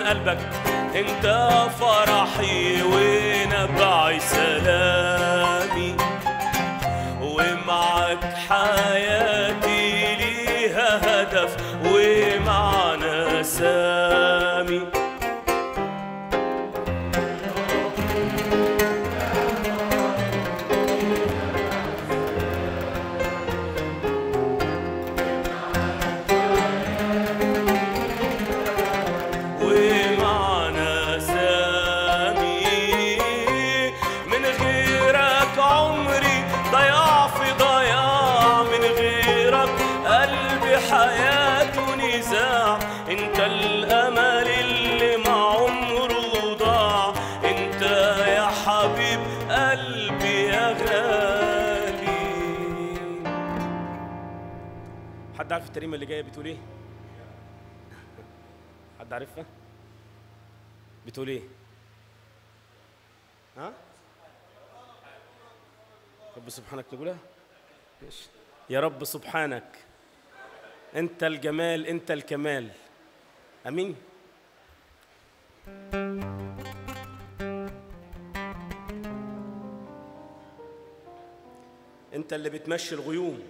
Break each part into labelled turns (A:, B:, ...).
A: قلبك انت فرحي ونبع سلامي ومعك حياتي ليها هدف ومعنى سامي ومعنى سامي من غيرك عمري ضياع في ضياع من غيرك قلبي حياته نزاع انت الامل اللي مع عمره ضاع انت يا حبيب قلبي يا غالي حد عارف التريمه اللي جايه بتقول ايه حد عارفها بتقول ايه ها رب سبحانك نقولها ماشي يا رب سبحانك انت الجمال انت الكمال امين انت اللي بتمشي الغيوم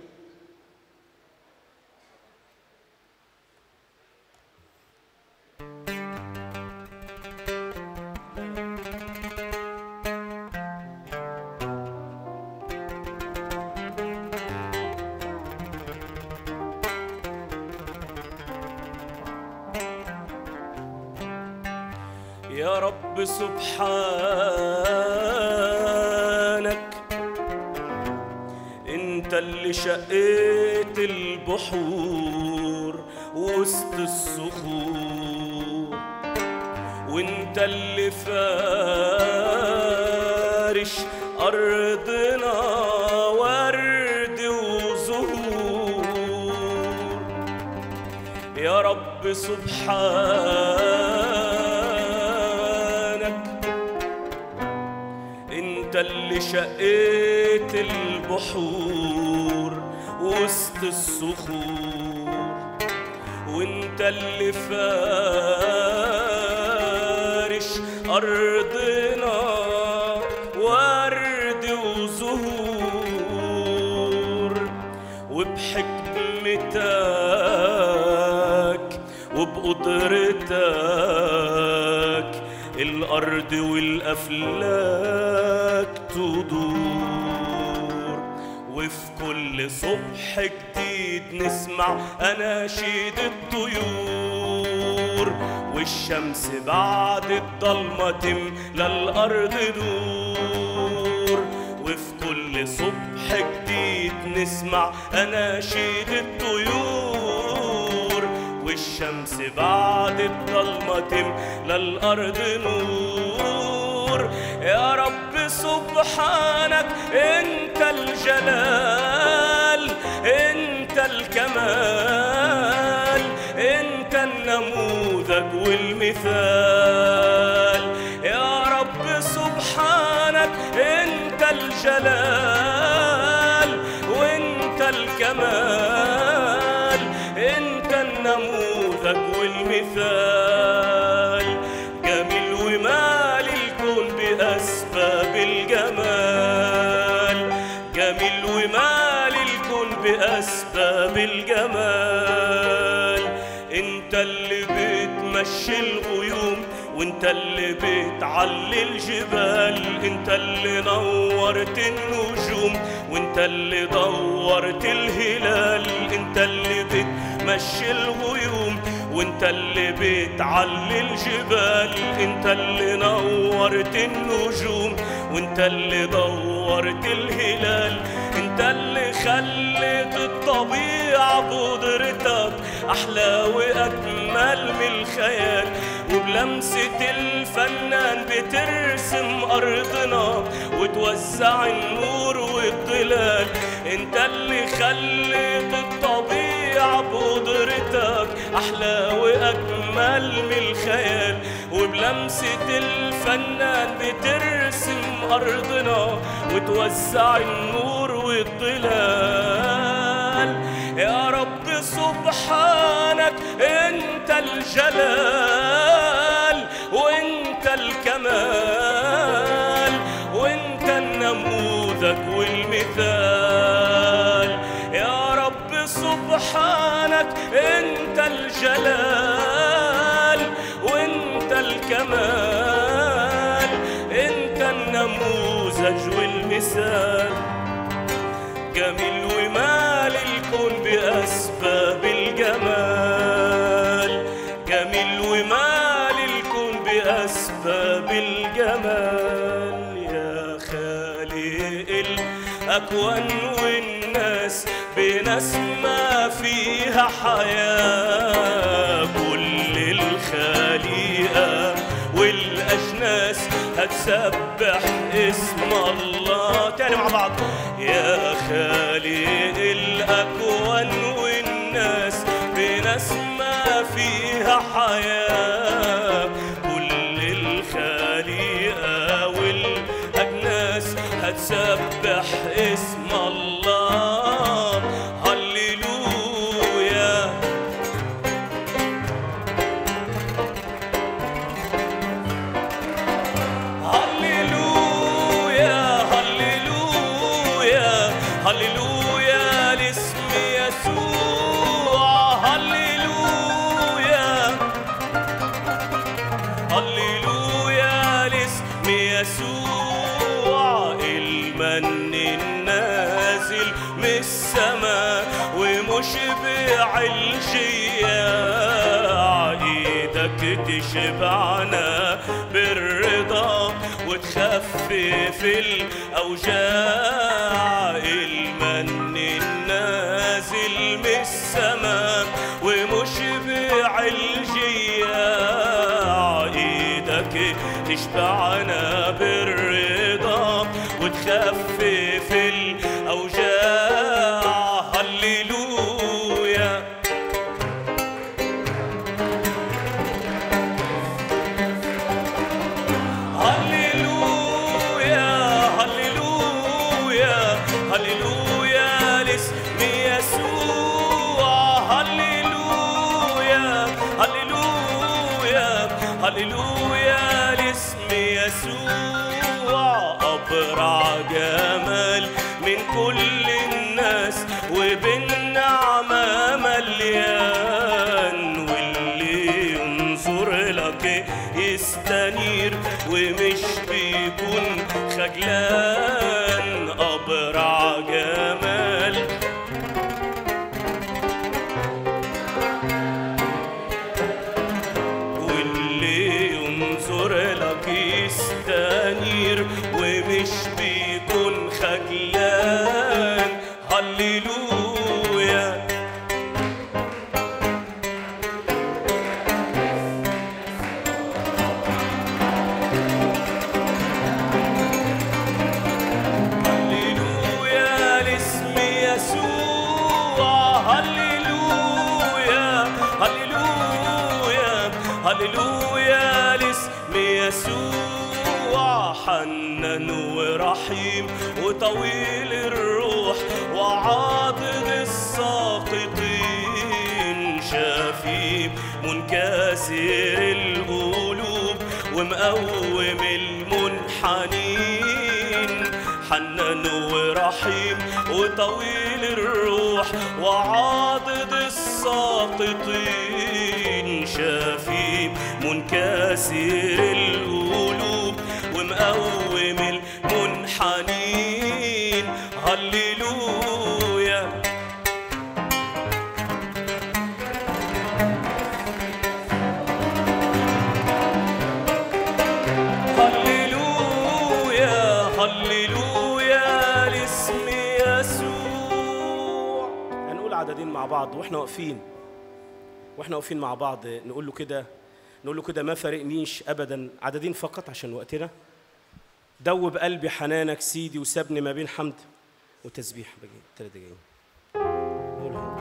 A: يا رب سبحانك انت اللي شقيت البحور وسط الصخور وانت اللي فارش ارضنا ورد وزهور يا رب سبحانك انت اللي شقيت البحور وسط الصخور وانت اللي فارش ارضنا ورد وزهور وبحكمتك وبقدرتك الأرض والأفلاك تدور وفي كل صبح جديد نسمع أناشيد الطيور والشمس بعد الضلمة تملى الأرض نور وفي كل صبح جديد نسمع أناشيد الطيور والشمس بعد الضلمة تملى الأرض نور يا رب سبحانك انت الجلال انت الكمال انت النموذج والمثال يا رب سبحانك انت الجلال وانت الكمال انت النموذج والمثال جميل ومال الكون بأسباب الجمال جميل ومال الكون بأسباب الجمال انت اللي بتمشي الغيوم وانت اللي بتعلي الجبال انت اللي نورت النجوم وانت اللي دورت الهلال انت اللي بتمشي الغيوم وانت اللي بتعلي الجبال انت اللي نورت النجوم وانت اللي دورت الهلال انت اللي خليت الطبيعة بقدرتك احلى واجمل من الخيال وبلمسة الفنان بترسم أرضنا وتوزع النور والظلال انت اللي خليت الطبيعة بقدرتك أحلى وأجمل من الخيال وبلمسة الفنان بترسم أرضنا وتوزع النور والظلال يا رب سبحانك انت الجلال سبحانك انت الجلال وانت الكمال انت النموذج والمثال جميل ومال الكون بأسباب الجمال جميل ومال الكون بأسباب الجمال يا خالق الأكوان والناس بناس ما فيها حياة كل الخليقة والأجناس هتسبح اسم الله تاني مع بعض يا خالق الأكوان والناس بناس ما فيها حياة كل الخليقة والأجناس هتسبح اسم الله هللويا هللويا هللويا هللويا لاسم يسوع هللويا هللويا لاسم يسوع المن النازل من السماء ومشبع الجياع ايدك تشبعنا بالرضا وتخفف الاوجاع المن النازل من السماء ومشبع الجياع ايدك تشبعنا بالرضا وتخفف الاوجاع هللويا هللويا هللويا هللويا لاسم يسوع هللويا هللويا هللويا لاسم يسوع أبرع جمال من كل الناس وبالنعمة مليان واللي ينظر لك يستنير ومش بيكون خجلان أبرع جمال واللي ينظر لك يستنير ومش بيكون خجلان هللويا هللويا لاسم يسوع هللويا هللويا هللويا لاسم يسوع حنان ورحيم وطويل الروح وعاضد الساقطين شفيع منكسر القلوب ومقوم المنحنين حنان ورحيم وطويل الروح وعاضد الساقطين شفيع منكسر القلوب ومقوم المنحنين هللويا هللويا هللويا لاسم يسوع هنقول عددين مع بعض واحنا واقفين واحنا واقفين مع بعض نقول له كده نقول له كده ما فارقنيش ابدا عددين فقط عشان وقتنا دوب قلبي حنانك سيدي وسابني ما بين حمد وتسبيح بقي ثلاث دقايق نقولها.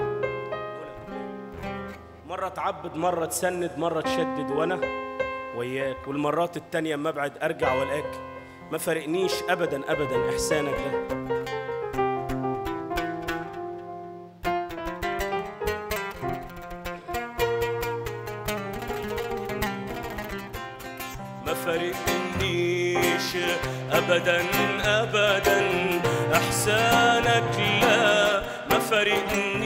A: نقولها. مرة تعبد مرة تسند مرة تشدد وانا وياك والمرات التانية اما ابعد ارجع والاقيك ما فارقنيش ابدا ابدا احسانك ده ما فارقنيش ابدا ابدا احسانك لا ما فارقنيش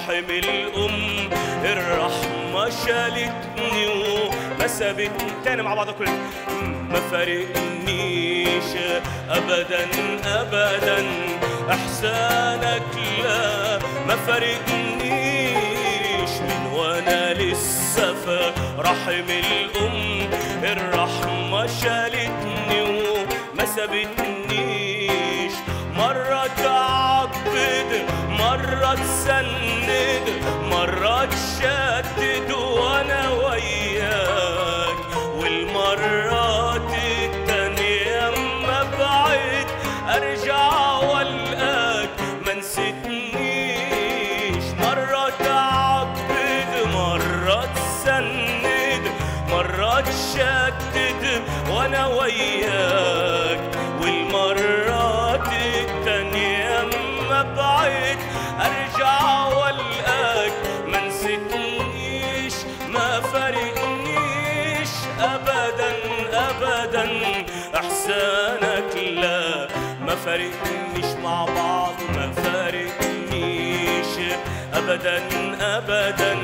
A: رحم الأم الرحمة شالتني وما سابتني تاني مع بعض كل ما فارقنيش أبدا أبدا إحسانك لا ما فارقنيش من وأنا لسه في رحم الأم الرحمة شالتني وما سابتنيش مرة تعبد مرة تسند مرة تشدد وانا وياك والمرات التانية اما بعد ارجع والقاك ما نسيتنيش مرة تعبد مرة تسند مرة تشدد وانا وياك والمرات التانية اما بعد ارجع والقاك ما نسيتنيش ما فارقنيش ابدا ابدا احسانك لا ما فارقنيش مع بعض ما فارقنيش ابدا ابدا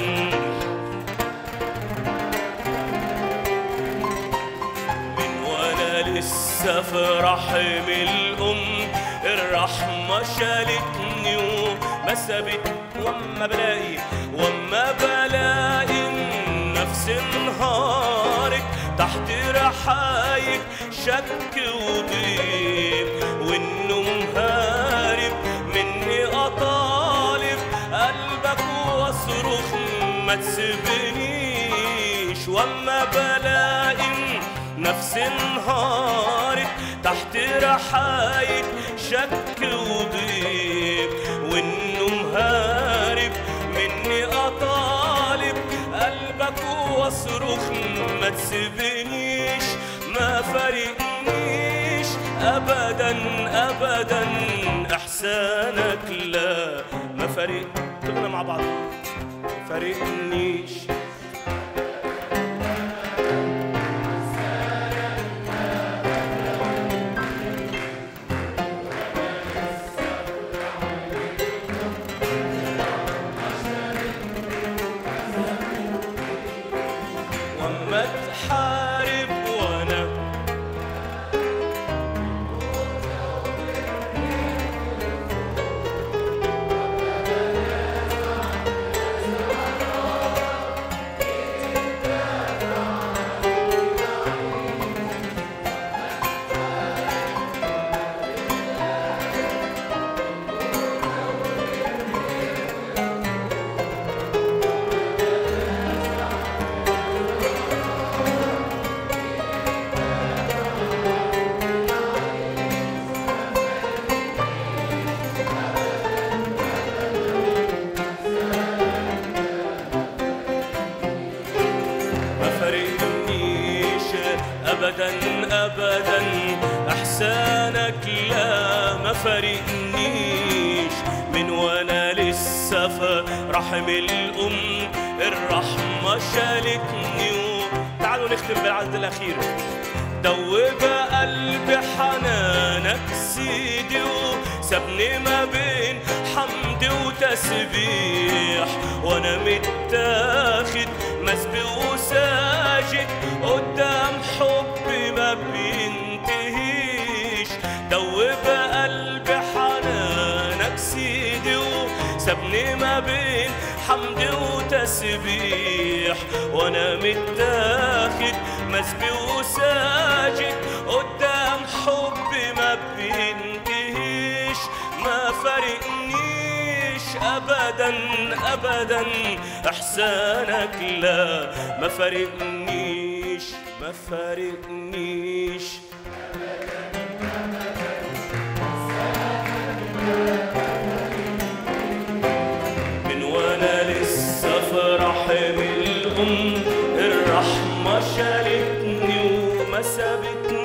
A: من وانا لسه في رحم الام الرحمه شالتني وما سابت واما بلاقي واما بلاقي النفس انهارت تحت رحايك شك وضيق والنوم هارب مني اطالب قلبك واصرخ ما تسيبنيش واما بلاقي نفس انهارت تحت رحايك شك وضيق والنوم هارب مني اطالب قلبك واصرخ ما تسيبنيش ما فارقنيش ابدا ابدا احسانك لا ما فارق كلنا مع بعض ما فارقنيش وما تحارب وانا ما فرقنيش ابدا ابدا احسانك لا ما فرقنيش من وانا لسه في رحم الام الرحمه شالتني و... تعالوا نختم بالعدد الاخير دوب قلبي حنانك سيدي وسابني ما بين حمد وتسبيح وانا متاخد مسبي وساجد قدام حبي ما بينتهيش دوب قلبي حنانك سيدي وسابني ما بين حمد وتسبيح وانا متاخد مسبي وساجد قدام حبي ما بينتهيش ما فارقنيش ابدا ابدا احسانك لا ما فارقنيش ما فارقنيش من وانا لسه في رحم الام الرحمه شالتني وما سابتني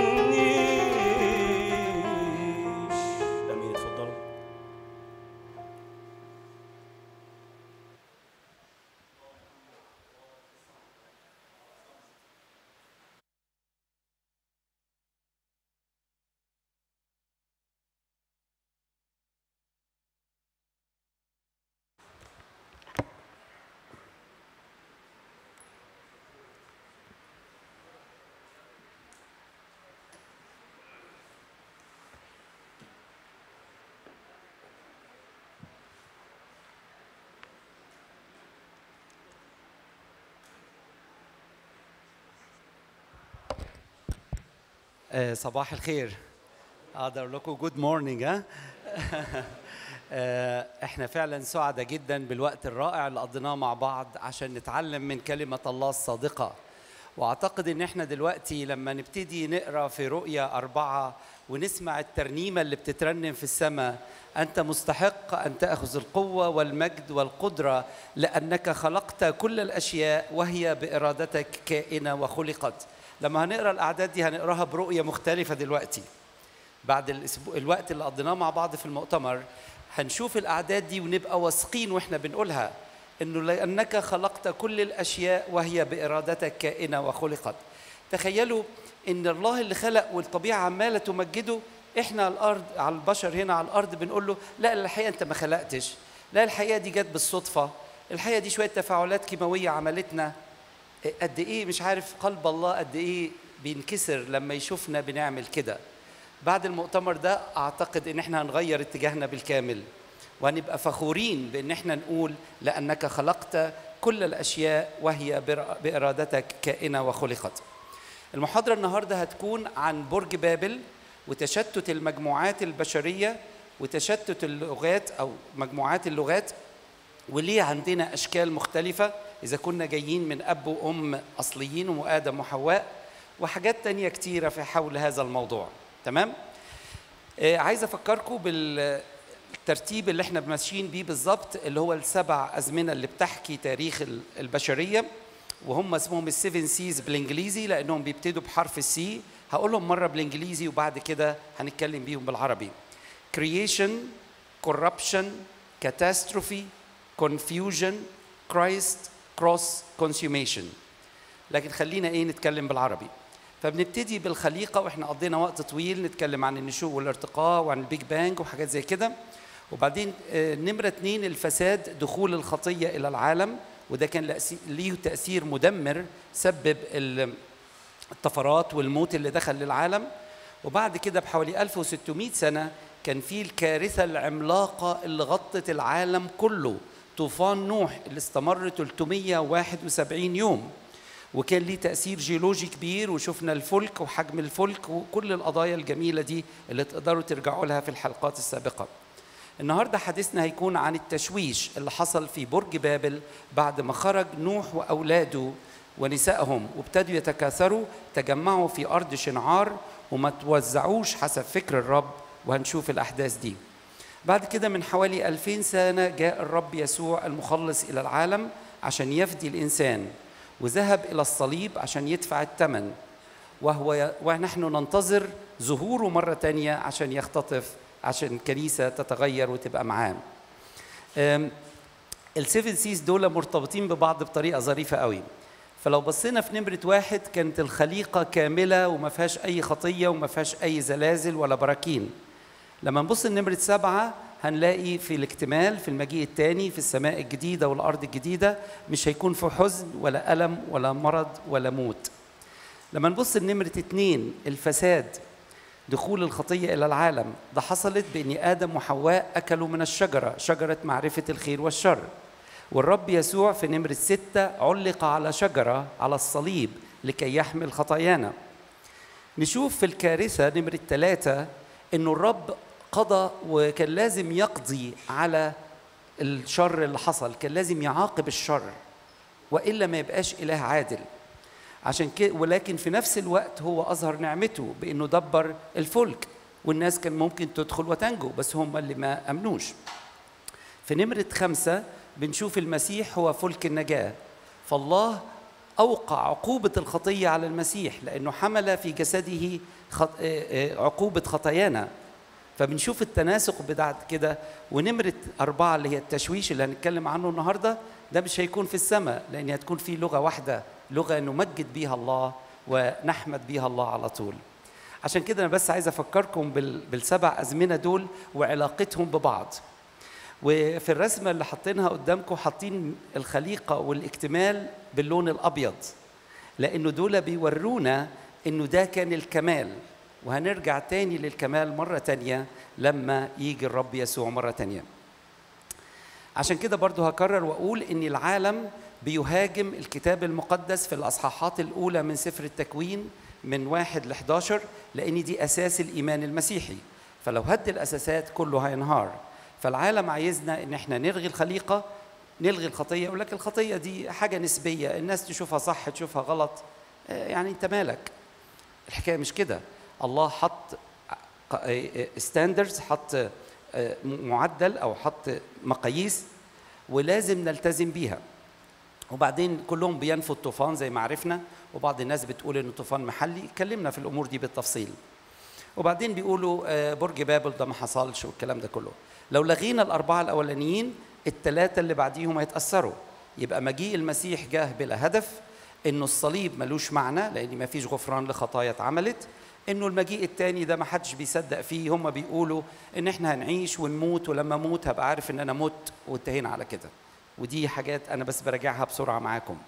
B: آه، صباح الخير اقدر لكم جود مورنينج ها آه، احنا فعلا سعداء جدا بالوقت الرائع اللي قضيناه مع بعض عشان نتعلم من كلمه الله الصادقه واعتقد ان احنا دلوقتي لما نبتدي نقرا في رؤيا اربعه ونسمع الترنيمه اللي بتترنم في السماء انت مستحق ان تاخذ القوه والمجد والقدره لانك خلقت كل الاشياء وهي بارادتك كائنه وخلقت لما هنقرا الاعداد دي هنقراها برؤيه مختلفه دلوقتي بعد الاسبوع الوقت اللي قضيناه مع بعض في المؤتمر هنشوف الاعداد دي ونبقى واثقين واحنا بنقولها انه لانك خلقت كل الاشياء وهي بارادتك كائنه وخلقت تخيلوا ان الله اللي خلق والطبيعه عماله تمجده احنا على الارض على البشر هنا على الارض بنقول له لا الحقيقه انت ما خلقتش لا الحقيقه دي جت بالصدفه الحقيقه دي شويه تفاعلات كيماويه عملتنا قد ايه مش عارف قلب الله قد ايه بينكسر لما يشوفنا بنعمل كده بعد المؤتمر ده اعتقد ان احنا هنغير اتجاهنا بالكامل وهنبقى فخورين بان احنا نقول لانك خلقت كل الاشياء وهي بارادتك كائنه وخلقت المحاضره النهارده هتكون عن برج بابل وتشتت المجموعات البشريه وتشتت اللغات او مجموعات اللغات وليه عندنا اشكال مختلفه اذا كنا جايين من اب وام اصليين وادم وحواء وحاجات تانية كتيره في حول هذا الموضوع تمام آه عايز افكركم بالترتيب اللي احنا ماشيين بيه بالظبط اللي هو السبع ازمنه اللي بتحكي تاريخ البشريه وهم اسمهم السيفن سيز بالانجليزي لانهم بيبتدوا بحرف السي هقولهم مره بالانجليزي وبعد كده هنتكلم بيهم بالعربي creation corruption catastrophe confusion Christ cross consummation لكن خلينا ايه نتكلم بالعربي فبنبتدي بالخليقة واحنا قضينا وقت طويل نتكلم عن النشوء والارتقاء وعن البيج بانج وحاجات زي كده وبعدين نمرة اتنين الفساد دخول الخطية إلى العالم وده كان ليه تأثير مدمر سبب الطفرات والموت اللي دخل للعالم وبعد كده بحوالي 1600 سنة كان في الكارثة العملاقة اللي غطت العالم كله طوفان نوح اللي استمر 371 يوم وكان ليه تأثير جيولوجي كبير وشفنا الفلك وحجم الفلك وكل القضايا الجميلة دي اللي تقدروا ترجعوا لها في الحلقات السابقة النهاردة حديثنا هيكون عن التشويش اللي حصل في برج بابل بعد ما خرج نوح وأولاده ونسائهم وابتدوا يتكاثروا تجمعوا في أرض شنعار وما توزعوش حسب فكر الرب وهنشوف الأحداث دي بعد كده من حوالي ألفين سنة جاء الرب يسوع المخلص إلى العالم عشان يفدي الإنسان وذهب إلى الصليب عشان يدفع الثمن وهو ونحن ننتظر ظهوره مرة تانية عشان يختطف عشان الكنيسة تتغير وتبقى معاه السيفن سيز دول مرتبطين ببعض بطريقة ظريفة قوي فلو بصينا في نمرة واحد كانت الخليقة كاملة وما فيهاش أي خطية وما فيهاش أي زلازل ولا براكين لما نبص لنمرة سبعة هنلاقي في الاكتمال في المجيء الثاني في السماء الجديدة والأرض الجديدة مش هيكون في حزن ولا ألم ولا مرض ولا موت لما نبص لنمرة اتنين الفساد دخول الخطية إلى العالم ده حصلت بأن آدم وحواء أكلوا من الشجرة شجرة معرفة الخير والشر والرب يسوع في نمرة ستة علق على شجرة على الصليب لكي يحمل خطايانا نشوف في الكارثة نمرة ثلاثة أنه الرب قضى وكان لازم يقضي على الشر اللي حصل كان لازم يعاقب الشر والا ما يبقاش اله عادل عشان كده ولكن في نفس الوقت هو اظهر نعمته بانه دبر الفلك والناس كان ممكن تدخل وتنجو بس هم اللي ما امنوش في نمرة خمسة بنشوف المسيح هو فلك النجاة فالله أوقع عقوبة الخطية على المسيح لأنه حمل في جسده خط... عقوبة خطايانا فبنشوف التناسق بتاعت كده ونمرة أربعة اللي هي التشويش اللي هنتكلم عنه النهاردة ده مش هيكون في السماء لأن هتكون في لغة واحدة لغة نمجد بيها الله ونحمد بيها الله على طول عشان كده أنا بس عايز أفكركم بالسبع أزمنة دول وعلاقتهم ببعض وفي الرسمة اللي حاطينها قدامكم حاطين الخليقة والاكتمال باللون الأبيض لأنه دول بيورونا إنه ده كان الكمال وهنرجع تاني للكمال مرة تانية لما يجي الرب يسوع مرة تانية عشان كده برضو هكرر وأقول إن العالم بيهاجم الكتاب المقدس في الأصحاحات الأولى من سفر التكوين من واحد ل 11 لان دي اساس الايمان المسيحي فلو هد الاساسات كله هينهار فالعالم عايزنا ان احنا نلغي الخليقه نلغي الخطيه يقول لك الخطيه دي حاجه نسبيه الناس تشوفها صح تشوفها غلط آه، يعني انت مالك الحكايه مش كده الله حط ستاندرز حط آه، معدل او حط مقاييس ولازم نلتزم بيها وبعدين كلهم بينفوا الطوفان زي ما عرفنا وبعض الناس بتقول انه طوفان محلي اتكلمنا في الامور دي بالتفصيل وبعدين بيقولوا آه، برج بابل ده ما حصلش والكلام ده كله لو لغينا الاربعه الاولانيين الثلاثه اللي بعديهم هيتاثروا يبقى مجيء المسيح جاه بلا هدف انه الصليب ملوش معنى لان ما فيش غفران لخطايا اتعملت انه المجيء التاني ده ما حدش بيصدق فيه هم بيقولوا ان احنا هنعيش ونموت ولما اموت هبقى عارف ان انا مت وانتهينا على كده ودي حاجات انا بس براجعها بسرعه معاكم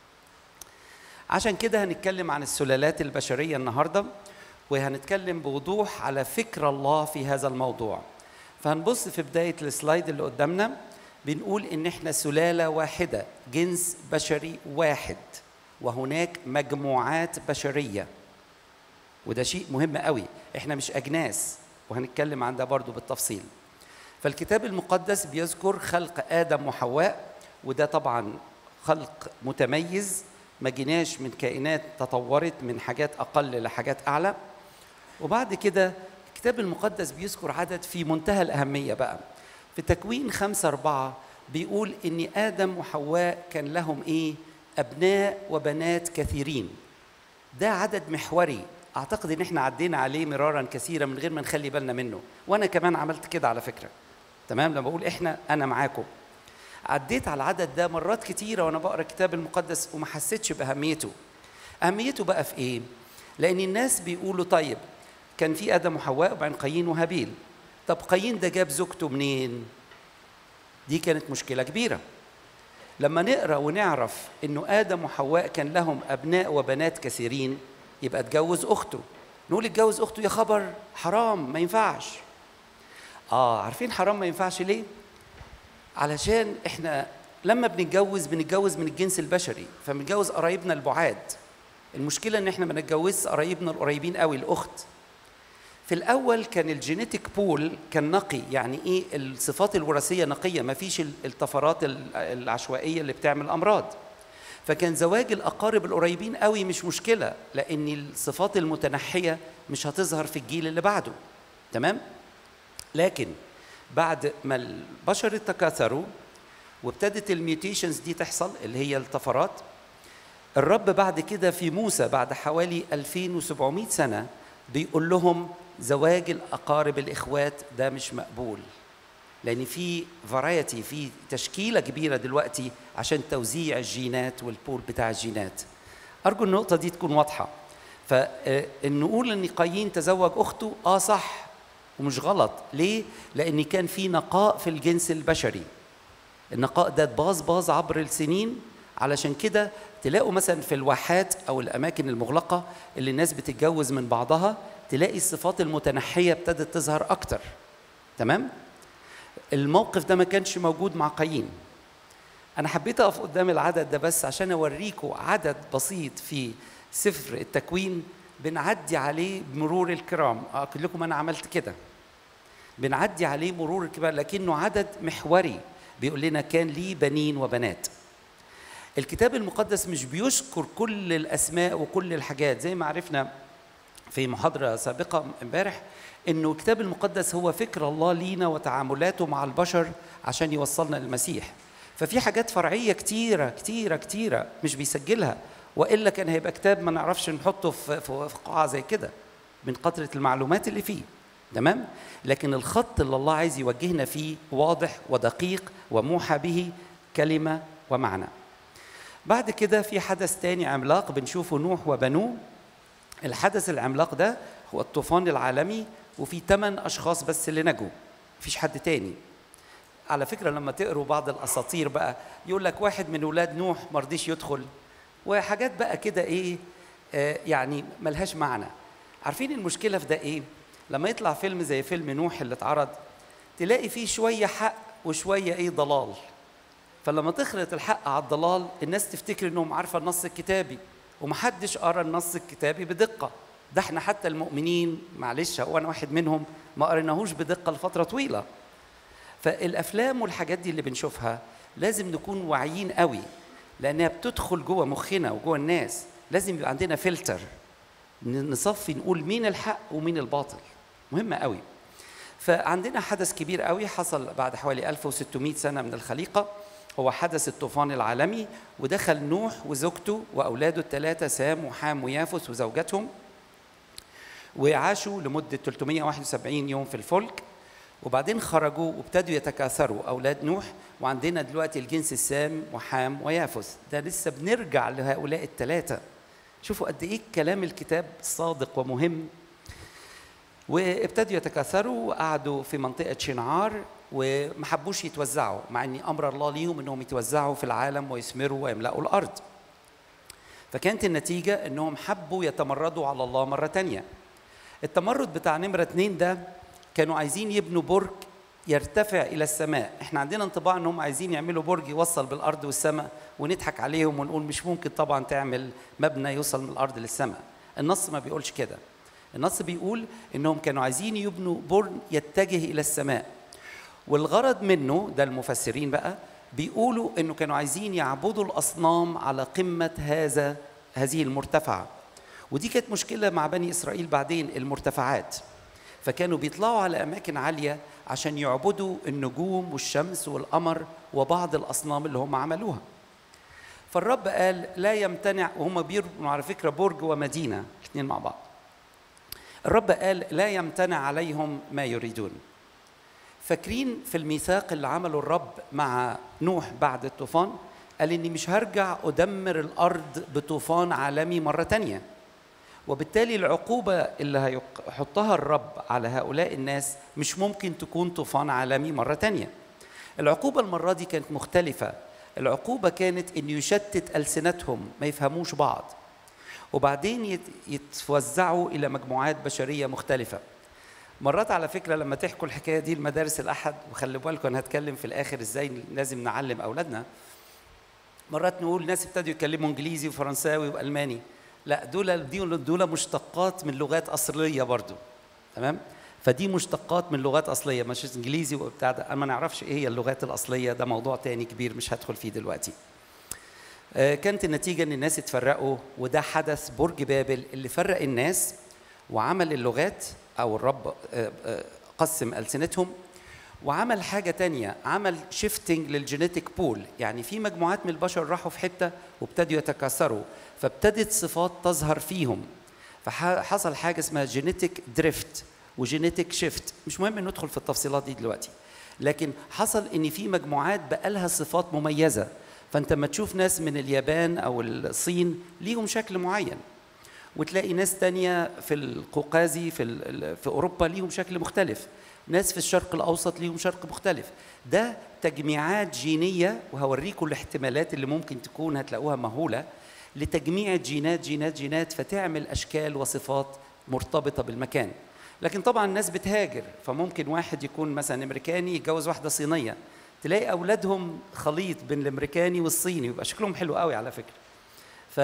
B: عشان كده هنتكلم عن السلالات البشريه النهارده وهنتكلم بوضوح على فكر الله في هذا الموضوع فهنبص في بدايه السلايد اللي قدامنا بنقول ان احنا سلاله واحده جنس بشري واحد وهناك مجموعات بشريه وده شيء مهم قوي احنا مش اجناس وهنتكلم عن ده برضو بالتفصيل فالكتاب المقدس بيذكر خلق ادم وحواء وده طبعا خلق متميز ما جيناش من كائنات تطورت من حاجات اقل لحاجات اعلى وبعد كده الكتاب المقدس بيذكر عدد في منتهى الاهميه بقى في تكوين خمسة أربعة بيقول إن آدم وحواء كان لهم إيه؟ أبناء وبنات كثيرين. ده عدد محوري أعتقد إن إحنا عدينا عليه مرارا كثيرا من غير ما نخلي بالنا منه، وأنا كمان عملت كده على فكرة. تمام؟ لما بقول إحنا أنا معاكم. عديت على العدد ده مرات كتيرة وأنا بقرأ الكتاب المقدس وما حسيتش بأهميته. أهميته بقى في إيه؟ لأن الناس بيقولوا طيب كان في آدم وحواء وبعدين قايين وهابيل. طب قايين ده جاب زوجته منين؟ دي كانت مشكلة كبيرة. لما نقرا ونعرف انه ادم وحواء كان لهم ابناء وبنات كثيرين يبقى اتجوز اخته. نقول اتجوز اخته يا خبر حرام ما ينفعش. اه عارفين حرام ما ينفعش ليه؟ علشان احنا لما بنتجوز بنتجوز من الجنس البشري فبنتجوز قرايبنا البعاد. المشكلة ان احنا ما نتجوزش قرايبنا القريبين قوي الاخت. في الاول كان الجينيتيك بول كان نقي يعني ايه الصفات الوراثيه نقيه ما فيش الطفرات العشوائيه اللي بتعمل امراض فكان زواج الاقارب القريبين قوي مش مشكله لان الصفات المتنحيه مش هتظهر في الجيل اللي بعده تمام لكن بعد ما البشر تكاثروا وابتدت الميوتيشنز دي تحصل اللي هي الطفرات الرب بعد كده في موسى بعد حوالي 2700 سنه بيقول لهم زواج الاقارب الاخوات ده مش مقبول لان في فرايتي في تشكيله كبيره دلوقتي عشان توزيع الجينات والبول بتاع الجينات ارجو النقطه دي تكون واضحه فان نقول ان قايين تزوج اخته اه صح ومش غلط ليه لان كان في نقاء في الجنس البشري النقاء ده باظ باظ عبر السنين علشان كده تلاقوا مثلا في الواحات او الاماكن المغلقه اللي الناس بتتجوز من بعضها تلاقي الصفات المتنحيه ابتدت تظهر اكتر تمام الموقف ده ما كانش موجود مع قايين انا حبيت اقف قدام العدد ده بس عشان اوريكم عدد بسيط في سفر التكوين بنعدي عليه بمرور الكرام اقول لكم انا عملت كده بنعدي عليه مرور الكرام لكنه عدد محوري بيقول لنا كان لي بنين وبنات الكتاب المقدس مش بيذكر كل الاسماء وكل الحاجات زي ما عرفنا في محاضره سابقه امبارح انه الكتاب المقدس هو فكر الله لينا وتعاملاته مع البشر عشان يوصلنا للمسيح ففي حاجات فرعيه كتيره كتيره كتيره مش بيسجلها والا كان هيبقى كتاب ما نعرفش نحطه في في قاعه زي كده من كثره المعلومات اللي فيه تمام لكن الخط اللي الله عايز يوجهنا فيه واضح ودقيق وموحى به كلمه ومعنى بعد كده في حدث تاني عملاق بنشوفه نوح وبنوه الحدث العملاق ده هو الطوفان العالمي وفي ثمان اشخاص بس اللي نجوا مفيش حد تاني على فكره لما تقروا بعض الاساطير بقى يقول لك واحد من ولاد نوح ما رضيش يدخل وحاجات بقى كده ايه آه يعني ملهاش معنى عارفين المشكله في ده ايه لما يطلع فيلم زي فيلم نوح اللي اتعرض تلاقي فيه شويه حق وشويه ايه ضلال فلما تخلط الحق على الضلال الناس تفتكر انهم عارفه النص الكتابي ومحدش قرا النص الكتابي بدقه ده احنا حتى المؤمنين معلش هو انا واحد منهم ما قريناهوش بدقه لفتره طويله فالافلام والحاجات دي اللي بنشوفها لازم نكون واعيين قوي لانها بتدخل جوه مخنا وجوه الناس لازم يبقى عندنا فلتر نصفي نقول مين الحق ومين الباطل مهمه قوي فعندنا حدث كبير قوي حصل بعد حوالي 1600 سنه من الخليقه هو حدث الطوفان العالمي ودخل نوح وزوجته واولاده الثلاثه سام وحام ويافث وزوجتهم وعاشوا لمده 371 يوم في الفلك وبعدين خرجوا وابتدوا يتكاثروا اولاد نوح وعندنا دلوقتي الجنس السام وحام ويافث ده لسه بنرجع لهؤلاء الثلاثه شوفوا قد ايه كلام الكتاب صادق ومهم وابتدوا يتكاثروا وقعدوا في منطقه شنعار وما حبوش يتوزعوا مع ان امر الله ليهم انهم يتوزعوا في العالم ويثمروا ويملأوا الارض فكانت النتيجه انهم حبوا يتمردوا على الله مره تانية التمرد بتاع نمره اتنين ده كانوا عايزين يبنوا برج يرتفع الى السماء احنا عندنا انطباع انهم عايزين يعملوا برج يوصل بالارض والسماء ونضحك عليهم ونقول مش ممكن طبعا تعمل مبنى يوصل من الارض للسماء النص ما بيقولش كده النص بيقول انهم كانوا عايزين يبنوا برج يتجه الى السماء والغرض منه ده المفسرين بقى بيقولوا انه كانوا عايزين يعبدوا الاصنام على قمه هذا هذه المرتفعه ودي كانت مشكله مع بني اسرائيل بعدين المرتفعات فكانوا بيطلعوا على اماكن عاليه عشان يعبدوا النجوم والشمس والقمر وبعض الاصنام اللي هم عملوها فالرب قال لا يمتنع وهم بيربوا على فكره برج ومدينه الاثنين مع بعض الرب قال لا يمتنع عليهم ما يريدون فاكرين في الميثاق اللي عمله الرب مع نوح بعد الطوفان قال اني مش هرجع ادمر الارض بطوفان عالمي مره تانيه وبالتالي العقوبة اللي هيحطها الرب على هؤلاء الناس مش ممكن تكون طوفان عالمي مرة تانية العقوبة المرة دي كانت مختلفة العقوبة كانت أن يشتت ألسنتهم ما يفهموش بعض وبعدين يتوزعوا إلى مجموعات بشرية مختلفة مرات على فكرة لما تحكوا الحكاية دي المدارس الأحد وخلي بالكم أنا هتكلم في الآخر إزاي لازم نعلم أولادنا مرات نقول ناس ابتدوا يتكلموا إنجليزي وفرنساوي وألماني لا دول دول دول مشتقات من لغات اصليه برضو تمام فدي مشتقات من لغات اصليه مش انجليزي وبتاع ده انا ما نعرفش ايه هي اللغات الاصليه ده موضوع تاني كبير مش هدخل فيه دلوقتي آه كانت النتيجه ان الناس اتفرقوا وده حدث برج بابل اللي فرق الناس وعمل اللغات او الرب آه آه قسم السنتهم وعمل حاجه تانية عمل شيفتنج للجينيتيك بول يعني في مجموعات من البشر راحوا في حته وابتدوا يتكاثروا فابتدت صفات تظهر فيهم فحصل حاجه اسمها جينيتيك دريفت وجينيتيك شيفت مش مهم ندخل في التفصيلات دي دلوقتي لكن حصل ان في مجموعات بقى لها صفات مميزه فانت لما تشوف ناس من اليابان او الصين ليهم شكل معين وتلاقي ناس تانية في القوقازي في, في اوروبا ليهم شكل مختلف ناس في الشرق الاوسط ليهم شرق مختلف ده تجميعات جينيه وهوريكم الاحتمالات اللي ممكن تكون هتلاقوها مهوله لتجميع جينات جينات جينات فتعمل اشكال وصفات مرتبطه بالمكان لكن طبعا الناس بتهاجر فممكن واحد يكون مثلا امريكاني يتجوز واحده صينيه تلاقي اولادهم خليط بين الامريكاني والصيني ويبقى شكلهم حلو قوي على فكره ف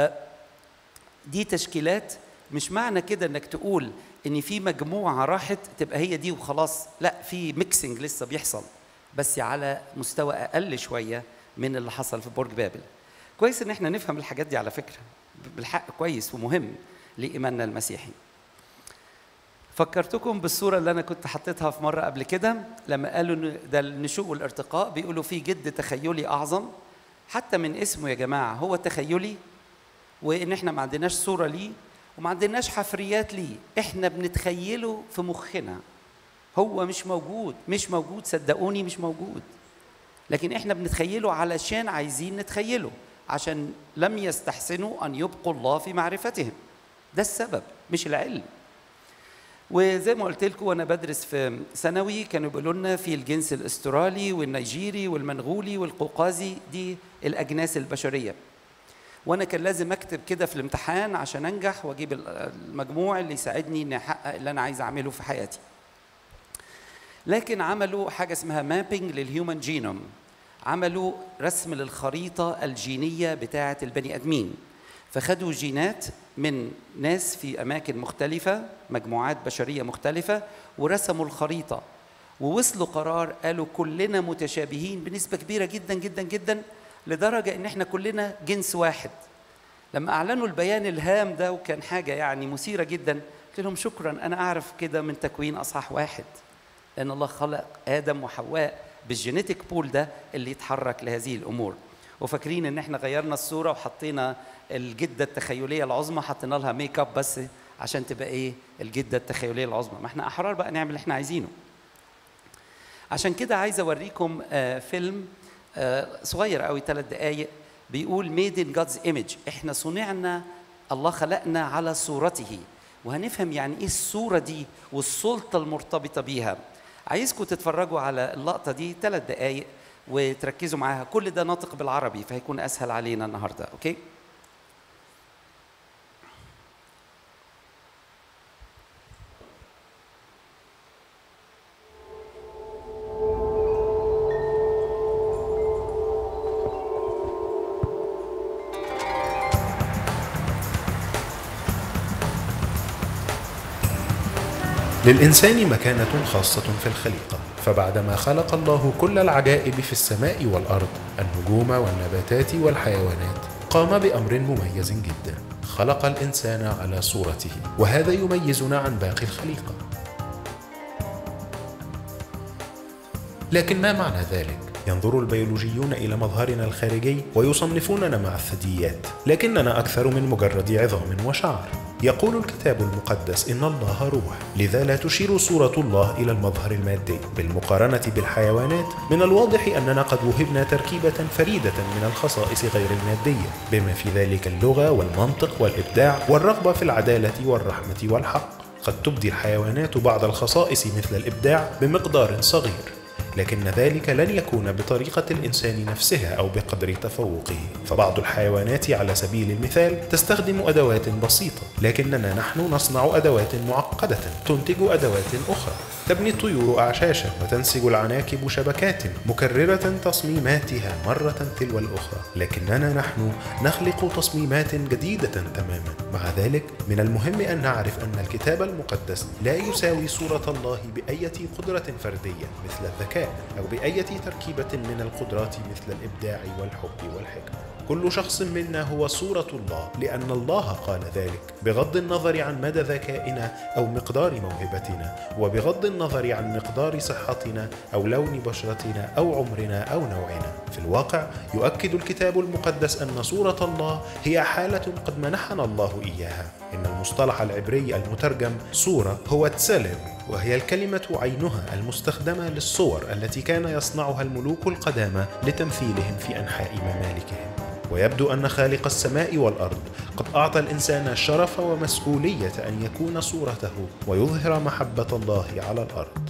B: دي تشكيلات مش معنى كده انك تقول ان في مجموعه راحت تبقى هي دي وخلاص لا في ميكسنج لسه بيحصل بس على مستوى اقل شويه من اللي حصل في برج بابل كويس ان احنا نفهم الحاجات دي على فكره بالحق كويس ومهم لايماننا المسيحي فكرتكم بالصوره اللي انا كنت حطيتها في مره قبل كده لما قالوا ان ده النشوء والارتقاء بيقولوا في جد تخيلي اعظم حتى من اسمه يا جماعه هو تخيلي وان احنا ما عندناش صوره ليه وما عندناش حفريات ليه احنا بنتخيله في مخنا هو مش موجود مش موجود صدقوني مش موجود لكن احنا بنتخيله علشان عايزين نتخيله عشان لم يستحسنوا ان يبقوا الله في معرفتهم ده السبب مش العلم وزي ما قلت لكم وانا بدرس في ثانوي كانوا بيقولوا لنا في الجنس الاسترالي والنيجيري والمنغولي والقوقازي دي الاجناس البشريه وانا كان لازم اكتب كده في الامتحان عشان انجح واجيب المجموع اللي يساعدني اني احقق اللي انا عايز اعمله في حياتي لكن عملوا حاجه اسمها مابينج للهيومن جينوم عملوا رسم للخريطه الجينيه بتاعه البني ادمين فخدوا جينات من ناس في اماكن مختلفه مجموعات بشريه مختلفه ورسموا الخريطه ووصلوا قرار قالوا كلنا متشابهين بنسبه كبيره جدا جدا جدا لدرجه ان احنا كلنا جنس واحد لما اعلنوا البيان الهام ده وكان حاجه يعني مثيره جدا قلت لهم شكرا انا اعرف كده من تكوين اصحاح واحد لان الله خلق ادم وحواء بالجينيتيك بول ده اللي يتحرك لهذه الامور وفاكرين ان احنا غيرنا الصوره وحطينا الجده التخيليه العظمى حطينا لها ميك اب بس عشان تبقى ايه الجده التخيليه العظمى ما احنا احرار بقى نعمل اللي احنا عايزينه عشان كده عايز اوريكم آه، فيلم آه، صغير قوي ثلاث دقائق بيقول ميد ان جادز ايمج احنا صنعنا الله خلقنا على صورته وهنفهم يعني ايه الصوره دي والسلطه المرتبطه بيها عايزكم تتفرجوا على اللقطه دي ثلاث دقائق وتركزوا معاها كل ده ناطق بالعربي فهيكون اسهل علينا النهارده اوكي
C: للإنسان مكانة خاصة في الخليقة فبعدما خلق الله كل العجائب في السماء والأرض النجوم والنباتات والحيوانات قام بأمر مميز جدا خلق الإنسان على صورته وهذا يميزنا عن باقي الخليقة لكن ما معنى ذلك؟ ينظر البيولوجيون إلى مظهرنا الخارجي ويصنفوننا مع الثدييات لكننا أكثر من مجرد عظام وشعر يقول الكتاب المقدس إن الله روح لذا لا تشير صورة الله إلى المظهر المادي بالمقارنة بالحيوانات من الواضح أننا قد وهبنا تركيبة فريدة من الخصائص غير المادية بما في ذلك اللغة والمنطق والإبداع والرغبة في العدالة والرحمة والحق قد تبدي الحيوانات بعض الخصائص مثل الإبداع بمقدار صغير لكن ذلك لن يكون بطريقة الإنسان نفسها أو بقدر تفوقه فبعض الحيوانات على سبيل المثال تستخدم أدوات بسيطة لكننا نحن نصنع أدوات معقدة تنتج أدوات أخرى تبني الطيور أعشاشا وتنسج العناكب شبكات مكررة تصميماتها مرة تلو الأخرى لكننا نحن نخلق تصميمات جديدة تماما مع ذلك من المهم أن نعرف أن الكتاب المقدس لا يساوي صورة الله بأية قدرة فردية مثل الذكاء أو بأية تركيبة من القدرات مثل الإبداع والحب والحكمة كل شخص منا هو صورة الله لأن الله قال ذلك بغض النظر عن مدى ذكائنا أو مقدار موهبتنا وبغض النظر عن مقدار صحتنا أو لون بشرتنا أو عمرنا أو نوعنا في الواقع يؤكد الكتاب المقدس أن صورة الله هي حالة قد منحنا الله إياها إن المصطلح العبري المترجم صورة هو تسلم وهي الكلمة عينها المستخدمة للصور التي كان يصنعها الملوك القدامى لتمثيلهم في أنحاء ممالكهم ويبدو أن خالق السماء والأرض قد أعطى الإنسان الشرف ومسؤولية أن يكون صورته ويظهر محبة الله على الأرض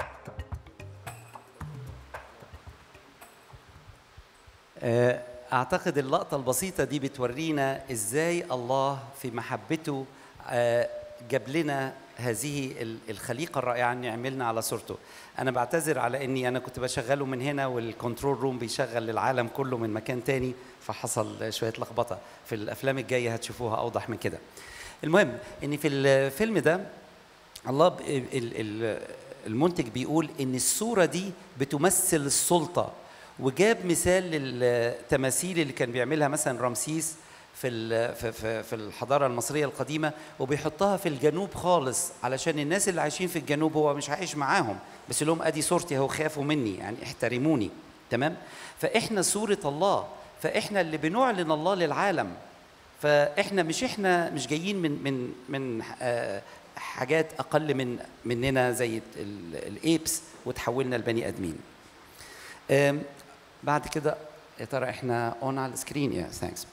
B: آه، اعتقد اللقطه البسيطه دي بتورينا ازاي الله في محبته آه، جاب لنا هذه ال- الخليقه الرائعه ان يعملنا على صورته انا بعتذر على اني انا كنت بشغله من هنا والكنترول روم بيشغل للعالم كله من مكان تاني فحصل شويه لخبطه في الافلام الجايه هتشوفوها اوضح من كده المهم ان في الفيلم ده الله ب- ال- ال- المنتج بيقول ان الصوره دي بتمثل السلطه وجاب مثال للتماثيل اللي كان بيعملها مثلا رمسيس في ال- في في في الحضاره المصريه القديمه وبيحطها في الجنوب خالص علشان الناس اللي عايشين في الجنوب هو مش عايش معاهم بس لهم ادي صورتي اهو خافوا مني يعني احترموني تمام فاحنا صوره الله فاحنا اللي بنعلن الله للعالم فاحنا مش احنا مش جايين من من من آه، حاجات اقل من مننا زي ال- الايبس وتحولنا لبني ادمين آم، بعد كده يا ترى احنا اون على السكرين يا ثانكس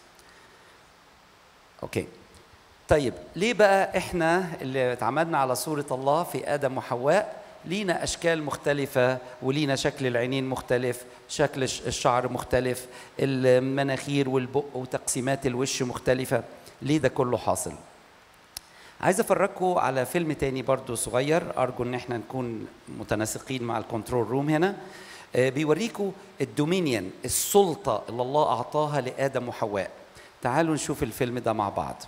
B: اوكي طيب ليه بقى احنا اللي اتعمدنا على صورة الله في آدم وحواء لينا أشكال مختلفة ولينا شكل العينين مختلف شكل الش- الشعر مختلف المناخير والبق وتقسيمات الوش مختلفة ليه ده كله حاصل عايز افرجكم على فيلم تاني برضو صغير ارجو ان احنا نكون متناسقين مع الكنترول روم هنا آه، بيوريكم الدومينيون السلطه اللي الله اعطاها لادم وحواء تعالوا نشوف الفيلم ده مع بعض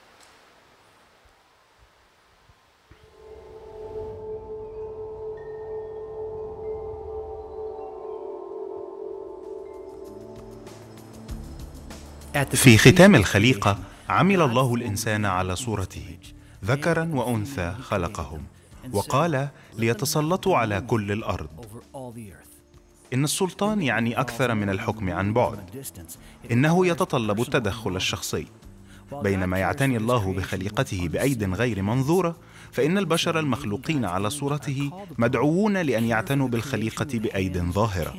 C: في ختام الخليقة عمل الله الإنسان على صورته ذكرا وأنثى خلقهم وقال ليتسلطوا على كل الأرض إن السلطان يعني أكثر من الحكم عن بعد إنه يتطلب التدخل الشخصي بينما يعتني الله بخليقته بأيد غير منظورة فإن البشر المخلوقين على صورته مدعوون لأن يعتنوا بالخليقة بأيد ظاهرة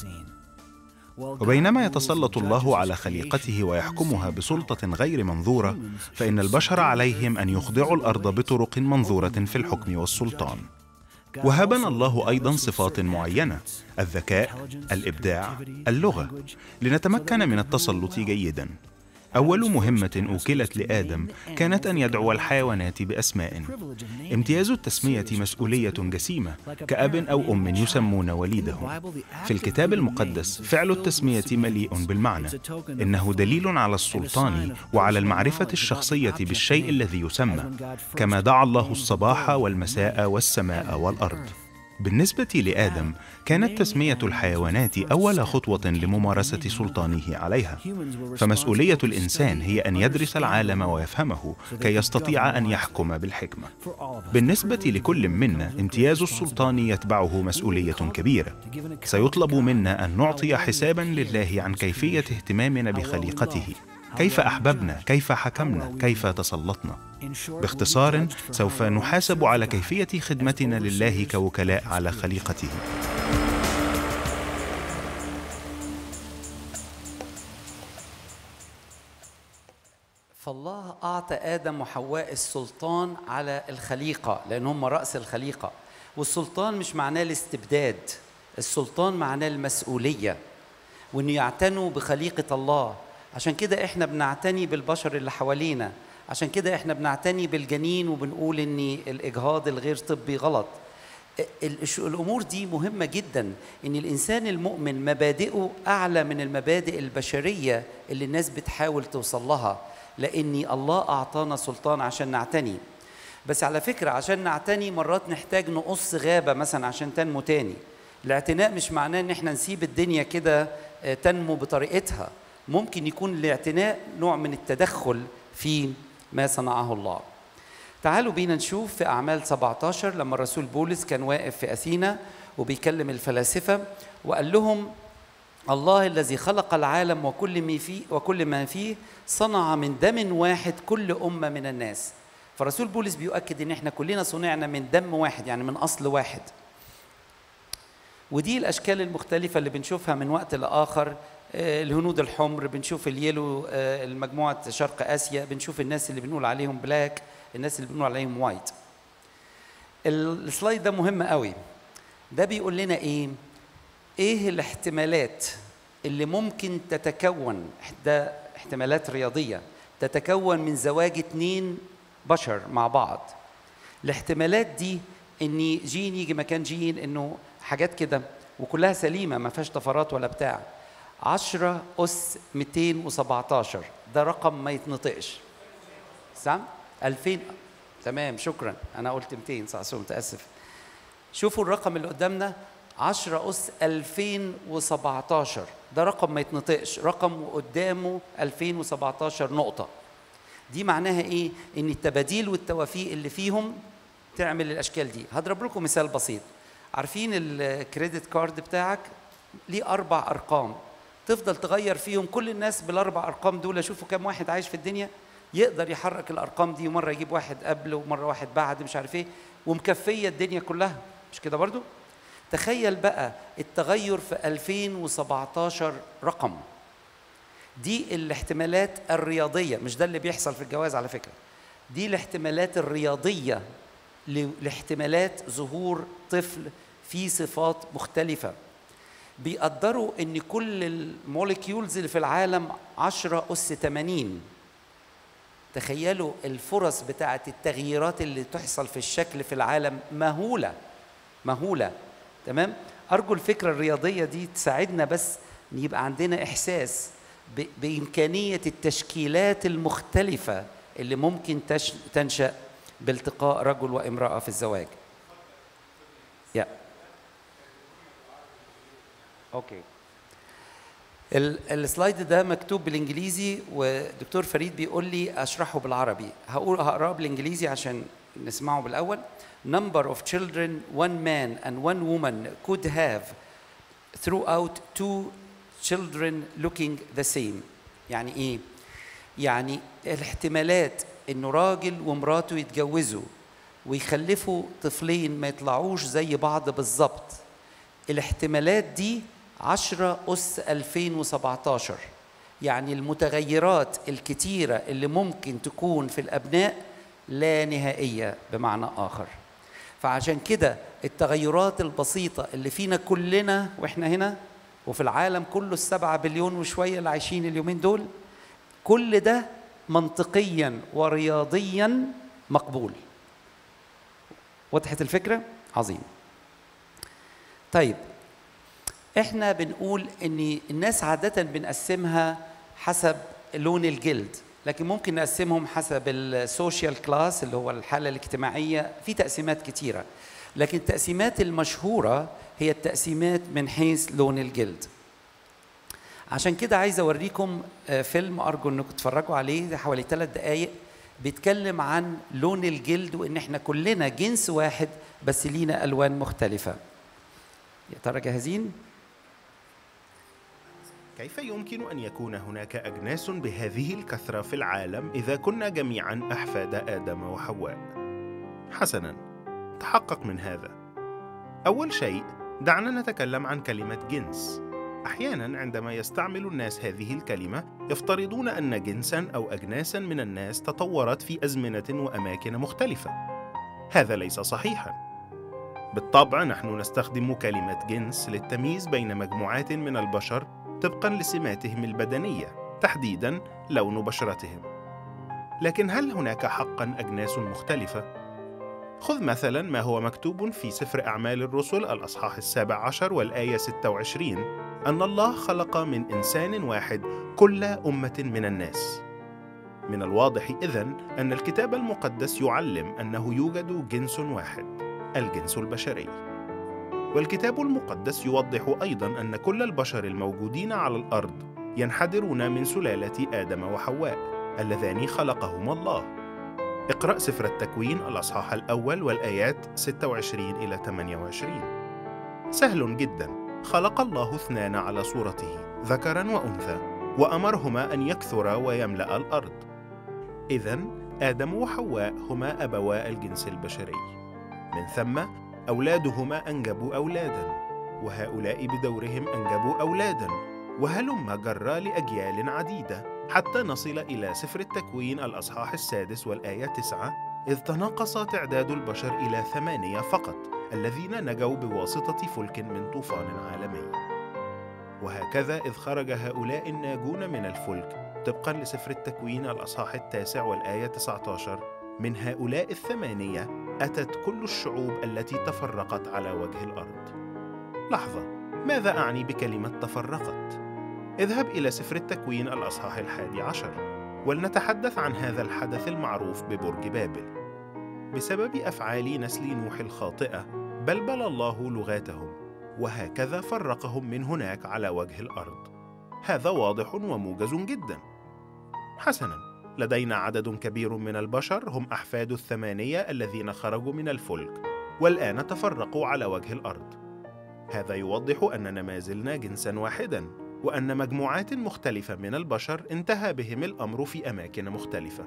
C: وبينما يتسلط الله على خليقته ويحكمها بسلطة غير منظورة فإن البشر عليهم أن يخضعوا الأرض بطرق منظورة في الحكم والسلطان وهبنا الله ايضا صفات معينه الذكاء الابداع اللغه لنتمكن من التسلط جيدا اول مهمه اوكلت لادم كانت ان يدعو الحيوانات باسماء امتياز التسميه مسؤوليه جسيمه كاب او ام يسمون وليدهم في الكتاب المقدس فعل التسميه مليء بالمعنى انه دليل على السلطان وعلى المعرفه الشخصيه بالشيء الذي يسمى كما دعا الله الصباح والمساء والسماء والارض بالنسبة لآدم كانت تسمية الحيوانات أول خطوة لممارسة سلطانه عليها فمسؤولية الإنسان هي أن يدرس العالم ويفهمه كي يستطيع أن يحكم بالحكمة بالنسبة لكل منا امتياز السلطان يتبعه مسؤولية كبيرة سيطلب منا أن نعطي حسابا لله عن كيفية اهتمامنا بخليقته كيف احببنا كيف حكمنا كيف تسلطنا باختصار سوف نحاسب على كيفيه خدمتنا لله كوكلاء على خليقته
B: فالله أعطى آدم وحواء السلطان على الخليقة لأن هم رأس الخليقة والسلطان مش معناه الاستبداد السلطان معناه المسؤولية وأن يعتنوا بخليقة الله عشان كده احنا بنعتني بالبشر اللي حوالينا عشان كده احنا بنعتني بالجنين وبنقول ان الاجهاض الغير طبي غلط الامور دي مهمه جدا ان الانسان المؤمن مبادئه اعلى من المبادئ البشريه اللي الناس بتحاول توصل لها لان الله اعطانا سلطان عشان نعتني بس على فكره عشان نعتني مرات نحتاج نقص غابه مثلا عشان تنمو تاني الاعتناء مش معناه ان احنا نسيب الدنيا كده تنمو بطريقتها ممكن يكون الاعتناء نوع من التدخل في ما صنعه الله تعالوا بينا نشوف في أعمال 17 لما الرسول بولس كان واقف في أثينا وبيكلم الفلاسفة وقال لهم الله الذي خلق العالم وكل ما فيه وكل ما فيه صنع من دم واحد كل أمة من الناس فرسول بولس بيؤكد ان احنا كلنا صنعنا من دم واحد يعني من اصل واحد ودي الاشكال المختلفه اللي بنشوفها من وقت لاخر الهنود الحمر بنشوف اليلو المجموعة شرق آسيا بنشوف الناس اللي بنقول عليهم بلاك الناس اللي بنقول عليهم وايت السلايد ده مهم قوي ده بيقول لنا ايه ايه الاحتمالات اللي ممكن تتكون ده احتمالات رياضية تتكون من زواج اتنين بشر مع بعض الاحتمالات دي ان جين يجي مكان جين انه حاجات كده وكلها سليمة ما فيهاش طفرات ولا بتاع 10 أس 217 ده رقم ما يتنطقش سام 2000 تمام شكرا أنا قلت 200 صح متأسف شوفوا الرقم اللي قدامنا 10 أس 2017 ده رقم ما يتنطقش رقم قدامه 2017 نقطة دي معناها إيه؟ إن التباديل والتوافيق اللي فيهم تعمل الأشكال دي هضرب لكم مثال بسيط عارفين الكريدت كارد بتاعك ليه أربع أرقام تفضل تغير فيهم كل الناس بالاربع ارقام دول شوفوا كم واحد عايش في الدنيا يقدر يحرك الارقام دي ومره يجيب واحد قبل ومره واحد بعد مش عارف ايه ومكفيه الدنيا كلها مش كده برضو تخيل بقى التغير في 2017 رقم دي الاحتمالات الرياضيه مش ده اللي بيحصل في الجواز على فكره دي الاحتمالات الرياضيه لاحتمالات ظهور طفل فيه صفات مختلفه بيقدروا ان كل الموليكيولز اللي في العالم 10 اس 80 تخيلوا الفرص بتاعه التغييرات اللي تحصل في الشكل في العالم مهوله مهوله تمام ارجو الفكره الرياضيه دي تساعدنا بس يبقى عندنا احساس ب- بامكانيه التشكيلات المختلفه اللي ممكن تش- تنشا بالتقاء رجل وامراه في الزواج يا اوكي ال- السلايد ده مكتوب بالانجليزي ودكتور فريد بيقول لي اشرحه بالعربي هقول هقراه بالانجليزي عشان نسمعه بالاول number of children one man and one woman could have throughout two children looking the same يعني ايه يعني الاحتمالات انه راجل ومراته يتجوزوا ويخلفوا طفلين ما يطلعوش زي بعض بالظبط الاحتمالات دي 10 أس 2017 يعني المتغيرات الكتيرة اللي ممكن تكون في الأبناء لا نهائية بمعنى آخر فعشان كده التغيرات البسيطة اللي فينا كلنا وإحنا هنا وفي العالم كله السبعة بليون وشوية اللي عايشين اليومين دول كل ده منطقيا ورياضيا مقبول وضحت الفكرة؟ عظيم طيب احنا بنقول ان الناس عادة بنقسمها حسب لون الجلد لكن ممكن نقسمهم حسب السوشيال كلاس اللي هو الحالة الاجتماعية في تقسيمات كتيرة لكن التقسيمات المشهورة هي التقسيمات من حيث لون الجلد عشان كده عايز اوريكم آه، فيلم ارجو انكم تتفرجوا عليه ده حوالي ثلاث دقائق بيتكلم عن لون الجلد وان احنا كلنا جنس واحد بس لينا الوان مختلفه يا ترى جاهزين
C: كيف يمكن أن يكون هناك أجناس بهذه الكثرة في العالم إذا كنا جميعا أحفاد آدم وحواء؟ حسنا، تحقق من هذا. أول شيء، دعنا نتكلم عن كلمة جنس. أحيانا عندما يستعمل الناس هذه الكلمة، يفترضون أن جنسا أو أجناسا من الناس تطورت في أزمنة وأماكن مختلفة. هذا ليس صحيحا. بالطبع نحن نستخدم كلمة جنس للتمييز بين مجموعات من البشر طبقا لسماتهم البدنيه تحديدا لون بشرتهم لكن هل هناك حقا اجناس مختلفه خذ مثلا ما هو مكتوب في سفر اعمال الرسل الاصحاح السابع عشر والايه 26 ان الله خلق من انسان واحد كل امه من الناس من الواضح اذن ان الكتاب المقدس يعلم انه يوجد جنس واحد الجنس البشري والكتاب المقدس يوضح ايضا ان كل البشر الموجودين على الارض ينحدرون من سلاله ادم وحواء اللذان خلقهما الله اقرا سفر التكوين الاصحاح الاول والايات 26 الى 28 سهل جدا خلق الله اثنان على صورته ذكرا وانثى وامرهما ان يكثرا ويملا الارض اذا ادم وحواء هما ابوا الجنس البشري من ثم أولادهما أنجبوا أولادا وهؤلاء بدورهم أنجبوا أولادا وهلم جرى لأجيال عديدة حتى نصل إلى سفر التكوين الأصحاح السادس والآية تسعة إذ تناقص تعداد البشر إلى ثمانية فقط الذين نجوا بواسطة فلك من طوفان عالمي وهكذا إذ خرج هؤلاء الناجون من الفلك طبقا لسفر التكوين الأصحاح التاسع والآية 19 من هؤلاء الثمانية أتت كل الشعوب التي تفرقت على وجه الأرض. لحظة، ماذا أعني بكلمة تفرقت؟ اذهب إلى سفر التكوين الأصحاح الحادي عشر، ولنتحدث عن هذا الحدث المعروف ببرج بابل. بسبب أفعال نسل نوح الخاطئة، بلبل الله لغاتهم، وهكذا فرقهم من هناك على وجه الأرض. هذا واضح وموجز جدا. حسنا، لدينا عدد كبير من البشر هم احفاد الثمانيه الذين خرجوا من الفلك والان تفرقوا على وجه الارض هذا يوضح اننا ما زلنا جنسا واحدا وان مجموعات مختلفه من البشر انتهى بهم الامر في اماكن مختلفه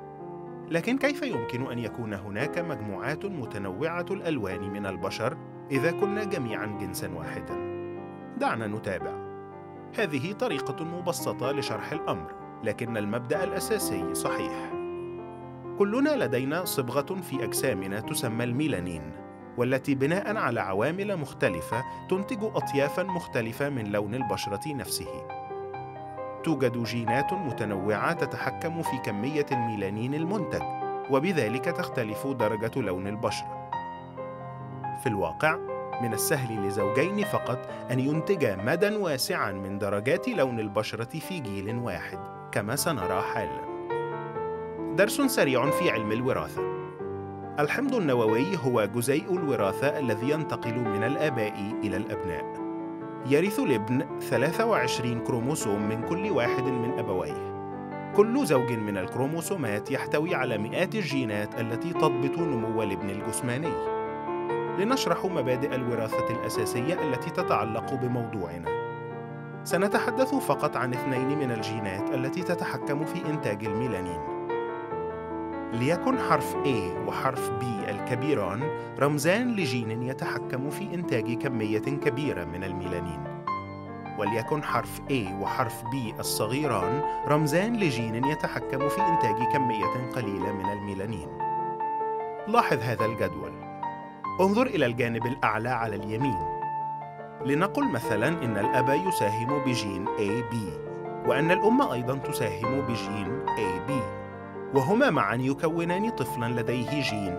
C: لكن كيف يمكن ان يكون هناك مجموعات متنوعه الالوان من البشر اذا كنا جميعا جنسا واحدا دعنا نتابع هذه طريقه مبسطه لشرح الامر لكن المبدا الاساسي صحيح كلنا لدينا صبغه في اجسامنا تسمى الميلانين والتي بناء على عوامل مختلفه تنتج اطيافا مختلفه من لون البشره نفسه توجد جينات متنوعه تتحكم في كميه الميلانين المنتج وبذلك تختلف درجه لون البشره في الواقع من السهل لزوجين فقط أن ينتجا مدى واسعا من درجات لون البشرة في جيل واحد كما سنرى حالا درس سريع في علم الوراثة الحمض النووي هو جزيء الوراثة الذي ينتقل من الآباء إلى الأبناء يرث الابن 23 كروموسوم من كل واحد من أبويه كل زوج من الكروموسومات يحتوي على مئات الجينات التي تضبط نمو الابن الجسماني لنشرح مبادئ الوراثة الأساسية التي تتعلق بموضوعنا سنتحدث فقط عن اثنين من الجينات التي تتحكم في إنتاج الميلانين ليكن حرف A وحرف B الكبيران رمزان لجين يتحكم في إنتاج كمية كبيرة من الميلانين وليكن حرف A وحرف B الصغيران رمزان لجين يتحكم في إنتاج كمية قليلة من الميلانين لاحظ هذا الجدول انظر إلى الجانب الأعلى على اليمين لنقل مثلا إن الأب يساهم بجين AB وأن الأم أيضا تساهم بجين AB وهما معا يكونان طفلا لديه جين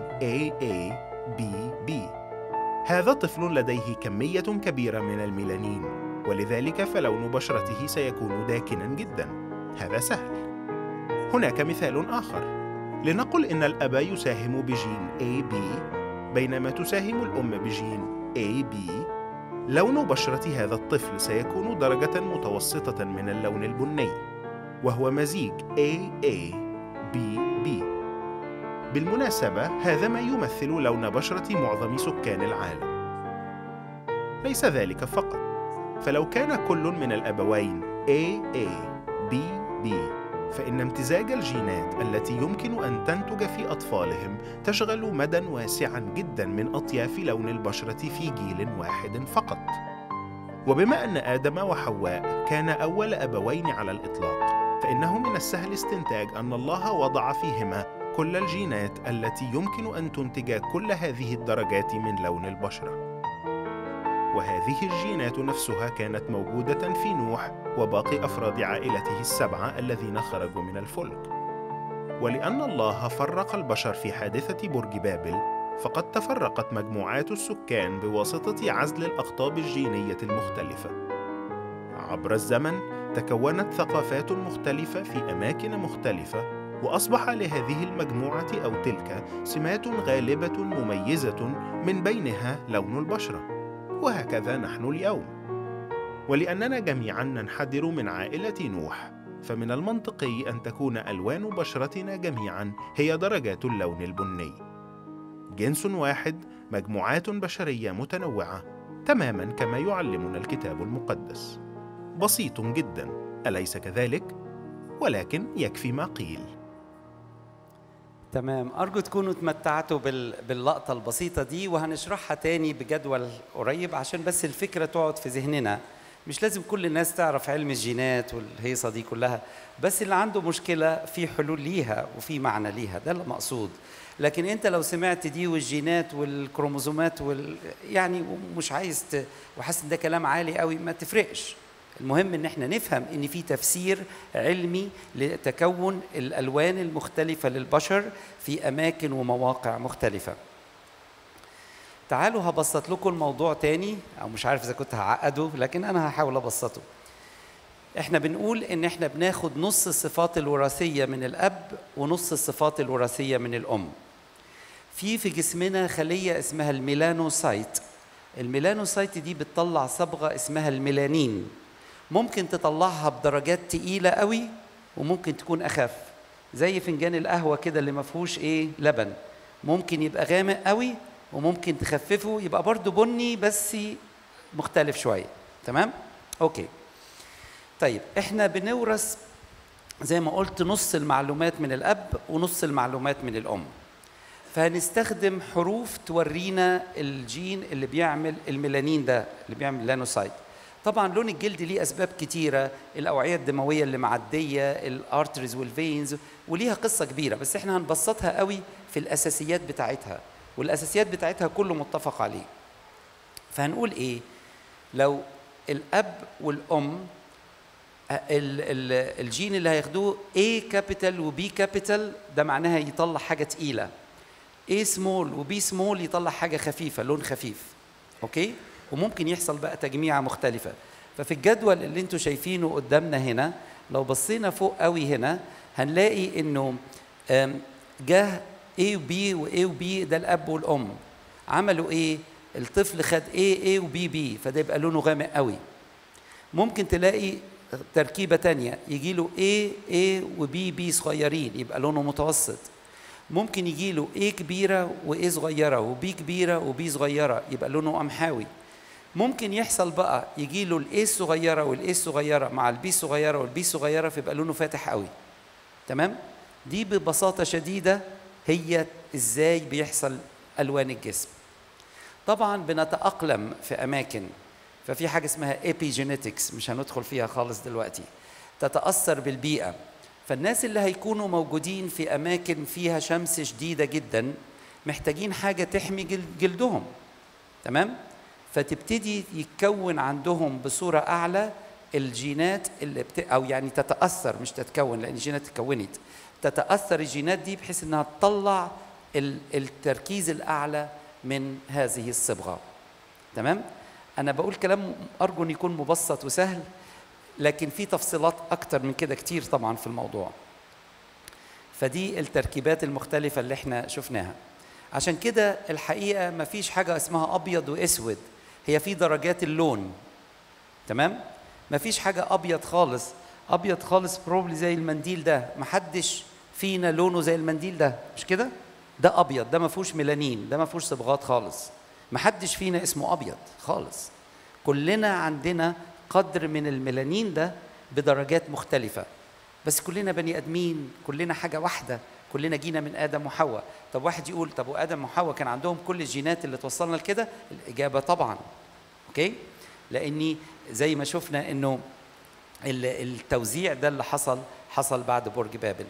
C: AABB هذا طفل لديه كمية كبيرة من الميلانين ولذلك فلون بشرته سيكون داكنا جدا هذا سهل هناك مثال آخر لنقل إن الأب يساهم بجين AB بينما تساهم الأم بجين AB لون بشرة هذا الطفل سيكون درجة متوسطة من اللون البني وهو مزيج AA BB بالمناسبة هذا ما يمثل لون بشرة معظم سكان العالم ليس ذلك فقط فلو كان كل من الأبوين AA BB فإن امتزاج الجينات التي يمكن أن تنتج في أطفالهم تشغل مدى واسعا جدا من أطياف لون البشرة في جيل واحد فقط. وبما أن آدم وحواء كان أول أبوين على الإطلاق، فإنه من السهل استنتاج أن الله وضع فيهما كل الجينات التي يمكن أن تنتج كل هذه الدرجات من لون البشرة. وهذه الجينات نفسها كانت موجودة في نوح وباقي أفراد عائلته السبعة الذين خرجوا من الفلك. ولأن الله فرق البشر في حادثة برج بابل، فقد تفرقت مجموعات السكان بواسطة عزل الأقطاب الجينية المختلفة. عبر الزمن تكونت ثقافات مختلفة في أماكن مختلفة، وأصبح لهذه المجموعة أو تلك سمات غالبة مميزة من بينها لون البشرة. وهكذا نحن اليوم ولاننا جميعا ننحدر من عائله نوح فمن المنطقي ان تكون الوان بشرتنا جميعا هي درجات اللون البني جنس واحد مجموعات بشريه متنوعه تماما كما يعلمنا الكتاب المقدس بسيط جدا اليس كذلك ولكن يكفي ما قيل
B: تمام أرجو تكونوا تمتعتوا بال... باللقطة البسيطة دي وهنشرحها تاني بجدول قريب عشان بس الفكرة تقعد في ذهننا مش لازم كل الناس تعرف علم الجينات والهيصة دي كلها بس اللي عنده مشكلة في حلول ليها وفي معنى ليها ده اللي مقصود لكن انت لو سمعت دي والجينات والكروموزومات وال... يعني ومش عايز ت... وحاسس ان ده كلام عالي قوي ما تفرقش المهم ان احنا نفهم ان في تفسير علمي لتكون الالوان المختلفه للبشر في اماكن ومواقع مختلفه تعالوا هبسط لكم الموضوع تاني او مش عارف اذا كنت هعقده لكن انا هحاول ابسطه احنا بنقول ان احنا بناخد نص الصفات الوراثيه من الاب ونص الصفات الوراثيه من الام في في جسمنا خليه اسمها الميلانوسايت الميلانوسايت دي بتطلع صبغه اسمها الميلانين ممكن تطلعها بدرجات تقيله قوي وممكن تكون اخف زي فنجان القهوه كده اللي ما فيهوش ايه لبن ممكن يبقى غامق قوي وممكن تخففه يبقى برضو بني بس مختلف شويه تمام اوكي طيب احنا بنورث زي ما قلت نص المعلومات من الاب ونص المعلومات من الام فهنستخدم حروف تورينا الجين اللي بيعمل الميلانين ده اللي بيعمل لانوسايت طبعا لون الجلد ليه اسباب كتيره الاوعيه الدمويه اللي معديه الارتريز والفينز وليها قصه كبيره بس احنا هنبسطها قوي في الاساسيات بتاعتها والاساسيات بتاعتها كله متفق عليه فهنقول ايه لو الاب والام ال ال الجين اللي هياخدوه A كابيتال وبي كابيتال ده معناها يطلع حاجه تقيله A سمول وبي سمول يطلع حاجه خفيفه لون خفيف اوكي وممكن يحصل بقى تجميعه مختلفه ففي الجدول اللي انتوا شايفينه قدامنا هنا لو بصينا فوق قوي هنا هنلاقي انه آم، جه A و B و A و B ده الاب والام عملوا ايه الطفل خد A A و B B فده يبقى لونه غامق قوي ممكن تلاقي تركيبة تانية يجي له A A و B B صغيرين يبقى لونه متوسط ممكن يجي له A كبيرة و A صغيرة و B كبيرة و B صغيرة يبقى لونه قمحاوي ممكن يحصل بقى يجي له الاي الصغيره والاي الصغيره مع البي الصغيره والبي الصغيره فيبقى لونه فاتح قوي تمام دي ببساطه شديده هي ازاي بيحصل الوان الجسم طبعا بنتاقلم في اماكن ففي حاجه اسمها epigenetics مش هندخل فيها خالص دلوقتي تتاثر بالبيئه فالناس اللي هيكونوا موجودين في اماكن فيها شمس شديده جدا محتاجين حاجه تحمي جل- جلدهم تمام فتبتدي يتكون عندهم بصوره اعلى الجينات اللي بت... او يعني تتاثر مش تتكون لان الجينات اتكونت تتاثر الجينات دي بحيث انها تطلع ال... التركيز الاعلى من هذه الصبغه تمام انا بقول كلام ارجو ان يكون مبسط وسهل لكن في تفصيلات اكتر من كده كتير طبعا في الموضوع فدي التركيبات المختلفه اللي احنا شفناها عشان كده الحقيقه ما فيش حاجه اسمها ابيض واسود هي في درجات اللون تمام ما فيش حاجه ابيض خالص ابيض خالص بروبلي زي المنديل ده محدش فينا لونه زي المنديل ده مش كده ده ابيض ده ما فيهوش ميلانين ده ما فيهوش صبغات خالص محدش فينا اسمه ابيض خالص كلنا عندنا قدر من الميلانين ده بدرجات مختلفه بس كلنا بني ادمين كلنا حاجه واحده كلنا جينا من ادم وحواء طب واحد يقول طب وادم وحواء كان عندهم كل الجينات اللي توصلنا لكده الاجابه طبعا اوكي لاني زي ما شفنا انه ال- التوزيع ده اللي حصل حصل بعد برج بابل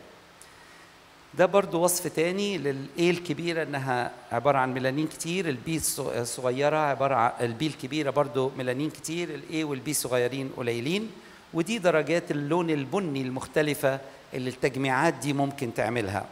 B: ده برضو وصف تاني للاي الكبيره انها عباره عن ميلانين كتير البي الص- الصغيره عباره عن البي الكبيره برضو ميلانين كتير الاي والبي صغيرين قليلين ودي درجات اللون البني المختلفه اللي التجميعات دي ممكن تعملها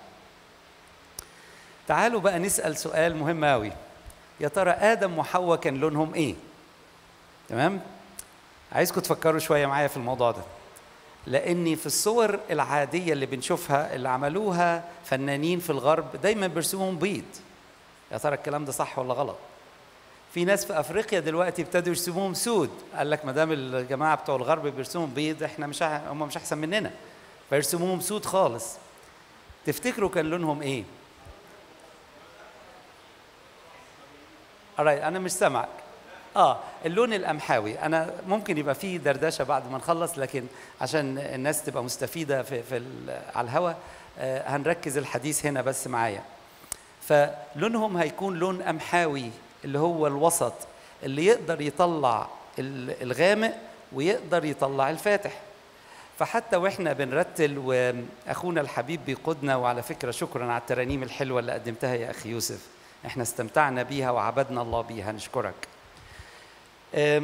B: تعالوا بقى نسال سؤال مهم قوي يا ترى ادم وحواء كان لونهم ايه تمام عايزكم تفكروا شويه معايا في الموضوع ده لاني في الصور العاديه اللي بنشوفها اللي عملوها فنانين في الغرب دايما بيرسموهم بيض يا ترى الكلام ده صح ولا غلط في ناس في افريقيا دلوقتي ابتدوا يرسموهم سود قال لك ما دام الجماعه بتوع الغرب بيرسموهم بيض احنا مش ع- هم مش احسن مننا فيرسموهم سود خالص تفتكروا كان لونهم ايه alright انا مش سامعك اه اللون القمحاوي انا ممكن يبقى فيه دردشه بعد ما نخلص لكن عشان الناس تبقى مستفيده في, في ال- على الهوا آه هنركز الحديث هنا بس معايا فلونهم هيكون لون قمحاوي اللي هو الوسط اللي يقدر يطلع ال- الغامق ويقدر يطلع الفاتح فحتى واحنا بنرتل واخونا الحبيب بيقودنا وعلى فكره شكرا على الترانيم الحلوه اللي قدمتها يا اخي يوسف احنا استمتعنا بيها وعبدنا الله بيها نشكرك آم،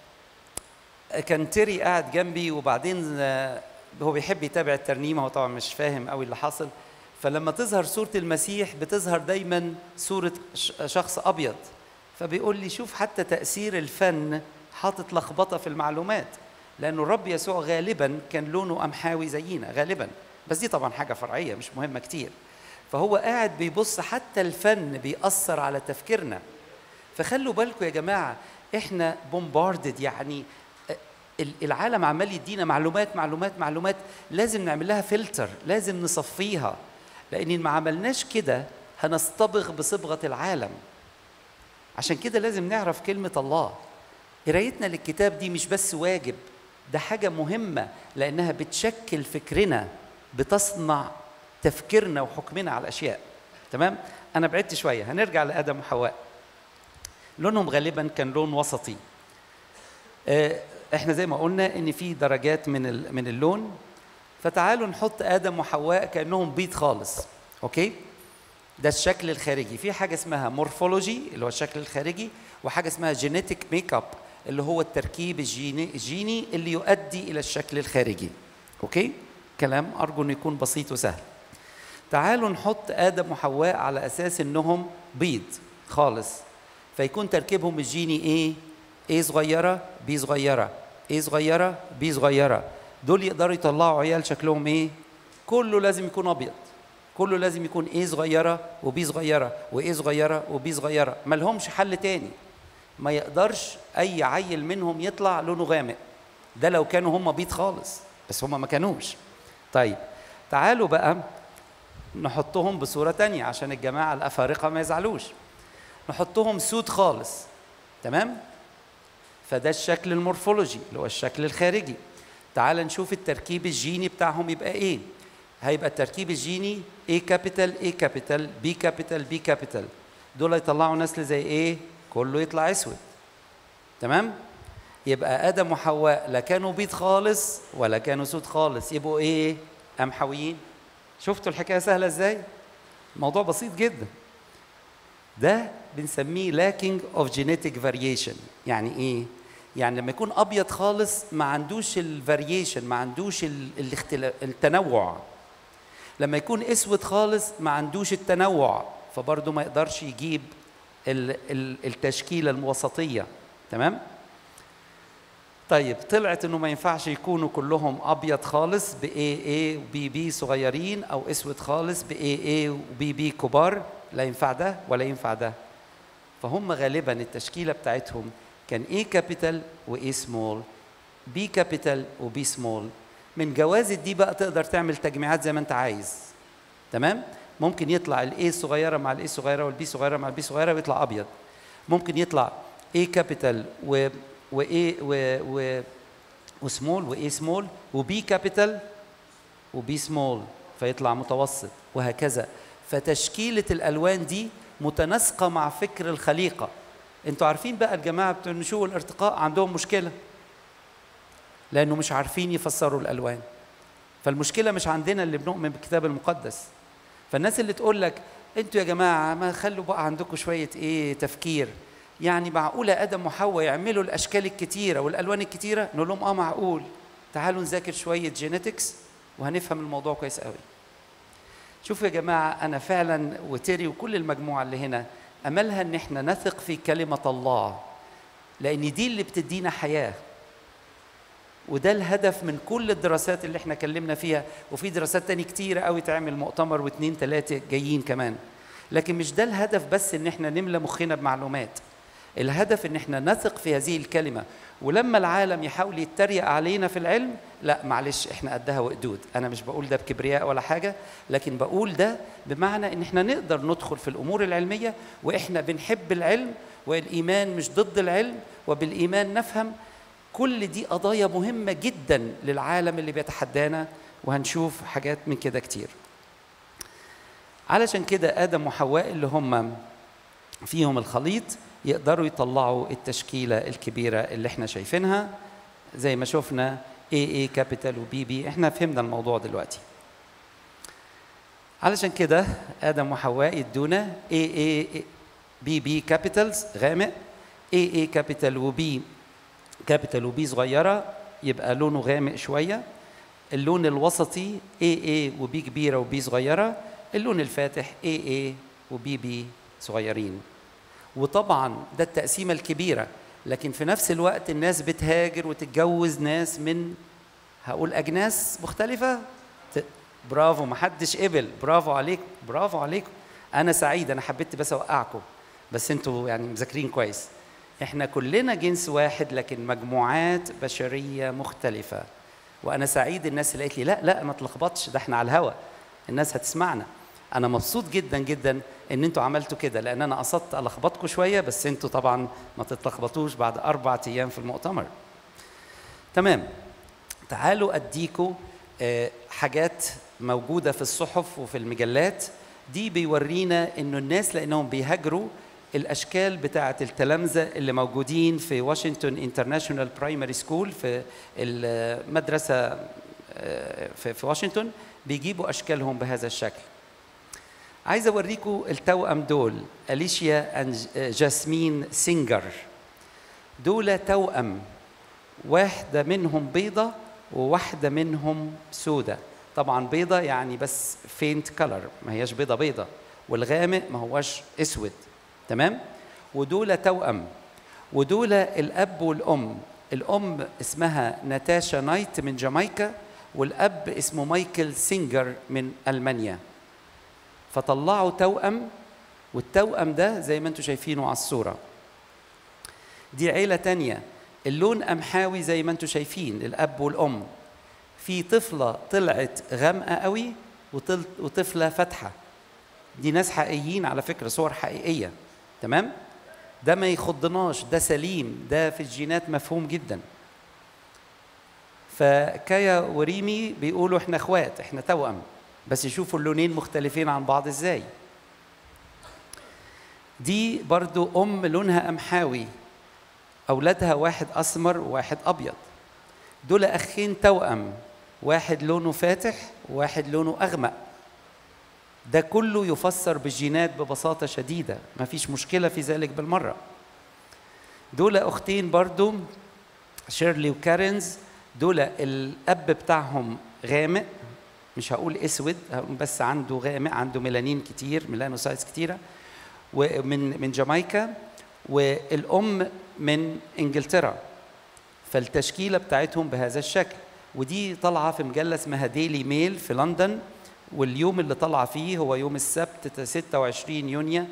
B: كان تيري قاعد جنبي وبعدين آه، هو بيحب يتابع الترنيمه هو طبعا مش فاهم قوي اللي حصل فلما تظهر صوره المسيح بتظهر دايما صوره ش- شخص ابيض فبيقول لي شوف حتى تاثير الفن حاطط لخبطه في المعلومات لانه الرب يسوع غالبا كان لونه قمحاوي زينا غالبا بس دي طبعا حاجه فرعيه مش مهمه كتير فهو قاعد بيبص حتى الفن بيأثر على تفكيرنا فخلوا بالكم يا جماعه احنا بومباردد يعني ال- العالم عمال يدينا معلومات معلومات معلومات لازم نعمل لها فلتر لازم نصفيها لان ما عملناش كده هنصطبغ بصبغه العالم عشان كده لازم نعرف كلمه الله قرايتنا للكتاب دي مش بس واجب ده حاجه مهمه لانها بتشكل فكرنا بتصنع تفكيرنا وحكمنا على الاشياء تمام انا بعدت شويه هنرجع لادم وحواء لونهم غالبا كان لون وسطي آه، احنا زي ما قلنا ان في درجات من ال- من اللون فتعالوا نحط ادم وحواء كانهم بيض خالص اوكي ده الشكل الخارجي في حاجه اسمها مورفولوجي اللي هو الشكل الخارجي وحاجه اسمها جينيتك ميك اب اللي هو التركيب الجيني الجيني اللي يؤدي الى الشكل الخارجي اوكي كلام ارجو انه يكون بسيط وسهل تعالوا نحط ادم وحواء على اساس انهم بيض خالص فيكون تركيبهم الجيني ايه ايه صغيره بي صغيره ايه صغيره بي صغيره دول يقدروا يطلعوا عيال شكلهم ايه كله لازم يكون ابيض كله لازم يكون ايه صغيره وبي صغيره وايه صغيره وبي صغيره ما لهمش حل تاني ما يقدرش اي عيل منهم يطلع لونه غامق ده لو كانوا هم بيض خالص بس هم ما كانوش طيب تعالوا بقى نحطهم بصورة تانية عشان الجماعة الأفارقة ما يزعلوش نحطهم سود خالص تمام فده الشكل المورفولوجي اللي هو الشكل الخارجي تعال نشوف التركيب الجيني بتاعهم يبقى ايه هيبقى التركيب الجيني A كابيتال A كابيتال B كابيتال B كابيتال دول يطلعوا نسل زي ايه كله يطلع اسود تمام يبقى ادم وحواء لا كانوا بيض خالص ولا كانوا سود خالص يبقوا ايه قمحويين شفتوا الحكايه سهله ازاي الموضوع بسيط جدا ده بنسميه lacking of genetic variation يعني ايه يعني لما يكون ابيض خالص ما عندوش الفاريشن ما عندوش ال- الاختلا- التنوع لما يكون اسود خالص ما عندوش التنوع فبرضه ما يقدرش يجيب ال- ال- التشكيله الوسطيه تمام طيب طلعت انه ما ينفعش يكونوا كلهم ابيض خالص ب AA و BB صغيرين او اسود خالص ب AA و BB كبار لا ينفع ده ولا ينفع ده فهم غالبا التشكيله بتاعتهم كان A كابيتال و A سمول B كابيتال و B سمول من جوازة دي بقى تقدر تعمل تجميعات زي ما انت عايز تمام ممكن يطلع الاي صغيره مع الاي صغيره والبي صغيره مع البي صغيره ويطلع ابيض ممكن يطلع اي كابيتال و واي و و وسمول واي سمول وبي كابيتال وبي سمول فيطلع متوسط وهكذا فتشكيله الالوان دي متناسقه مع فكر الخليقه انتوا عارفين بقى الجماعه بتوع النشوء والارتقاء عندهم مشكله لانه مش عارفين يفسروا الالوان فالمشكله مش عندنا اللي بنؤمن بالكتاب المقدس فالناس اللي تقول لك انتوا يا جماعه ما خلوا بقى عندكم شويه ايه تفكير يعني معقوله ادم وحواء يعملوا الاشكال الكتيره والالوان الكتيره نقول لهم اه معقول تعالوا نذاكر شويه جينيتكس وهنفهم الموضوع كويس قوي شوفوا يا جماعه انا فعلا وتيري وكل المجموعه اللي هنا املها ان احنا نثق في كلمه الله لان دي اللي بتدينا حياه وده الهدف من كل الدراسات اللي احنا اتكلمنا فيها وفي دراسات تاني كتيرة قوي تعمل مؤتمر واثنين ثلاثة جايين كمان لكن مش ده الهدف بس ان احنا نملى مخنا بمعلومات الهدف ان احنا نثق في هذه الكلمة ولما العالم يحاول يتريق علينا في العلم لا معلش احنا قدها وقدود انا مش بقول ده بكبرياء ولا حاجة لكن بقول ده بمعنى ان احنا نقدر ندخل في الامور العلمية واحنا بنحب العلم والايمان مش ضد العلم وبالايمان نفهم كل دي قضايا مهمة جدا للعالم اللي بيتحدانا وهنشوف حاجات من كده كتير علشان كده آدم وحواء اللي هم فيهم الخليط يقدروا يطلعوا التشكيلة الكبيرة اللي احنا شايفينها زي ما شفنا AA كابيتال و BB احنا فهمنا الموضوع دلوقتي علشان كده آدم وحواء يدونا AA BB كابيتالز غامق AA كابيتال و B كابيتال وبي صغيره يبقى لونه غامق شويه اللون الوسطي اي اي وبي كبيره وبي صغيره اللون الفاتح اي اي وبي بي صغيرين وطبعا ده التقسيمه الكبيره لكن في نفس الوقت الناس بتهاجر وتتجوز ناس من هقول اجناس مختلفه ت... برافو محدش قبل برافو عليكم برافو عليكم انا سعيد انا حبيت بس اوقعكم بس انتوا يعني مذاكرين كويس احنا كلنا جنس واحد لكن مجموعات بشريه مختلفه وانا سعيد الناس اللي قالت لي لا لا ما تلخبطش ده احنا على الهوا الناس هتسمعنا انا مبسوط جدا جدا ان انتوا عملتوا كده لان انا قصدت الخبطكم شويه بس انتوا طبعا ما تتلخبطوش بعد اربع ايام في المؤتمر تمام تعالوا اديكم آه، حاجات موجوده في الصحف وفي المجلات دي بيورينا انه الناس لانهم بيهاجروا الاشكال بتاعه التلامذه اللي موجودين في واشنطن انترناشونال برايمري سكول في المدرسه آه، في في واشنطن بيجيبوا اشكالهم بهذا الشكل عايز اوريكم التوأم دول اليشيا اند جاسمين سينجر دول توأم واحده منهم بيضه وواحده منهم سودة طبعا بيضه يعني بس فينت كلر ما هياش بيضه بيضه والغامق ما هوش اسود تمام ودول توأم ودول الأب والأم الأم اسمها ناتاشا نايت من جامايكا والأب اسمه مايكل سينجر من ألمانيا فطلعوا توأم والتوأم ده زي ما انتم شايفينه على الصورة دي عيلة تانية اللون قمحاوي زي ما انتم شايفين الأب والأم في طفلة طلعت غامقة قوي وطل- وطفلة فاتحة دي ناس حقيقيين على فكرة صور حقيقية تمام ده ما يخضناش ده سليم ده في الجينات مفهوم جدا فكايا وريمي بيقولوا احنا اخوات احنا توأم بس يشوفوا اللونين مختلفين عن بعض ازاي دي برضو ام لونها قمحاوي اولادها واحد اسمر وواحد ابيض دول اخين توأم واحد لونه فاتح وواحد لونه اغمق ده كله يفسر بالجينات ببساطة شديدة ما فيش مشكلة في ذلك بالمرة دول أختين برضو شيرلي وكارنز دول الأب بتاعهم غامق مش هقول اسود هقول بس عنده غامق عنده ميلانين كتير ميلانوسايتس كتيره ومن من جامايكا والام من انجلترا فالتشكيله بتاعتهم بهذا الشكل ودي طالعه في مجله اسمها ديلي ميل في لندن واليوم اللي طالعه فيه هو يوم السبت 26 يونيو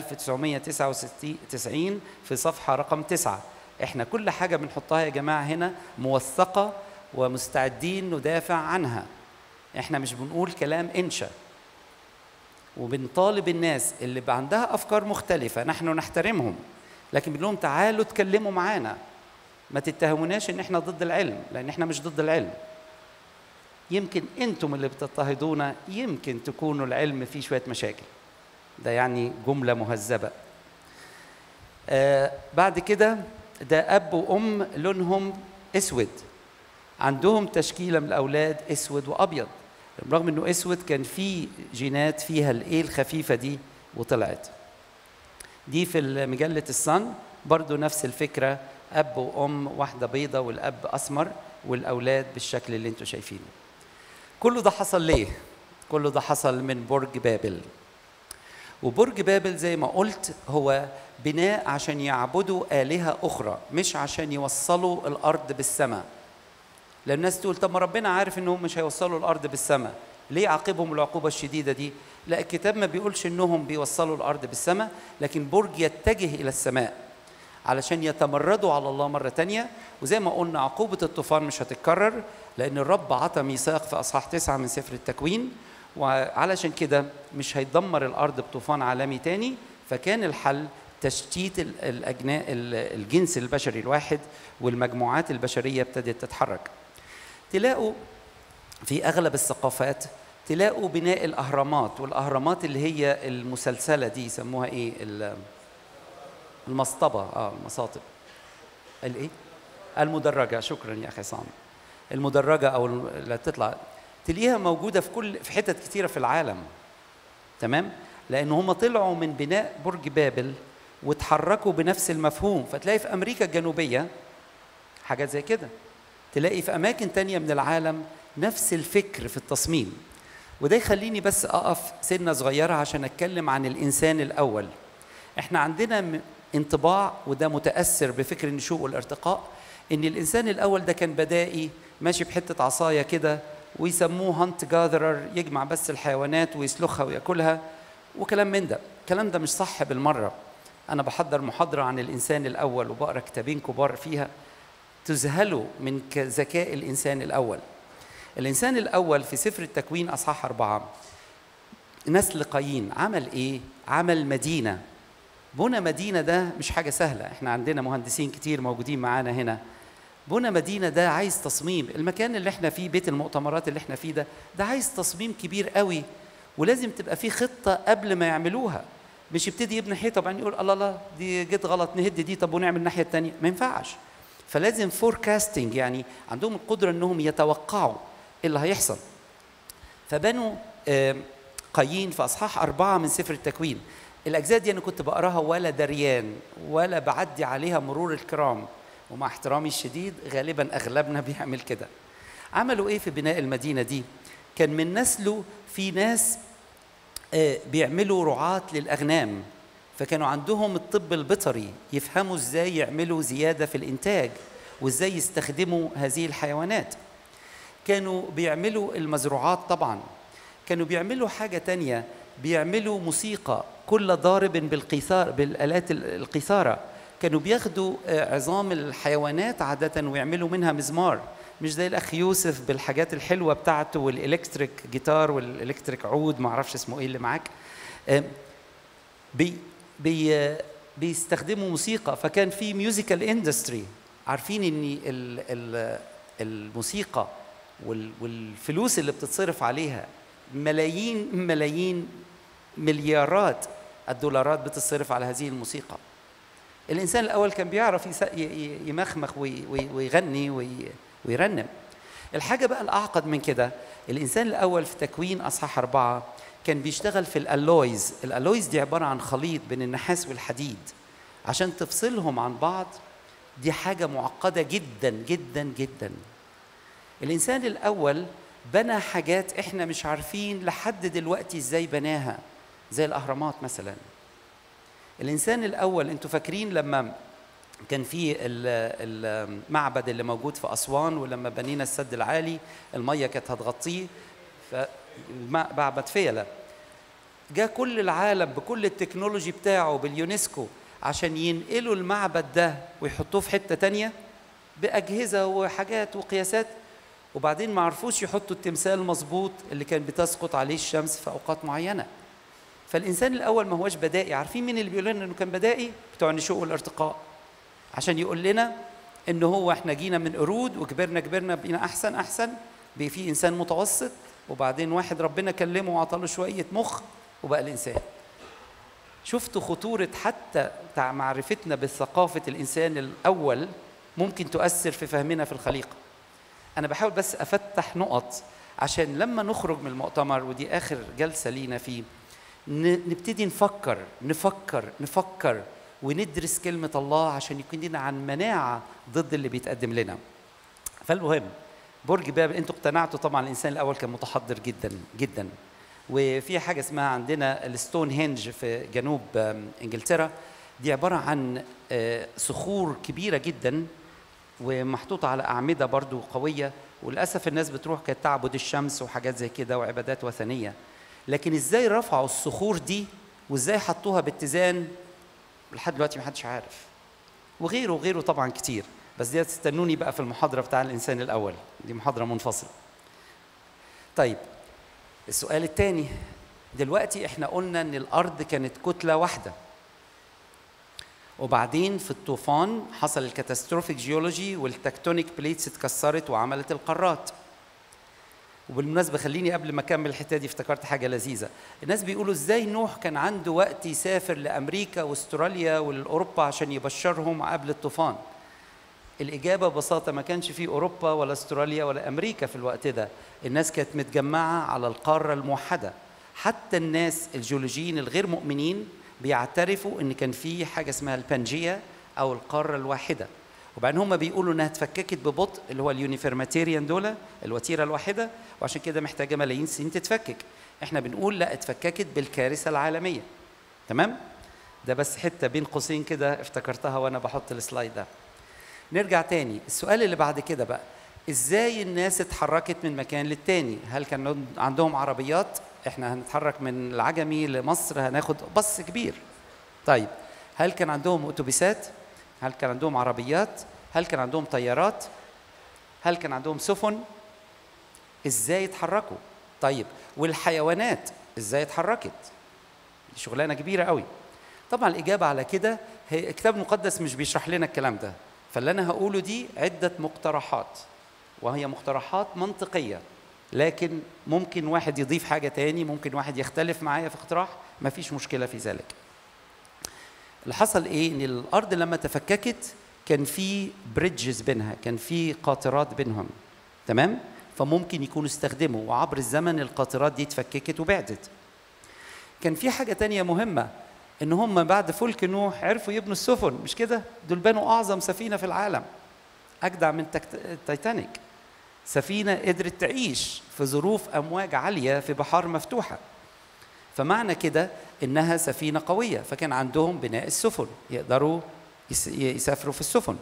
B: 1999 في صفحه رقم 9 احنا كل حاجه بنحطها يا جماعه هنا موثقه ومستعدين ندافع عنها احنا مش بنقول كلام انشا وبنطالب الناس اللي بقى عندها افكار مختلفه نحن نحترمهم لكن بنقول لهم تعالوا اتكلموا معانا ما تتهموناش ان احنا ضد العلم لان احنا مش ضد العلم يمكن انتم اللي بتضطهدونا يمكن تكونوا العلم فيه شويه مشاكل ده يعني جمله مهذبه آه بعد كده ده اب وام لونهم اسود عندهم تشكيله من الاولاد اسود وابيض رغم انه اسود كان في جينات فيها الايه الخفيفه دي وطلعت دي في مجله الصن برضو نفس الفكره اب وام واحده بيضه والاب اسمر والاولاد بالشكل اللي انتم شايفينه كله ده حصل ليه كله ده حصل من برج بابل وبرج بابل زي ما قلت هو بناء عشان يعبدوا آلهة أخرى مش عشان يوصلوا الأرض بالسماء لأن الناس تقول طب ما ربنا عارف إنهم مش هيوصلوا الأرض بالسماء ليه عاقبهم العقوبة الشديدة دي لا الكتاب ما بيقولش إنهم بيوصلوا الأرض بالسماء لكن برج يتجه إلى السماء علشان يتمردوا على الله مرة تانية وزي ما قلنا عقوبة الطوفان مش هتتكرر لأن الرب عطى ميثاق في أصحاح تسعة من سفر التكوين وعلشان كده مش هيدمر الأرض بطوفان عالمي تاني فكان الحل تشتيت الأجناء الجنس البشري الواحد والمجموعات البشرية ابتدت تتحرك تلاقوا في أغلب الثقافات تلاقوا بناء الأهرامات والأهرامات اللي هي المسلسلة دي يسموها إيه المصطبة اه المصاطب الايه المدرجة شكرا يا أخي صام المدرجة أو اللي تطلع تلاقيها موجودة في كل في حتت كتيرة في العالم تمام لأن هم طلعوا من بناء برج بابل وتحركوا بنفس المفهوم فتلاقي في أمريكا الجنوبية حاجات زي كده تلاقي في أماكن تانية من العالم نفس الفكر في التصميم وده يخليني بس أقف سنة صغيرة عشان أتكلم عن الإنسان الأول احنا عندنا انطباع وده متاثر بفكر النشوء والارتقاء ان الانسان الاول ده كان بدائي ماشي بحته عصايه كده ويسموه هانت جاذرر يجمع بس الحيوانات ويسلخها وياكلها وكلام من ده الكلام ده مش صح بالمره انا بحضر محاضره عن الانسان الاول وبقرا كتابين كبار فيها تذهلوا من ذكاء الانسان الاول الانسان الاول في سفر التكوين اصحاح اربعه نسل قايين عمل ايه عمل مدينه بنى مدينه ده مش حاجه سهله احنا عندنا مهندسين كتير موجودين معانا هنا بنى مدينه ده عايز تصميم المكان اللي احنا فيه بيت المؤتمرات اللي احنا فيه ده ده عايز تصميم كبير قوي ولازم تبقى فيه خطه قبل ما يعملوها مش يبتدي يبني حيطه وبعدين يقول الله لا دي جت غلط نهد دي طب ونعمل الناحيه الثانيه ما ينفعش فلازم فوركاستنج يعني عندهم القدره انهم يتوقعوا ايه اللي هيحصل فبنوا قايين في اصحاح اربعه من سفر التكوين الاجزاء دي انا كنت بقراها ولا دريان ولا بعدي عليها مرور الكرام ومع احترامي الشديد غالبا اغلبنا بيعمل كده عملوا ايه في بناء المدينه دي كان من نسله في ناس بيعملوا رعاة للاغنام فكانوا عندهم الطب البيطري يفهموا ازاي يعملوا زياده في الانتاج وازاي يستخدموا هذه الحيوانات كانوا بيعملوا المزروعات طبعا كانوا بيعملوا حاجه تانية بيعملوا موسيقى كل ضارب بالقيثار بالالات القيثاره كانوا بياخدوا آه، عظام الحيوانات عاده ويعملوا منها مزمار مش زي الاخ يوسف بالحاجات الحلوه بتاعته والالكتريك جيتار والالكتريك عود ما اعرفش اسمه ايه اللي معاك آه، بي بي بيستخدموا موسيقى فكان في ميوزيكال اندستري عارفين ان ال ال الموسيقى وال والفلوس اللي بتتصرف عليها ملايين ملايين مليارات الدولارات بتتصرف على هذه الموسيقى الانسان الاول كان بيعرف يس- ي- ي- يمخمخ وي- وي- ويغني وي- ويرنم الحاجه بقى الاعقد من كده الانسان الاول في تكوين اصحاح اربعه كان بيشتغل في الالويز الالويز دي عباره عن خليط بين النحاس والحديد عشان تفصلهم عن بعض دي حاجه معقده جدا جدا جدا الانسان الاول بنى حاجات احنا مش عارفين لحد دلوقتي ازاي بناها زي الاهرامات مثلا الانسان الاول انتوا فاكرين لما كان في ال- المعبد اللي موجود في اسوان ولما بنينا السد العالي الميه كانت هتغطيه فمعبد فيلة جاء كل العالم بكل التكنولوجي بتاعه باليونسكو عشان ينقلوا المعبد ده ويحطوه في حته تانية باجهزه وحاجات وقياسات وبعدين ما عرفوش يحطوا التمثال المظبوط اللي كان بتسقط عليه الشمس في اوقات معينه فالانسان الاول ما هوش بدائي عارفين مين اللي بيقول لنا انه كان بدائي بتوع النشوء والارتقاء عشان يقول لنا ان هو احنا جينا من قرود وكبرنا كبرنا بقينا احسن احسن بقي في انسان متوسط وبعدين واحد ربنا كلمه وعطاله شويه مخ وبقى الانسان شفتوا خطورة حتى تع- معرفتنا بثقافة الإنسان الأول ممكن تؤثر في فهمنا في الخليقة أنا بحاول بس أفتح نقط عشان لما نخرج من المؤتمر ودي آخر جلسة لينا فيه ن- نبتدي نفكر نفكر نفكر وندرس كلمة الله عشان يكون لنا عن مناعة ضد اللي بيتقدم لنا فالمهم برج بابل انتوا اقتنعتوا طبعا الانسان الاول كان متحضر جدا جدا وفي حاجه اسمها عندنا الستون هنج في جنوب آم، انجلترا دي عباره عن آه، صخور كبيره جدا ومحطوطه على اعمده برضو قويه وللاسف الناس بتروح كانت تعبد الشمس وحاجات زي كده وعبادات وثنيه لكن ازاي رفعوا الصخور دي وازاي حطوها باتزان لحد دلوقتي محدش عارف وغيره وغيره طبعا كتير بس دي تستنوني بقى في المحاضرة بتاع الإنسان الأول دي محاضرة منفصلة طيب السؤال الثاني دلوقتي احنا قلنا ان الارض كانت كتله واحده وبعدين في الطوفان حصل الكاتاستروفيك جيولوجي والتكتونيك بليتس اتكسرت وعملت القارات وبالمناسبه خليني قبل ما اكمل الحته دي افتكرت حاجه لذيذه الناس بيقولوا ازاي نوح كان عنده وقت يسافر لامريكا واستراليا والاوروبا عشان يبشرهم قبل الطوفان الإجابة ببساطة ما كانش في أوروبا ولا استراليا ولا أمريكا في الوقت ده الناس كانت متجمعة على القارة الموحدة حتى الناس الجيولوجيين الغير مؤمنين بيعترفوا إن كان في حاجة اسمها البانجيا أو القارة الواحدة وبعدين هم بيقولوا انها اتفككت ببطء اللي هو اليونيفرماتيريان دول الوتيره الواحده وعشان كده محتاجه ملايين السنين تتفكك احنا بنقول لا اتفككت بالكارثه العالميه تمام ده بس حته بين قوسين كده افتكرتها وانا بحط السلايد ده نرجع تاني السؤال اللي بعد كده بقى ازاي الناس اتحركت من مكان للتاني هل كان عندهم عربيات احنا هنتحرك من العجمي لمصر هناخد باص كبير طيب هل كان عندهم اتوبيسات هل كان عندهم عربيات هل كان عندهم طيارات هل كان عندهم سفن ازاي اتحركوا طيب والحيوانات ازاي اتحركت دي شغلانه كبيره قوي طبعا الاجابه على كده هي الكتاب المقدس مش بيشرح لنا الكلام ده فاللي انا هقوله دي عده مقترحات وهي مقترحات منطقيه لكن ممكن واحد يضيف حاجه تاني ممكن واحد يختلف معايا في اقتراح ما فيش مشكله في ذلك اللي حصل ايه ان الارض لما تفككت كان في بريدجز بينها كان في قاطرات بينهم تمام فممكن يكونوا استخدموا وعبر الزمن القاطرات دي اتفككت وبعدت كان في حاجه تانية مهمه ان هم بعد فلك نوح عرفوا يبنوا السفن مش كده دول بنوا اعظم سفينه في العالم اجدع من التيتانيك سفينه قدرت تعيش في ظروف امواج عاليه في بحار مفتوحه فمعنى كده انها سفينه قويه فكان عندهم بناء السفن يقدروا يس- يسافروا في السفن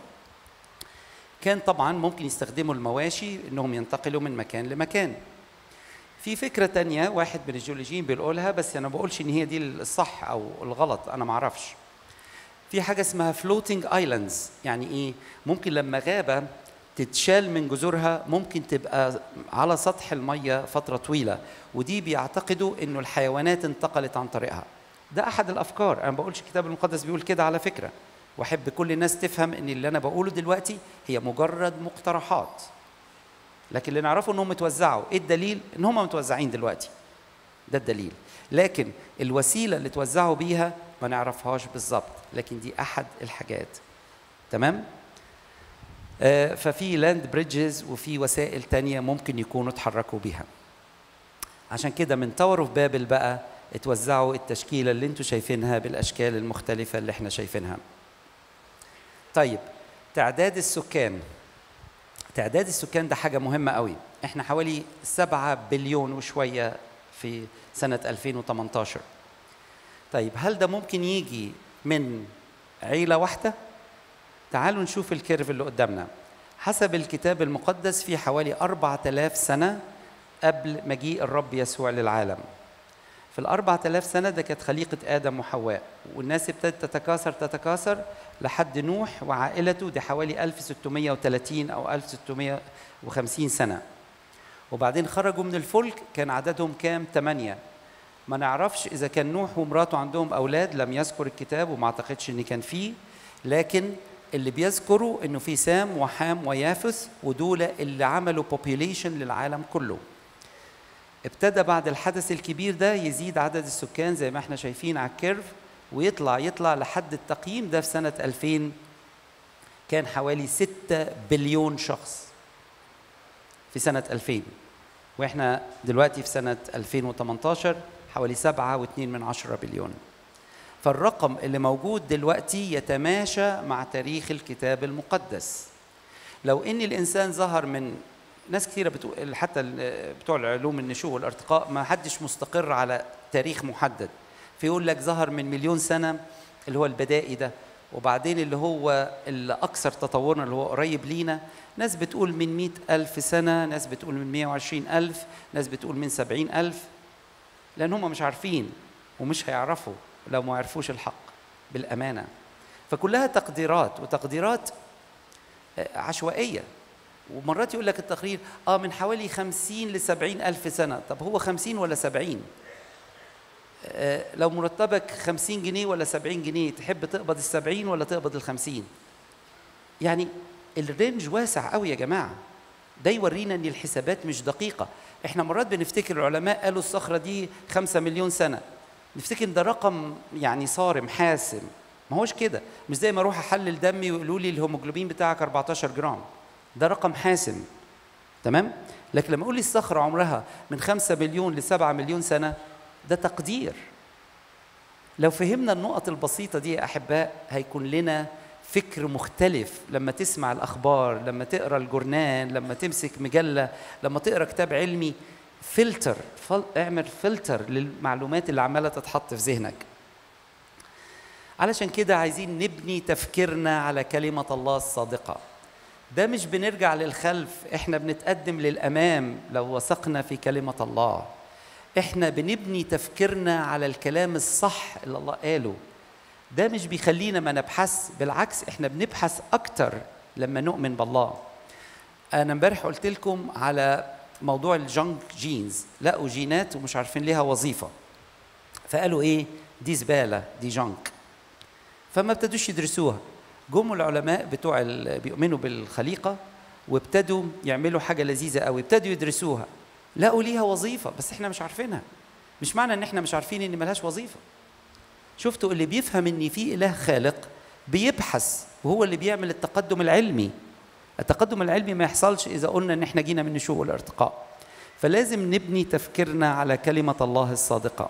B: كان طبعا ممكن يستخدموا المواشي انهم ينتقلوا من مكان لمكان في فكره تانية واحد من الجيولوجيين بيقولها بس انا ما بقولش ان هي دي الصح او الغلط انا ما اعرفش في حاجه اسمها floating islands يعني ايه ممكن لما غابه تتشال من جذورها ممكن تبقى على سطح الميه فتره طويله ودي بيعتقدوا انه الحيوانات انتقلت عن طريقها ده احد الافكار انا ما بقولش الكتاب المقدس بيقول كده على فكره واحب كل الناس تفهم ان اللي انا بقوله دلوقتي هي مجرد مقترحات لكن اللي نعرفه انهم متوزعوا ايه الدليل ان هم متوزعين دلوقتي ده الدليل لكن الوسيله اللي توزعوا بيها ما نعرفهاش بالظبط لكن دي احد الحاجات تمام آه، ففي لاند بريدجز وفي وسائل تانية ممكن يكونوا اتحركوا بيها عشان كده من تاور اوف بابل بقى اتوزعوا التشكيلة اللي انتوا شايفينها بالأشكال المختلفة اللي احنا شايفينها طيب تعداد السكان تعداد السكان ده حاجة مهمة قوي احنا حوالي سبعة بليون وشوية في سنة 2018 طيب هل ده ممكن يجي من عيلة واحدة؟ تعالوا نشوف الكيرف اللي قدامنا حسب الكتاب المقدس في حوالي أربعة آلاف سنة قبل مجيء الرب يسوع للعالم في الأربعة آلاف سنة ده كانت خليقة آدم وحواء والناس ابتدت تتكاثر تتكاثر لحد نوح وعائلته دي حوالي 1630 أو 1650 سنة وبعدين خرجوا من الفلك كان عددهم كام؟ ثمانية ما نعرفش إذا كان نوح ومراته عندهم أولاد لم يذكر الكتاب وما أعتقدش إن كان فيه لكن اللي بيذكروا إنه في سام وحام ويافث ودول اللي عملوا population للعالم كله ابتدى بعد الحدث الكبير ده يزيد عدد السكان زي ما احنا شايفين على الكيرف ويطلع يطلع لحد التقييم ده في سنة 2000 كان حوالي 6 بليون شخص في سنة 2000 واحنا دلوقتي في سنة 2018 حوالي 7.2 من عشرة بليون فالرقم اللي موجود دلوقتي يتماشى مع تاريخ الكتاب المقدس لو ان الانسان ظهر من ناس كثيرة بتقول حتى ال- بتوع العلوم النشوء والارتقاء ما حدش مستقر على تاريخ محدد فيقول لك ظهر من مليون سنة اللي هو البدائي ده وبعدين اللي هو الأكثر تطورا اللي هو قريب لينا ناس بتقول من مئة ألف سنة ناس بتقول من مئة وعشرين ألف ناس بتقول من سبعين ألف لأن هم مش عارفين ومش هيعرفوا لو ما عرفوش الحق بالأمانة فكلها تقديرات وتقديرات آه، عشوائية ومرات يقول لك التقرير اه من حوالي خمسين لسبعين ألف سنة طب هو خمسين ولا سبعين آه لو مرتبك خمسين جنيه ولا سبعين جنيه تحب تقبض السبعين ولا تقبض الخمسين يعني الرينج واسع قوي يا جماعة ده يورينا ان الحسابات مش دقيقة احنا مرات بنفتكر العلماء قالوا الصخرة دي خمسة مليون سنة نفتكر ان ده رقم يعني صارم حاسم ما هوش كده مش زي ما اروح احلل دمي ويقولوا لي الهيموجلوبين بتاعك 14 جرام ده رقم حاسم تمام لكن لما اقول لي الصخره عمرها من 5 مليون ل 7 مليون سنه ده تقدير لو فهمنا النقط البسيطه دي يا احباء هيكون لنا فكر مختلف لما تسمع الاخبار لما تقرا الجورنان لما تمسك مجله لما تقرا كتاب علمي فلتر فل... اعمل فلتر للمعلومات اللي عماله تتحط في ذهنك علشان كده عايزين نبني تفكيرنا على كلمه الله الصادقه ده مش بنرجع للخلف احنا بنتقدم للامام لو وثقنا في كلمه الله احنا بنبني تفكيرنا على الكلام الصح اللي الله قاله ده مش بيخلينا ما نبحث بالعكس احنا بنبحث اكتر لما نؤمن بالله انا امبارح قلت لكم على موضوع الجنك جينز لقوا جينات ومش عارفين ليها وظيفه فقالوا ايه دي زباله دي جنك فما ابتدوش يدرسوها جم العلماء بتوع ال- بيؤمنوا بالخليقه وابتدوا يعملوا حاجه لذيذه قوي ابتدوا يدرسوها لقوا ليها وظيفه بس احنا مش عارفينها مش معنى ان احنا مش عارفين ان ملهاش وظيفه شفتوا اللي بيفهم ان في اله خالق بيبحث وهو اللي بيعمل التقدم العلمي التقدم العلمي ما يحصلش اذا قلنا ان احنا جينا من نشوء والارتقاء فلازم نبني تفكيرنا على كلمه الله الصادقه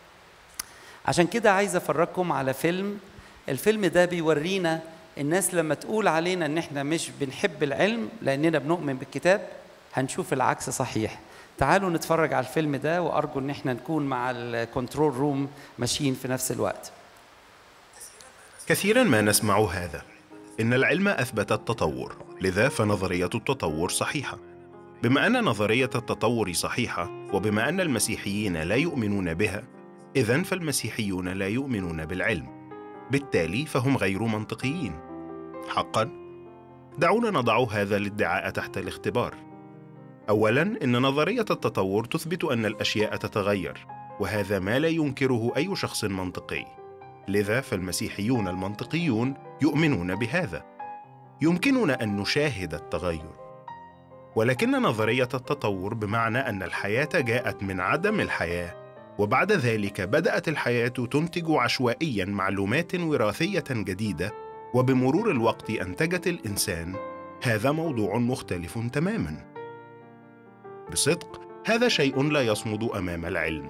B: عشان كده عايز افرجكم على فيلم الفيلم ده بيورينا الناس لما تقول علينا ان احنا مش بنحب العلم لاننا بنؤمن بالكتاب هنشوف العكس صحيح تعالوا نتفرج على الفيلم ده وارجو ان احنا نكون مع الكنترول روم ماشيين في نفس الوقت
C: كثيرا ما نسمع هذا إن العلم أثبت التطور لذا فنظرية التطور صحيحة بما أن نظرية التطور صحيحة وبما أن المسيحيين لا يؤمنون بها إذا فالمسيحيون لا يؤمنون بالعلم بالتالي فهم غير منطقيين حقا دعونا نضع هذا الادعاء تحت الاختبار اولا ان نظريه التطور تثبت ان الاشياء تتغير وهذا ما لا ينكره اي شخص منطقي لذا فالمسيحيون المنطقيون يؤمنون بهذا يمكننا ان نشاهد التغير ولكن نظريه التطور بمعنى ان الحياه جاءت من عدم الحياه وبعد ذلك بدات الحياه تنتج عشوائيا معلومات وراثيه جديده وبمرور الوقت انتجت الانسان هذا موضوع مختلف تماما بصدق هذا شيء لا يصمد امام العلم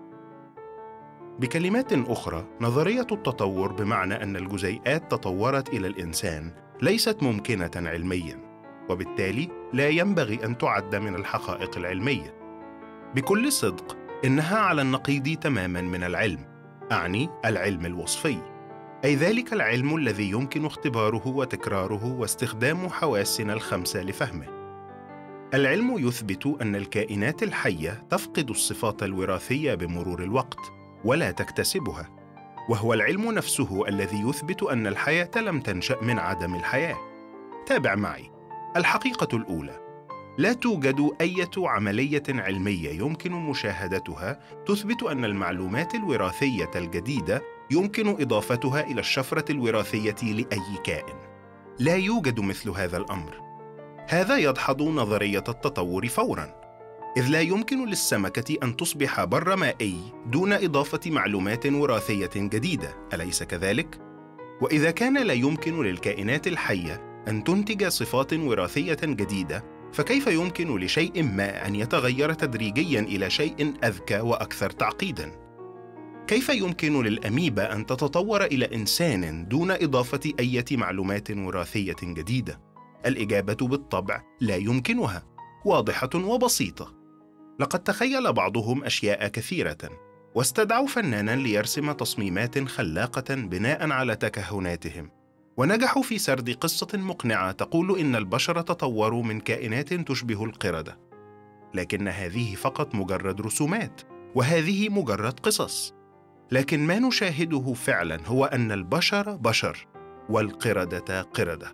C: بكلمات اخرى نظريه التطور بمعنى ان الجزيئات تطورت الى الانسان ليست ممكنه علميا وبالتالي لا ينبغي ان تعد من الحقائق العلميه بكل صدق انها على النقيض تماما من العلم اعني العلم الوصفي اي ذلك العلم الذي يمكن اختباره وتكراره واستخدام حواسنا الخمسه لفهمه العلم يثبت ان الكائنات الحيه تفقد الصفات الوراثيه بمرور الوقت ولا تكتسبها وهو العلم نفسه الذي يثبت ان الحياه لم تنشا من عدم الحياه تابع معي الحقيقه الاولى لا توجد اي عمليه علميه يمكن مشاهدتها تثبت ان المعلومات الوراثيه الجديده يمكن اضافتها الى الشفره الوراثيه لاي كائن لا يوجد مثل هذا الامر هذا يدحض نظريه التطور فورا اذ لا يمكن للسمكه ان تصبح بر مائي دون اضافه معلومات وراثيه جديده اليس كذلك واذا كان لا يمكن للكائنات الحيه ان تنتج صفات وراثيه جديده فكيف يمكن لشيء ما ان يتغير تدريجيا الى شيء اذكى واكثر تعقيدا كيف يمكن للاميبا ان تتطور الى انسان دون اضافه اي معلومات وراثيه جديده الاجابه بالطبع لا يمكنها واضحه وبسيطه لقد تخيل بعضهم اشياء كثيره واستدعوا فنانا ليرسم تصميمات خلاقه بناء على تكهناتهم ونجحوا في سرد قصه مقنعه تقول ان البشر تطوروا من كائنات تشبه القرده لكن هذه فقط مجرد رسومات وهذه مجرد قصص لكن ما نشاهده فعلا هو ان البشر بشر والقرده قرده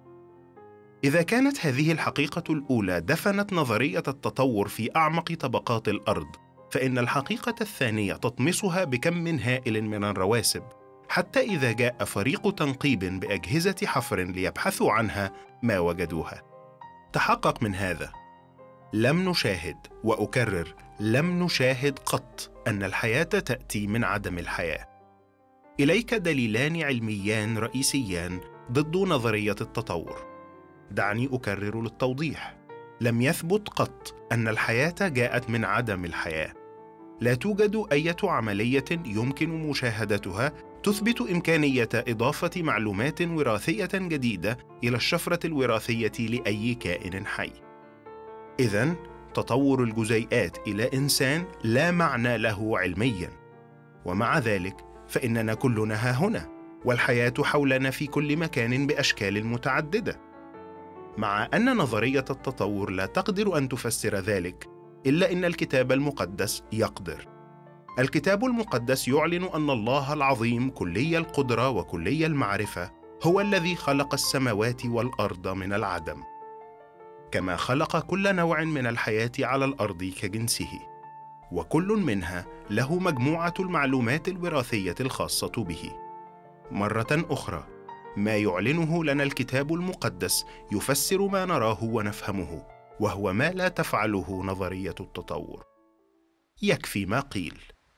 C: اذا كانت هذه الحقيقه الاولى دفنت نظريه التطور في اعمق طبقات الارض فان الحقيقه الثانيه تطمسها بكم هائل من الرواسب حتى اذا جاء فريق تنقيب باجهزه حفر ليبحثوا عنها ما وجدوها تحقق من هذا لم نشاهد واكرر لم نشاهد قط ان الحياه تاتي من عدم الحياه اليك دليلان علميان رئيسيان ضد نظريه التطور دعني اكرر للتوضيح لم يثبت قط ان الحياه جاءت من عدم الحياه لا توجد اي عمليه يمكن مشاهدتها تثبت امكانيه اضافه معلومات وراثيه جديده الى الشفره الوراثيه لاي كائن حي اذا تطور الجزيئات الى انسان لا معنى له علميا ومع ذلك فاننا كلنا ها هنا والحياه حولنا في كل مكان باشكال متعدده مع ان نظريه التطور لا تقدر ان تفسر ذلك الا ان الكتاب المقدس يقدر الكتاب المقدس يعلن ان الله العظيم كلي القدره وكلي المعرفه هو الذي خلق السماوات والارض من العدم كما خلق كل نوع من الحياه على الارض كجنسه وكل منها له مجموعه المعلومات الوراثيه الخاصه به مره اخرى ما يعلنه لنا الكتاب المقدس يفسر ما نراه ونفهمه وهو ما لا تفعله نظريه التطور يكفي ما قيل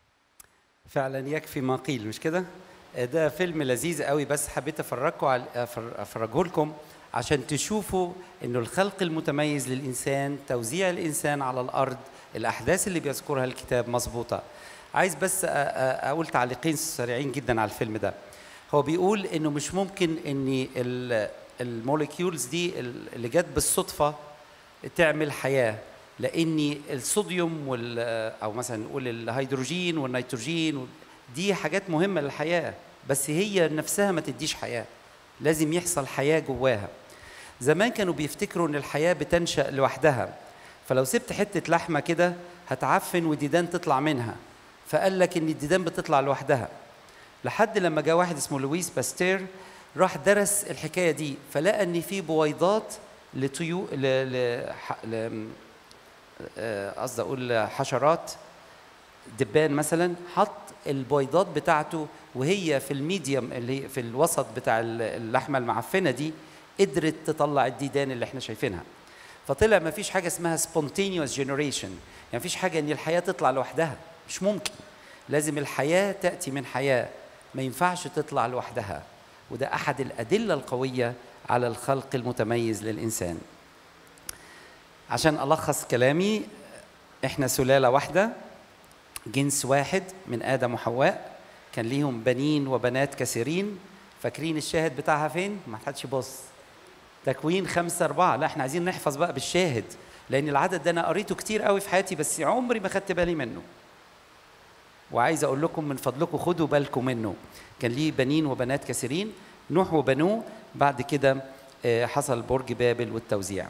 B: فعلا يكفي ما قيل مش كده ده فيلم لذيذ قوي بس حبيت افرجكم على افرجه لكم عشان تشوفوا انه الخلق المتميز للانسان توزيع الانسان على الارض الاحداث اللي بيذكرها الكتاب مظبوطه عايز بس اقول تعليقين سريعين جدا على الفيلم ده هو بيقول انه مش ممكن ان الموليكيولز دي اللي جت بالصدفه تعمل حياه لان الصوديوم وال او مثلا نقول الهيدروجين والنيتروجين وال- دي حاجات مهمه للحياه بس هي نفسها ما تديش حياه لازم يحصل حياه جواها زمان كانوا بيفتكروا ان الحياه بتنشا لوحدها فلو سبت حته لحمه كده هتعفن وديدان تطلع منها فقال لك ان الديدان بتطلع لوحدها لحد لما جاء واحد اسمه لويس باستير راح درس الحكايه دي فلقى ان في بويضات لطيو ل... ل... ح- ل... آه، قصدي اقول حشرات دبان مثلا حط البيضات بتاعته وهي في الميديوم اللي في الوسط بتاع ال- اللحمه المعفنه دي قدرت تطلع الديدان اللي احنا شايفينها فطلع ما فيش حاجه اسمها spontaneous generation يعني ما فيش حاجه ان الحياه تطلع لوحدها مش ممكن لازم الحياه تاتي من حياه ما ينفعش تطلع لوحدها وده احد الادله القويه على الخلق المتميز للانسان عشان الخص كلامي احنا سلاله واحده جنس واحد من ادم وحواء كان ليهم بنين وبنات كثيرين فاكرين الشاهد بتاعها فين ما حدش يبص تكوين خمسة أربعة لا احنا عايزين نحفظ بقى بالشاهد لأن العدد ده أنا قريته كتير قوي في حياتي بس عمري ما خدت بالي منه وعايز أقول لكم من فضلكم خدوا بالكم منه كان ليه بنين وبنات كثيرين نوح وبنوه بعد كده آه، حصل برج بابل والتوزيع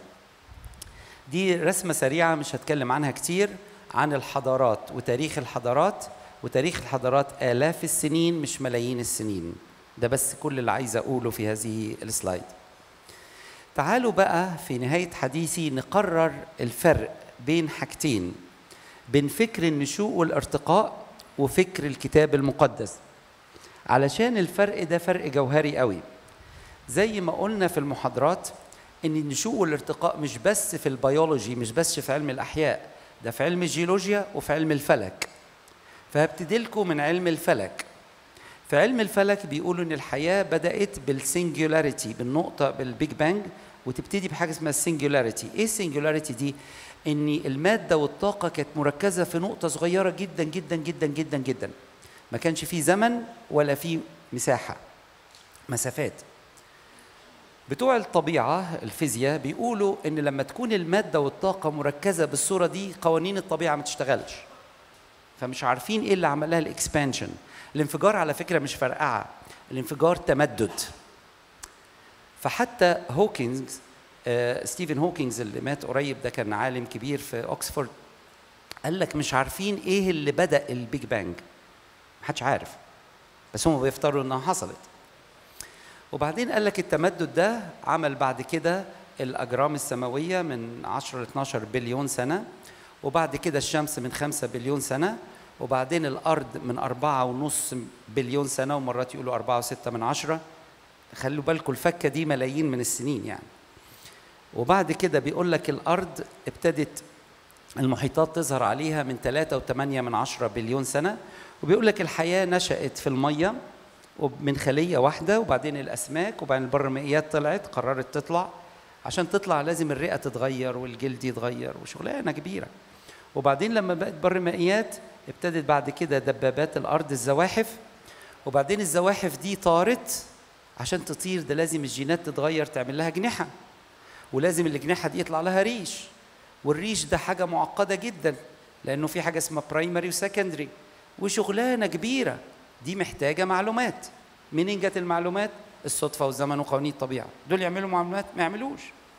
B: دي رسمة سريعة مش هتكلم عنها كتير عن الحضارات وتاريخ الحضارات وتاريخ الحضارات آلاف السنين مش ملايين السنين ده بس كل اللي عايز أقوله في هذه السلايد تعالوا بقى في نهاية حديثي نقرر الفرق بين حاجتين بين فكر النشوء والارتقاء وفكر الكتاب المقدس علشان الفرق ده فرق جوهري قوي زي ما قلنا في المحاضرات ان النشوء والارتقاء مش بس في البيولوجي مش بس في علم الاحياء ده في علم الجيولوجيا وفي علم الفلك فهبتدي لكم من علم الفلك في علم الفلك بيقولوا ان الحياه بدات بالسنجولاريتي بالنقطه بالبيج بانج وتبتدي بحاجه اسمها السنجولاريتي ايه السنجولاريتي دي ان الماده والطاقه كانت مركزه في نقطه صغيره جدا جدا جدا جدا جدا ما كانش فيه زمن ولا فيه مساحه مسافات بتوع الطبيعة الفيزياء بيقولوا إن لما تكون المادة والطاقة مركزة بالصورة دي قوانين الطبيعة ما تشتغلش فمش عارفين إيه اللي عمل لها الإكسبانشن الانفجار على فكرة مش فرقعة الانفجار تمدد فحتى هوكينز آه ستيفن هوكينز اللي مات قريب ده كان عالم كبير في أكسفورد قال لك مش عارفين إيه اللي بدأ البيج بانج محدش عارف بس هم بيفترضوا إنها حصلت وبعدين قال لك التمدد ده عمل بعد كده الأجرام السماوية من 10 ل 12 بليون سنة وبعد كده الشمس من 5 بليون سنة وبعدين الأرض من أربعة ونص بليون سنة ومرات يقولوا أربعة وستة من عشرة خلوا بالكم الفكة دي ملايين من السنين يعني وبعد كده بيقول لك الأرض ابتدت المحيطات تظهر عليها من 3 و8 من عشرة بليون سنة وبيقول لك الحياة نشأت في المية من خليه واحده وبعدين الاسماك وبعدين البرمائيات طلعت قررت تطلع عشان تطلع لازم الرئه تتغير والجلد يتغير وشغلانه كبيره وبعدين لما بقت برمائيات ابتدت بعد كده دبابات الارض الزواحف وبعدين الزواحف دي طارت عشان تطير ده لازم الجينات تتغير تعمل لها جناحه ولازم الجناحه دي يطلع لها ريش والريش ده حاجه معقده جدا لانه في حاجه اسمها برايمري وسكندري وشغلانه كبيره دي محتاجة معلومات منين جت المعلومات؟ الصدفة والزمن وقوانين الطبيعة دول يعملوا معلومات ما يعملوش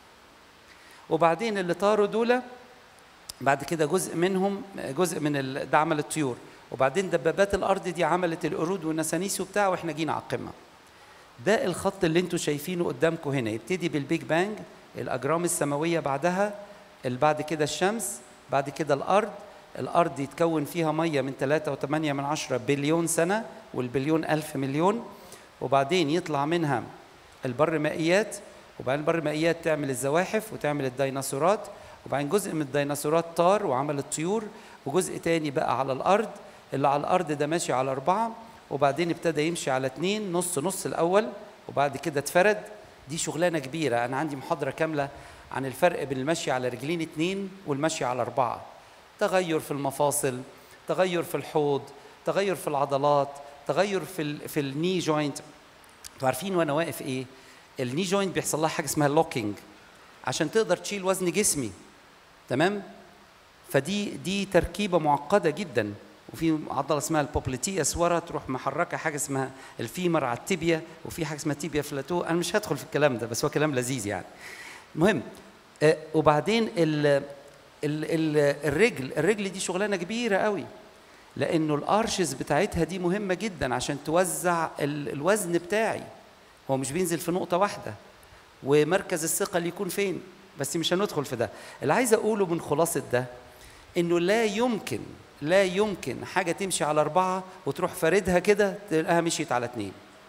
B: وبعدين اللي طاروا دول بعد كده جزء منهم جزء من ال- ده عمل الطيور وبعدين دبابات الأرض دي عملت القرود والنسانيس وبتاع وإحنا جينا على القمة ده الخط اللي انتوا شايفينه قدامكم هنا يبتدي بالبيج بانج الأجرام السماوية بعدها اللي بعد كده الشمس بعد كده الأرض الأرض يتكون فيها مية من 3.8 من عشرة بليون سنة والبليون ألف مليون وبعدين يطلع منها البر مائيات وبعدين البر مائيات تعمل الزواحف وتعمل الديناصورات وبعدين جزء من الديناصورات طار وعمل الطيور وجزء تاني بقى على الأرض اللي على الأرض ده ماشي على أربعة وبعدين ابتدى يمشي على اتنين نص نص الأول وبعد كده اتفرد دي شغلانة كبيرة أنا عندي محاضرة كاملة عن الفرق بين المشي على رجلين اتنين والمشي على أربعة تغير في المفاصل تغير في الحوض تغير في العضلات تغير في ال في الني جوينت انتوا عارفين وانا واقف ايه الني جوينت بيحصل لها حاجه اسمها لوكينج عشان تقدر تشيل وزن جسمي تمام فدي دي تركيبه معقده جدا وفي عضله اسمها البوبليتياس ورا تروح محركه حاجه اسمها الفيمر على التibia وفي حاجه اسمها تيبيا فلاتو انا مش هدخل في الكلام ده بس هو كلام لذيذ يعني المهم آه، وبعدين ال ال ال الرجل الرجل دي شغلانه كبيره قوي لانه الارشز بتاعتها دي مهمه جدا عشان توزع ال- الوزن بتاعي هو مش بينزل في نقطه واحده ومركز الثقل يكون فين بس مش هندخل في ده اللي عايز اقوله من خلاصه ده انه لا يمكن لا يمكن حاجه تمشي على اربعه وتروح فاردها كده تلاقيها مشيت على اتنين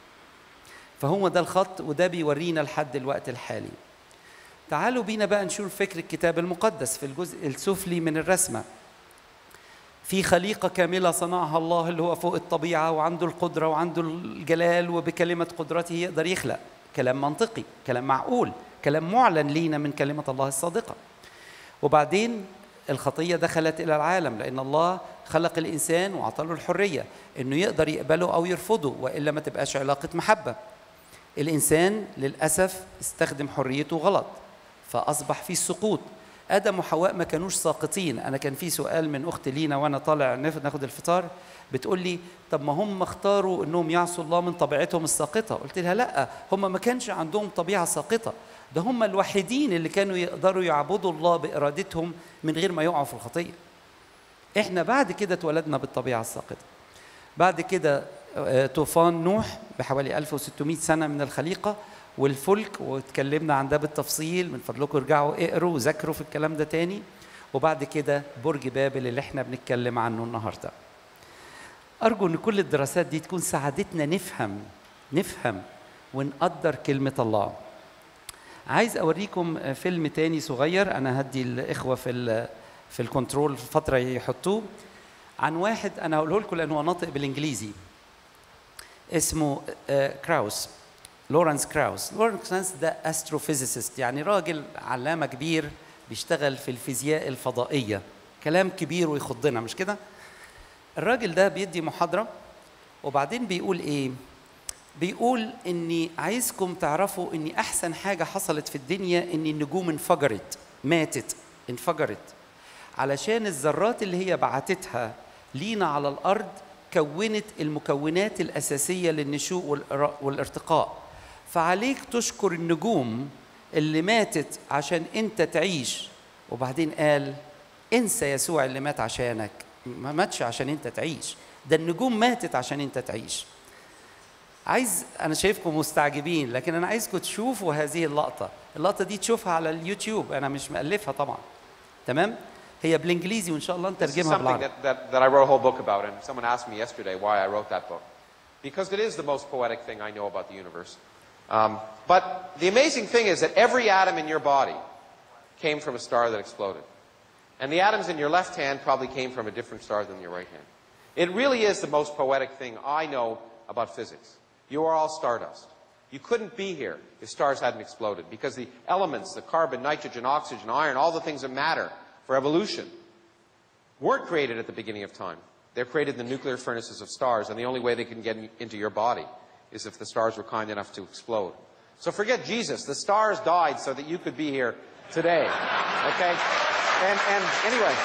B: فهو ده الخط وده بيورينا لحد الوقت الحالي تعالوا بينا بقى نشوف فكر الكتاب المقدس في الجزء السفلي من الرسمه في خليقة كاملة صنعها الله اللي هو فوق الطبيعة وعنده القدرة وعنده الجلال وبكلمة قدرته يقدر يخلق كلام منطقي كلام معقول كلام معلن لينا من كلمة الله الصادقة وبعدين الخطية دخلت إلى العالم لأن الله خلق الإنسان وأعطى له الحرية إنه يقدر يقبله أو يرفضه وإلا ما تبقاش علاقة محبة الإنسان للأسف استخدم حريته غلط فأصبح فيه السقوط آدم وحواء ما كانوش ساقطين أنا كان في سؤال من أخت لينا وأنا طالع ناخد ناخد الفطار بتقول لي طب ما هم اختاروا أنهم يعصوا الله من طبيعتهم الساقطة قلت لها لا هم ما كانش عندهم طبيعة ساقطة ده هم الوحيدين اللي كانوا يقدروا يعبدوا الله بإرادتهم من غير ما يقعوا في الخطية احنا بعد كده اتولدنا بالطبيعة الساقطة بعد كده آه، طوفان نوح بحوالي 1600 سنة من الخليقة والفلك واتكلمنا عن ده بالتفصيل من فضلكم ارجعوا اقروا وذاكروا في الكلام ده تاني وبعد كده برج بابل اللي احنا بنتكلم عنه النهارده أرجو أن كل الدراسات دي تكون ساعدتنا نفهم نفهم ونقدر كلمة الله عايز أوريكم فيلم تاني صغير أنا هدي الإخوة في ال في الكنترول فترة يحطوه عن واحد أنا هقوله لكم لأنه هو ناطق بالإنجليزي اسمه آه، كراوس لورنس كراوس لورنس كراوس ده استروفيزيست يعني راجل علامة كبير بيشتغل في الفيزياء الفضائية كلام كبير ويخضنا مش كده الراجل ده بيدي محاضرة وبعدين بيقول ايه بيقول اني عايزكم تعرفوا اني احسن حاجة حصلت في الدنيا ان النجوم انفجرت ماتت انفجرت علشان الذرات اللي هي بعتتها لينا على الارض كونت المكونات الاساسيه للنشوء والإر- والارتقاء فعليك تشكر النجوم اللي ماتت عشان انت تعيش وبعدين قال انسى يسوع اللي مات عشانك ما ماتش عشان انت تعيش ده النجوم ماتت عشان انت تعيش عايز انا شايفكم مستعجبين لكن انا عايزكم تشوفوا هذه اللقطه اللقطه دي تشوفها على اليوتيوب انا مش مألفها طبعا تمام هي بالانجليزي وان شاء الله
D: This is
B: نترجمها
D: something
B: بالعربي
D: that, that, that I wrote a whole book about, and someone asked me yesterday why I wrote that book. Because it is the most poetic thing I know about the universe. Um, but the amazing thing is that every atom in your body came from a star that exploded. And the atoms in your left hand probably came from a different star than your right hand. It really is the most poetic thing I know about physics. You are all stardust. You couldn't be here if stars hadn't exploded because the elements, the carbon, nitrogen, oxygen, iron, all the things that matter for evolution weren't created at the beginning of time. They're created in the nuclear furnaces of stars, and the only way they can get in- into your body is if the stars were kind enough to explode. So forget Jesus. The stars died so that you could be here today. Okay? And, and anyway,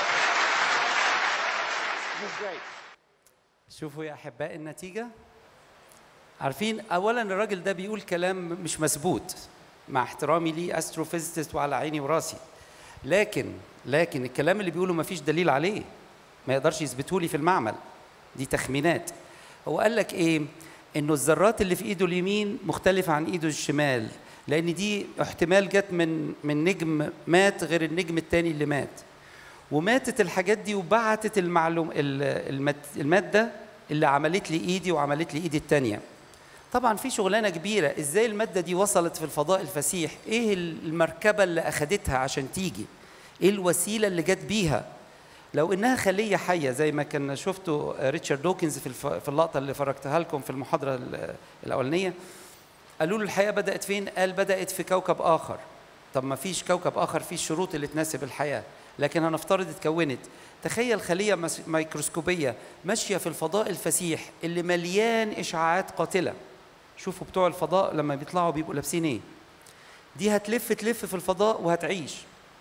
D: this is great.
B: شوفوا يا احباء النتيجه عارفين اولا الراجل ده بيقول كلام مش مثبوت مع احترامي ليه استروفيزيست وعلى عيني وراسي لكن لكن الكلام اللي بيقوله مفيش دليل عليه ما يقدرش يثبته لي في المعمل دي تخمينات هو قال لك ايه انه الذرات اللي في ايده اليمين مختلفه عن ايده الشمال لان دي احتمال جت من من نجم مات غير النجم التاني اللي مات وماتت الحاجات دي وبعتت المعلوم ال- المت- الماده اللي عملت لي ايدي وعملت لي ايدي التانيه طبعا في شغلانه كبيره ازاي الماده دي وصلت في الفضاء الفسيح ايه المركبه اللي اخدتها عشان تيجي ايه الوسيله اللي جت بيها لو انها خليه حيه زي ما كان شفتوا ريتشارد دوكنز في الف- في اللقطه اللي فرجتها لكم في المحاضره ال- الاولانيه قالوا له الحياه بدات فين قال بدات في كوكب اخر طب ما فيش كوكب اخر فيه الشروط اللي تناسب الحياه لكن هنفترض اتكونت تخيل خليه مس- ميكروسكوبيه ماشيه في الفضاء الفسيح اللي مليان اشعاعات قاتله شوفوا بتوع الفضاء لما بيطلعوا بيبقوا لابسين ايه دي هتلف تلف في الفضاء وهتعيش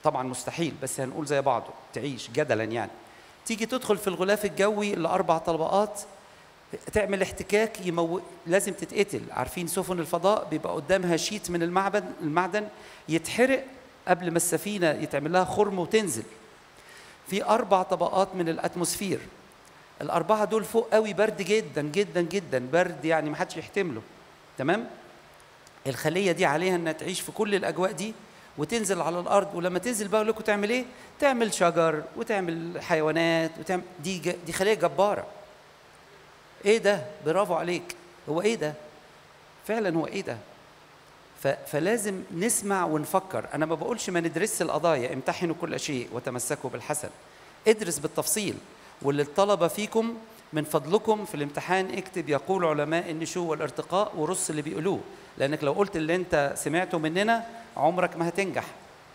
B: طبعا مستحيل بس هنقول زي بعضه تعيش جدلا يعني تيجي تدخل في الغلاف الجوي لاربع طبقات تعمل احتكاك يمو... لازم تتقتل عارفين سفن الفضاء بيبقى قدامها شيت من المعبد المعدن يتحرق قبل ما السفينه يتعمل لها خرم وتنزل في اربع طبقات من الاتموسفير الاربعه دول فوق قوي برد جدا جدا جدا برد يعني ما حدش يحتمله تمام الخليه دي عليها انها تعيش في كل الاجواء دي وتنزل على الارض ولما تنزل بقى لكم تعمل ايه تعمل شجر وتعمل حيوانات وتعمل دي ج... دي خليه جباره ايه ده برافو عليك هو ايه ده فعلا هو ايه ده ف... فلازم نسمع ونفكر انا ما بقولش ما ندرسش القضايا امتحنوا كل شيء وتمسكوا بالحسن ادرس بالتفصيل واللي الطلبه فيكم من فضلكم في الامتحان اكتب يقول علماء النشوء والارتقاء ورص اللي بيقولوه لانك لو قلت اللي انت سمعته مننا عمرك ما هتنجح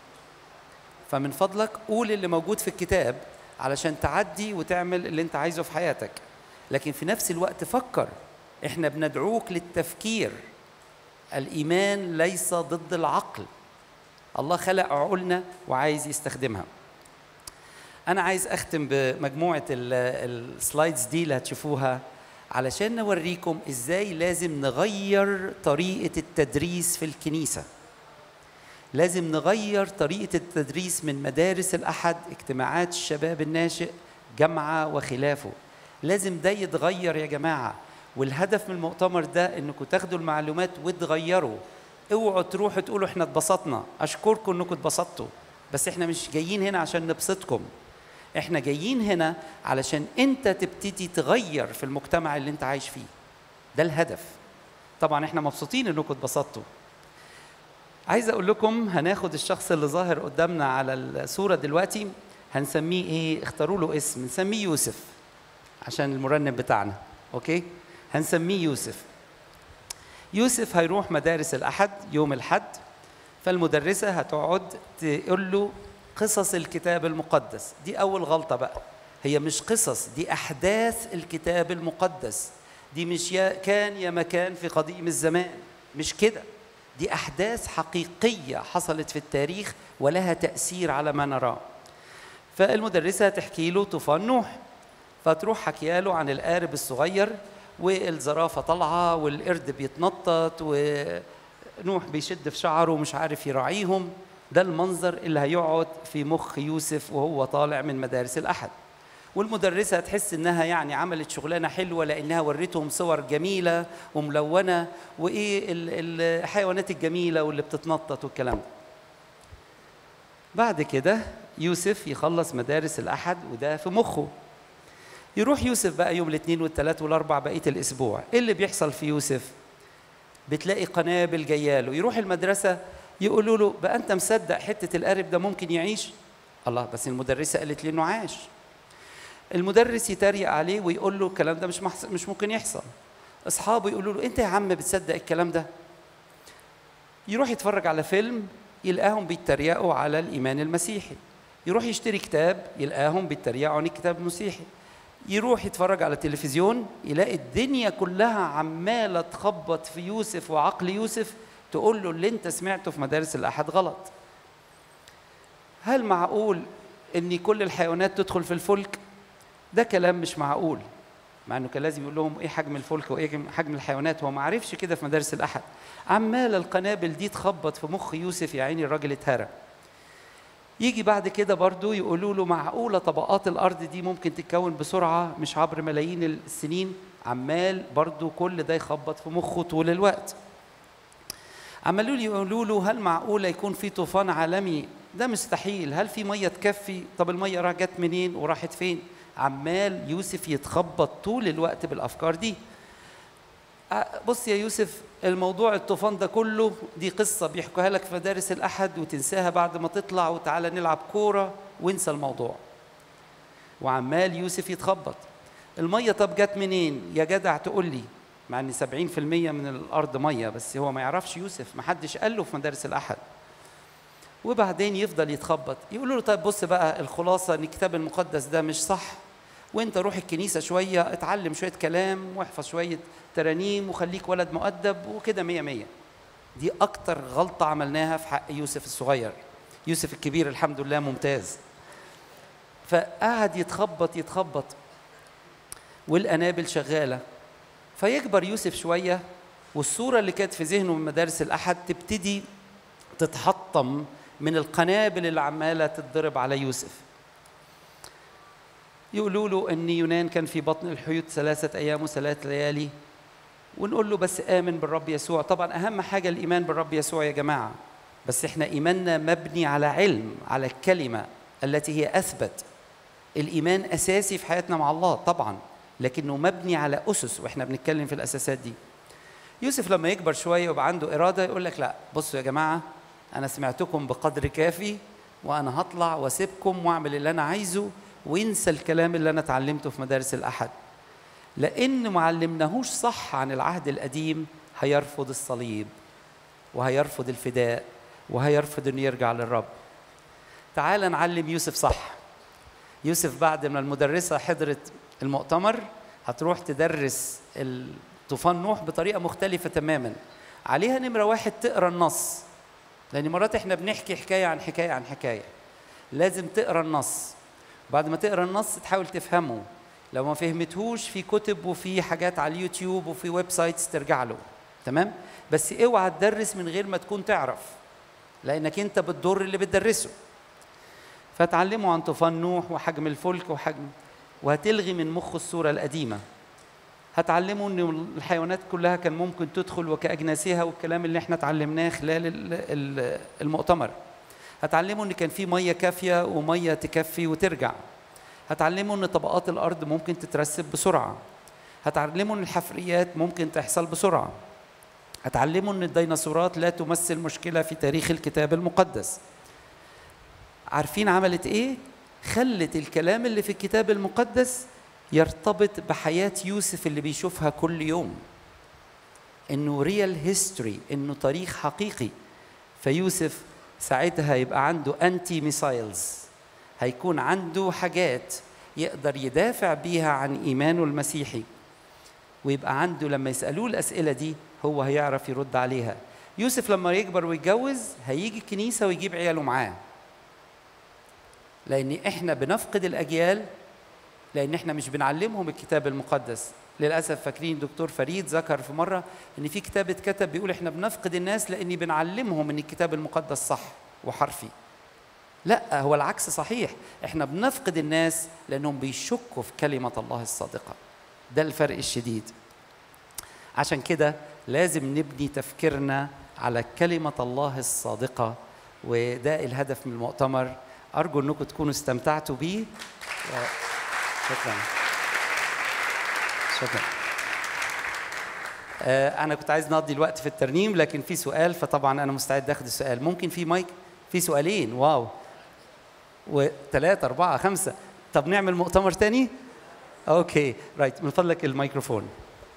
B: فمن فضلك قول اللي موجود في الكتاب علشان تعدي وتعمل اللي انت عايزه في حياتك لكن في نفس الوقت فكر احنا بندعوك للتفكير الايمان ليس ضد العقل الله خلق عقولنا وعايز يستخدمها انا عايز اختم بمجموعه السلايدز دي اللي هتشوفوها علشان نوريكم ازاي لازم نغير طريقه التدريس في الكنيسه لازم نغير طريقه التدريس من مدارس الاحد اجتماعات الشباب الناشئ جامعه وخلافه لازم ده يتغير يا جماعه والهدف من المؤتمر ده انكم تاخدوا المعلومات وتغيروا اوعوا تروحوا تقولوا احنا اتبسطنا اشكركم انكم اتبسطتوا بس احنا مش جايين هنا عشان نبسطكم احنا جايين هنا علشان انت تبتدي تغير في المجتمع اللي انت عايش فيه ده الهدف طبعا احنا مبسوطين انكم اتبسطتوا عايز اقول لكم هناخد الشخص اللي ظاهر قدامنا على الصوره دلوقتي هنسميه ايه اختاروا له اسم نسميه يوسف عشان المرنم بتاعنا اوكي هنسميه يوسف يوسف هيروح مدارس الاحد يوم الحد فالمدرسه هتقعد تقول له قصص الكتاب المقدس دي اول غلطه بقى هي مش قصص دي احداث الكتاب المقدس دي مش يا كان يا مكان في قديم الزمان مش كده دي احداث حقيقيه حصلت في التاريخ ولها تاثير على ما نراه فالمدرسه تحكي له طوفان نوح فتروح حكيها له عن القارب الصغير والزرافه طالعه والقرد بيتنطط ونوح بيشد في شعره ومش عارف يراعيهم ده المنظر اللي هيقعد في مخ يوسف وهو طالع من مدارس الأحد والمدرسة تحس إنها يعني عملت شغلانة حلوة لأنها وريتهم صور جميلة وملونة وإيه الحيوانات الجميلة واللي بتتنطط والكلام ده بعد كده يوسف يخلص مدارس الأحد وده في مخه يروح يوسف بقى يوم الاثنين والثلاث والاربع بقيه الاسبوع ايه اللي بيحصل في يوسف بتلاقي قنابل جايه يروح المدرسه يقولوا له بقى انت مصدق حته القارب ده ممكن يعيش الله بس المدرسه قالت لي انه عاش المدرس يتريق عليه ويقول له الكلام ده مش محس... مش ممكن يحصل اصحابه يقولوا له انت يا عم بتصدق الكلام ده يروح يتفرج على فيلم يلقاهم بيتريقوا على الايمان المسيحي يروح يشتري كتاب يلقاهم بيتريقوا عن الكتاب المسيحي يروح يتفرج على التلفزيون يلاقي الدنيا كلها عماله تخبط في يوسف وعقل يوسف تقول له اللي انت سمعته في مدارس الاحد غلط هل معقول ان كل الحيوانات تدخل في الفلك ده كلام مش معقول مع انه كان لازم يقول لهم ايه حجم الفلك وايه حجم الحيوانات هو ما عرفش كده في مدارس الاحد عمال القنابل دي تخبط في مخ يوسف يا عيني الراجل اتهرى يجي بعد كده برضو يقولوا له معقولة طبقات الأرض دي ممكن تتكون بسرعة مش عبر ملايين السنين عمال برضو كل ده يخبط في مخه طول الوقت عملوا لي يقولوا له هل معقولة يكون في طوفان عالمي ده مستحيل هل في مية تكفي طب المية راح جت منين وراحت فين عمال يوسف يتخبط طول الوقت بالأفكار دي بص يا يوسف الموضوع الطوفان ده كله دي قصة بيحكوها لك في مدارس الأحد وتنساها بعد ما تطلع وتعالى نلعب كورة وانسى الموضوع وعمال يوسف يتخبط المية طب جت منين يا جدع تقول لي مع ان 70% من الارض ميه بس هو ما يعرفش يوسف ما حدش قال له في مدارس الاحد وبعدين يفضل يتخبط يقولوا له طيب بص بقى الخلاصه ان الكتاب المقدس ده مش صح وانت روح الكنيسه شويه اتعلم شويه كلام واحفظ شويه ترانيم وخليك ولد مؤدب وكده مية مية دي اكتر غلطه عملناها في حق يوسف الصغير يوسف الكبير الحمد لله ممتاز فقعد يتخبط يتخبط والانابل شغاله فيكبر يوسف شويه والصوره اللي كانت في ذهنه من مدارس الاحد تبتدي تتحطم من القنابل اللي عماله تتضرب على يوسف يقولوا له ان يونان كان في بطن الحيوط ثلاثه ايام وثلاث ليالي ونقول له بس امن بالرب يسوع طبعا اهم حاجه الايمان بالرب يسوع يا جماعه بس احنا ايماننا مبني على علم على الكلمه التي هي اثبت الايمان اساسي في حياتنا مع الله طبعا لكنه مبني على اسس واحنا بنتكلم في الاساسات دي يوسف لما يكبر شويه ويبقى عنده اراده يقول لك لا بصوا يا جماعه انا سمعتكم بقدر كافي وانا هطلع واسيبكم واعمل اللي انا عايزه وينسى الكلام اللي انا اتعلمته في مدارس الاحد لان ما علمناهوش صح عن العهد القديم هيرفض الصليب وهيرفض الفداء وهيرفض انه يرجع للرب تعال نعلم يوسف صح يوسف بعد ما المدرسه حضرت المؤتمر هتروح تدرس طوفان نوح بطريقه مختلفه تماما عليها نمره واحد تقرا النص لان مرات احنا بنحكي حكايه عن حكايه عن حكايه لازم تقرا النص بعد ما تقرا النص تحاول تفهمه لو ما فهمتهوش في كتب وفي حاجات على اليوتيوب وفي ويب سايتس ترجع له تمام بس اوعى تدرس من غير ما تكون تعرف لانك انت بتضر اللي بتدرسه فتعلموا عن طوفان نوح وحجم الفلك وحجم وهتلغي من مخه الصوره القديمه هتعلموا ان الحيوانات كلها كان ممكن تدخل وكاجناسها والكلام اللي احنا اتعلمناه خلال المؤتمر هتعلموا ان كان في ميه كافيه وميه تكفي وترجع هتعلموا ان طبقات الارض ممكن تترسب بسرعه هتعلموا ان الحفريات ممكن تحصل بسرعه هتعلموا ان الديناصورات لا تمثل مشكله في تاريخ الكتاب المقدس عارفين عملت ايه خلت الكلام اللي في الكتاب المقدس يرتبط بحياه يوسف اللي بيشوفها كل يوم انه ريال هيستوري انه تاريخ حقيقي فيوسف ساعتها يبقى عنده انتي ميسايلز هيكون عنده حاجات يقدر يدافع بيها عن ايمانه المسيحي ويبقى عنده لما يسالوه الاسئله دي هو هيعرف يرد عليها يوسف لما يكبر ويتجوز هيجي الكنيسه ويجيب عياله معاه لان احنا بنفقد الاجيال لان احنا مش بنعلمهم الكتاب المقدس للاسف فاكرين دكتور فريد ذكر في مره ان في كتاب اتكتب بيقول احنا بنفقد الناس لاني بنعلمهم ان الكتاب المقدس صح وحرفي لا هو العكس صحيح احنا بنفقد الناس لانهم بيشكوا في كلمه الله الصادقه ده الفرق الشديد عشان كده لازم نبني تفكيرنا على كلمه الله الصادقه وده الهدف من المؤتمر ارجو انكم تكونوا استمتعتوا بيه شكرا شكرا آه انا كنت عايز نقضي الوقت في الترنيم لكن في سؤال فطبعا انا مستعد اخد السؤال ممكن في مايك في سؤالين واو وثلاثة أربعة خمسة طب نعمل مؤتمر تاني اوكي رايت من فضلك الميكروفون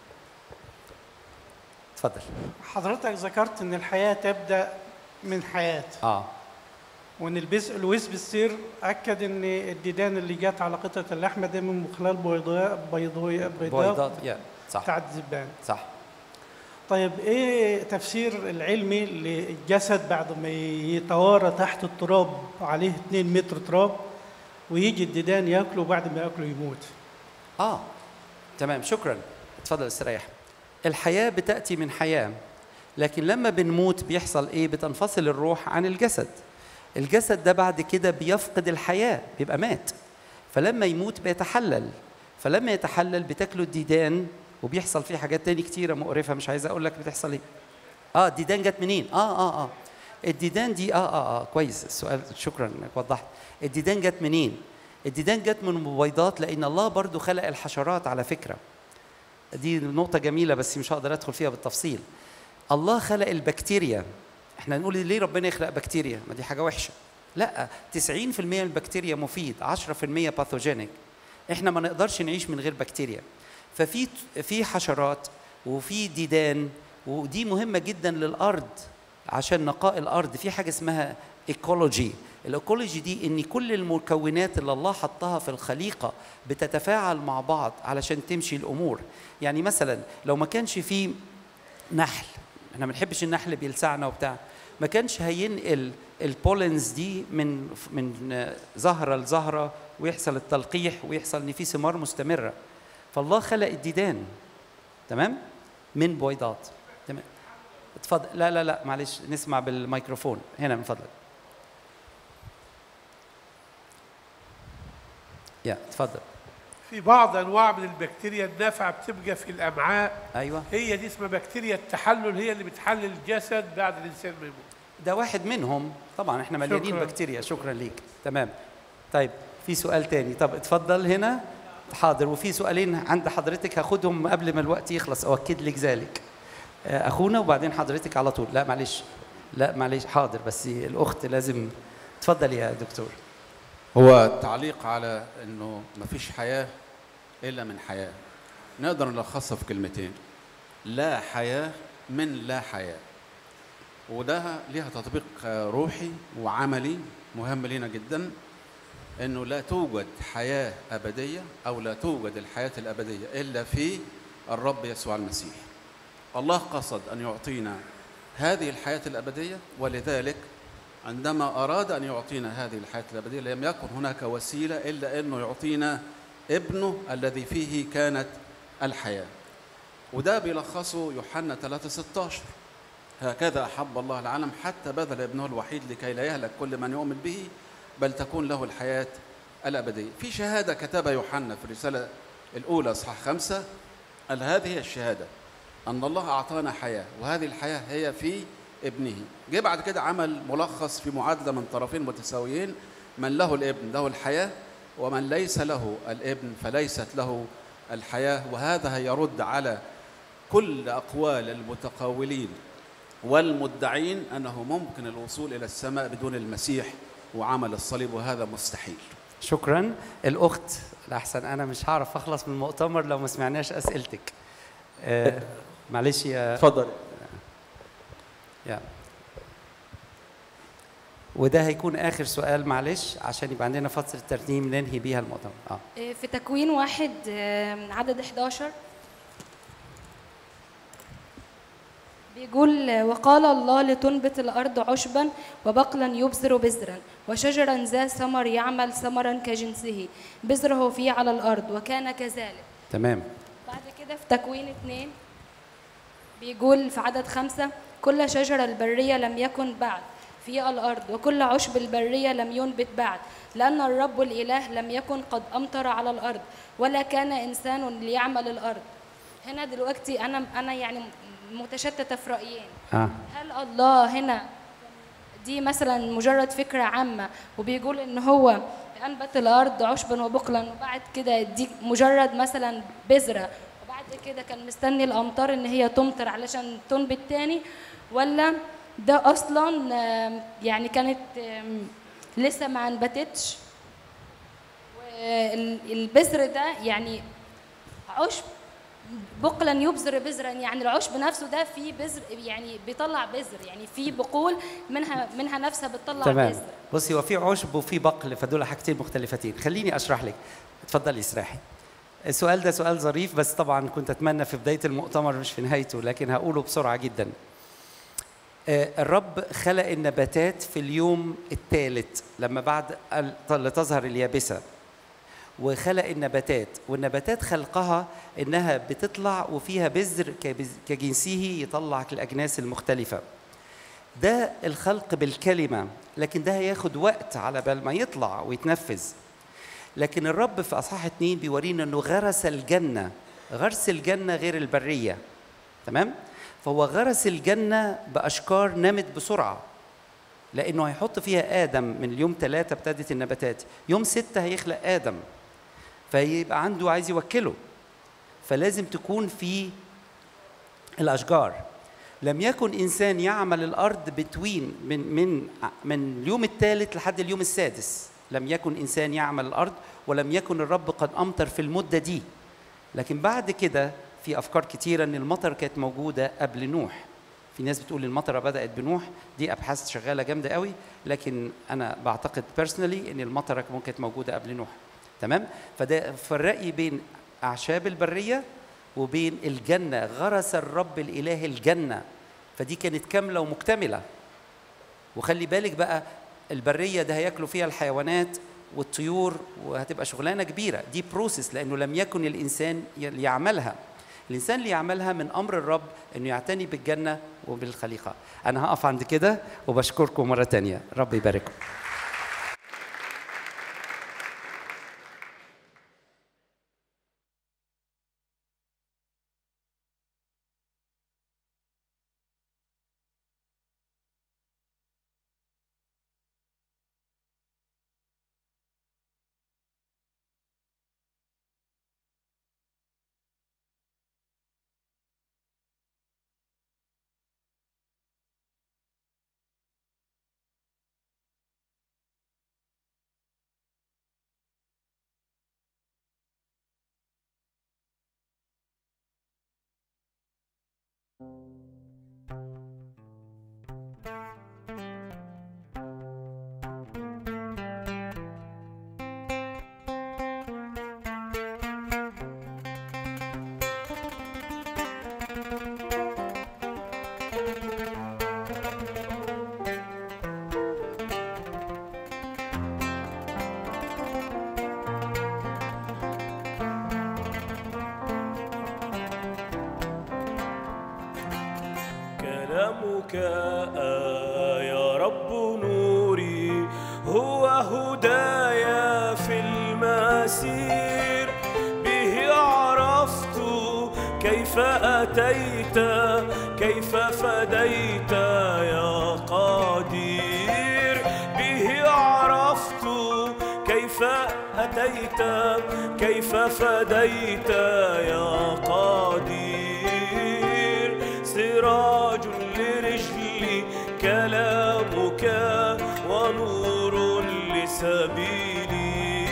B: اتفضل
E: حضرتك ذكرت ان الحياه تبدا من حياه
B: اه
E: وان البس لويس بستير اكد ان الديدان اللي جت على قطعه اللحمه دي من خلال بيضاء بيضاء
B: بيضات
E: بيضاء
B: يا صح
E: بتاعت الزبان
B: صح
E: طيب ايه تفسير العلمي للجسد بعد ما يتوارى تحت التراب عليه 2 متر تراب ويجي الديدان ياكله بعد ما ياكله يموت
B: اه تمام شكرا اتفضل استريح الحياة بتأتي من حياة لكن لما بنموت بيحصل ايه بتنفصل الروح عن الجسد الجسد ده بعد كده بيفقد الحياة بيبقى مات فلما يموت بيتحلل فلما يتحلل بتاكله الديدان وبيحصل فيه حاجات تاني كتيرة مقرفة مش عايز اقول لك بتحصل ايه اه الديدان جت منين اه اه اه الديدان دي اه اه اه كويس السؤال شكرا انك وضحت الديدان جت منين الديدان جت من المبيضات لان الله برضو خلق الحشرات على فكره دي نقطه جميله بس مش هقدر ادخل فيها بالتفصيل الله خلق البكتيريا احنا نقول ليه ربنا يخلق بكتيريا ما دي حاجه وحشه لا 90% من البكتيريا مفيد 10% باثوجينيك احنا ما نقدرش نعيش من غير بكتيريا ففي في حشرات وفي ديدان ودي مهمه جدا للارض عشان نقاء الارض في حاجه اسمها ايكولوجي الايكولوجي دي ان كل المكونات اللي الله حطها في الخليقه بتتفاعل مع بعض علشان تمشي الامور يعني مثلا لو ما كانش في نحل احنا ما بنحبش النحل بيلسعنا وبتاع ما كانش هينقل البولنز دي من من زهره لزهره ويحصل التلقيح ويحصل ان في ثمار مستمره فالله خلق الديدان تمام من بويضات تمام اتفضل لا لا لا معلش نسمع بالميكروفون هنا من فضلك يا اتفضل
F: في بعض انواع من البكتيريا النافعه بتبقى في الامعاء
B: ايوه
F: هي دي اسمها بكتيريا التحلل هي اللي بتحلل الجسد بعد الانسان ما يموت
B: ده واحد منهم طبعا احنا مليانين
F: شكراً.
B: بكتيريا شكرا ليك تمام طيب في سؤال تاني طب اتفضل هنا حاضر وفي سؤالين عند حضرتك هاخدهم قبل ما الوقت يخلص اؤكد لك ذلك آه، اخونا وبعدين حضرتك على طول لا معلش لا معلش حاضر بس الاخت لازم اتفضل يا دكتور
G: هو تعليق على انه مفيش حياه الا من حياه نقدر نلخصها في كلمتين لا حياه من لا حياه وده ليها تطبيق آه، روحي وعملي مهم لينا جدا انه لا توجد حياه ابديه او لا توجد الحياه الابديه الا في الرب يسوع المسيح الله قصد ان يعطينا هذه الحياه الابديه ولذلك عندما أراد أن يعطينا هذه الحياة الأبدية لم يكن هناك وسيلة إلا أنه يعطينا ابنه الذي فيه كانت الحياة وده بيلخصه يوحنا 3:16 هكذا أحب الله العالم حتى بذل ابنه الوحيد لكي لا يهلك كل من يؤمن به بل تكون له الحياة الأبدية في شهادة كتبها يوحنا في الرسالة الأولى أصحاح خمسة قال هذه هي الشهادة أن الله أعطانا حياة وهذه الحياة هي في ابنه جه بعد كده عمل ملخص في معادلة من طرفين متساويين من له الابن له الحياة ومن ليس له الابن فليست له الحياة وهذا يرد على كل أقوال المتقاولين والمدعين أنه ممكن الوصول إلى السماء بدون المسيح وعمل الصليب وهذا مستحيل
B: شكرا الاخت الاحسن انا مش هعرف اخلص من المؤتمر لو ما سمعناش اسئلتك آه معلش يا
H: اتفضل
B: يا وده هيكون اخر سؤال معلش عشان يبقى عندنا فتره ترتيب ننهي بيها المؤتمر اه
I: في تكوين واحد آه، عدد 11 بيقول وقال الله لتنبت الأرض عشبا وبقلا يبذر بذرا وشجرا ذا ثمر يعمل ثمرا كجنسه بذره فيه على الأرض وكان كذلك
B: تمام
I: بعد كده في تكوين اتنين بيقول في عدد خمسة كل شجرة البرية لم يكن بعد في الأرض وكل عشب البرية لم ينبت بعد لأن الرب الإله لم يكن قد أمطر على الأرض ولا كان إنسان ليعمل الأرض هنا دلوقتي أنا أنا يعني متشتتة في رأيين
B: اه
I: هل الله هنا دي مثلا مجرد فكرة عامة وبيقول إن هو أنبت الأرض عشبا وبقلا وبعد كده دي مجرد مثلا بذرة وبعد كده كان مستني الأمطار إن هي تمطر علشان تنبت تاني ولا ده أصلا آم، يعني كانت آم، لسه ما انبتتش والبذر ده يعني عشب بقلا يبذر بذرا يعني العشب نفسه ده فيه بذر يعني بيطلع بذر يعني في بقول منها منها نفسها بتطلع
B: تمام
I: بذر
B: بصي هو في عشب وفي بقل فدول حاجتين مختلفتين خليني اشرح لك اتفضلي اسرحي السؤال ده سؤال ظريف بس طبعا كنت اتمنى في بدايه المؤتمر مش في نهايته لكن هقوله بسرعه جدا آه، الرب خلق النباتات في اليوم الثالث لما بعد ال- تظهر اليابسه وخلق النباتات والنباتات خلقها انها بتطلع وفيها بذر كبز- كجنسه يطلع الاجناس المختلفه ده الخلق بالكلمه لكن ده هياخد وقت على بال ما يطلع ويتنفذ لكن الرب في اصحاح اتنين بيورينا انه غرس الجنه غرس الجنه غير البريه تمام فهو غرس الجنه باشكار نمت بسرعه لانه هيحط فيها ادم من اليوم ثلاثة ابتدت النباتات يوم ستة هيخلق ادم فيبقى عنده عايز يوكله فلازم تكون في الاشجار لم يكن انسان يعمل الارض بتوين من من من اليوم الثالث لحد اليوم السادس لم يكن انسان يعمل الارض ولم يكن الرب قد امطر في المده دي لكن بعد كده في افكار كتيره ان المطر كانت موجوده قبل نوح في ناس بتقول المطره بدات بنوح دي ابحاث شغاله جامده قوي لكن انا بعتقد بيرسونالي ان المطره ممكن كانت موجوده قبل نوح تمام فده فرقي بين اعشاب البريه وبين الجنه غرس الرب الاله الجنه فدي كانت كامله ومكتمله وخلي بالك بقى البريه ده هياكلوا فيها الحيوانات والطيور وهتبقى شغلانه كبيره دي بروسيس لانه لم يكن الانسان ي- ليعملها الانسان اللي يعملها من امر الرب انه يعتني بالجنه وبالخليقه انا هقف عند كده وبشكركم مره تانية رب يبارككم
A: كلامك آه يا رب نوري هو هدايا في المسير به عرفت كيف أتيت كيف فديت يا قدير به عرفت كيف أتيت كيف فديت يا قدير سراج لرجلي كلامك ونور لسبيلي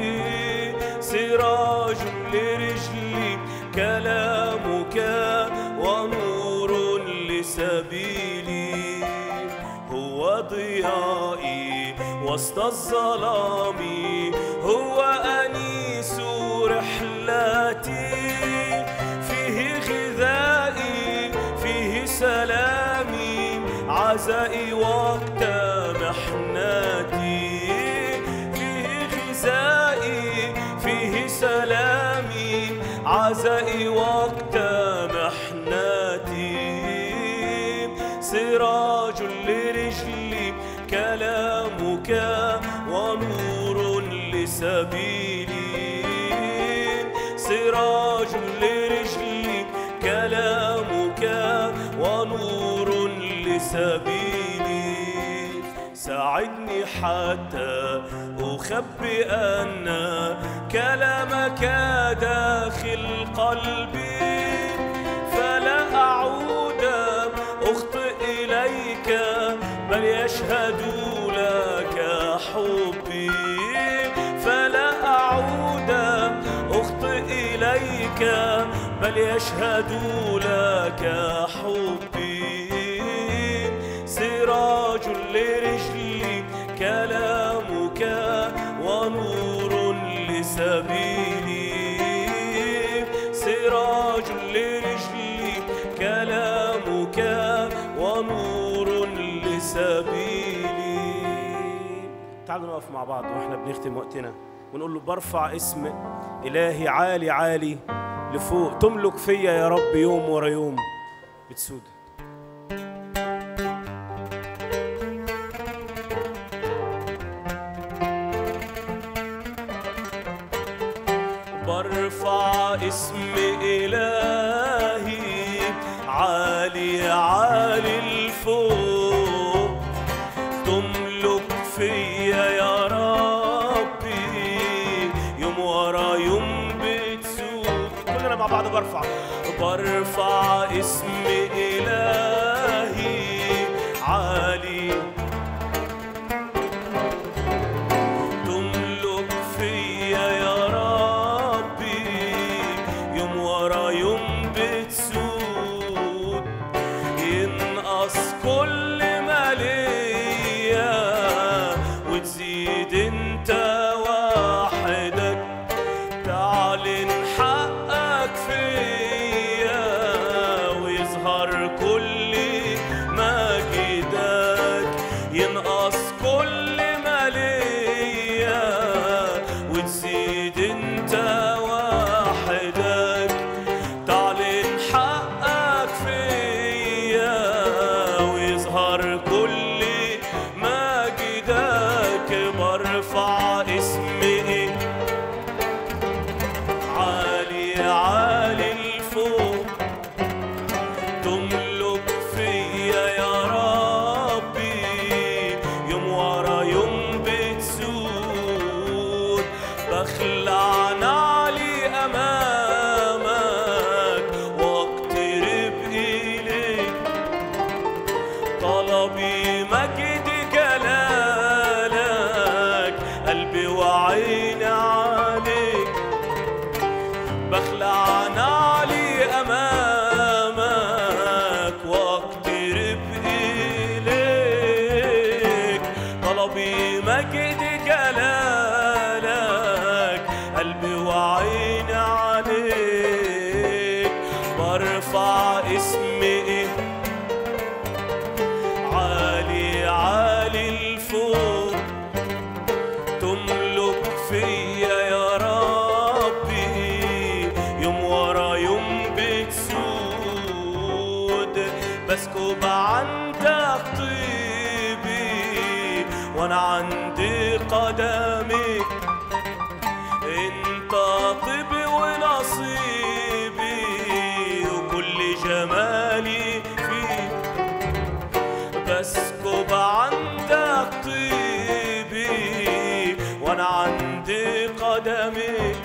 A: سراج لرجلي كلامك ونور لسبيلي هو ضيائي وسط الظلام هو أنيس رحلتي فيه غذائي فيه سلامي عزائي وقت محنتي فيه غذائي فيه سلامي عزائي وقت محنتي سراج لرجلي كلامك ونور لسبيلي سراج لرجلي كلامك ونور لسبيلي ساعدني حتى أخبئ أن كلامك داخل قلبي فلا أعود أخطئ إليك بل يشهد لك حبي فلا أعود أخطئ إليك بل يشهد لك حبي سراج لرجلي كلامك ونور لسبيلي سراج لرجلي كلامك ونور لسبيلي تعالوا نقف مع بعض واحنا بنختم وقتنا ونقول له برفع اسم إلهي عالي عالي لفوق تملك فيا يا رب يوم ورا يوم بتسود برفع اسم إلهي عالي عالي الفوق تملك فيا يا ربي يوم ورا يوم بتسوق كلنا مع بعض برفع برفع اسم إلهي عالي تملك فيا يا ربي يوم ورا يوم بتسود ينقص كل ما ليا وتزيد انت وحدك تعلن حقك فيا ويظهر
H: وتزيد انت وحدك تعلن حقك فيا ويظهر كل مجدك برفع اسمي عالي عالي الفوق تملك فيا يا ربي يوم ورا يوم بتسود بخلع نعلي امامك واقترب اليك طلبي مجد جلالك قلبي وعيني عليك بخلع نعلي أمامك واقترب إليك طلبي مجد جلالك قلبي وعيني عليك برفع اسمي عالي عالي الفوق تملك فيا يا ربي يوم ورا يوم بتسود بسكب عندك طيبي وانا عندي قدمك انت طيبي ونصيبي وكل جمالي فيك بسكب عندك طيبي وانا عندي قدمك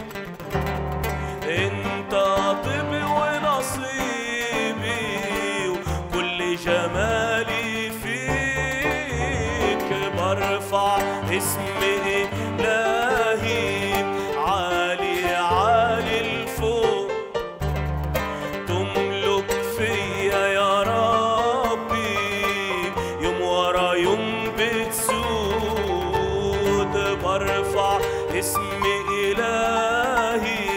H: انت طيبي ونصيبي وكل جمالي فيك برفع اسمي الهي عالي عالي الفوق تملك فيا يا ربي يوم ورا يوم بتسود برفع اسم إلهي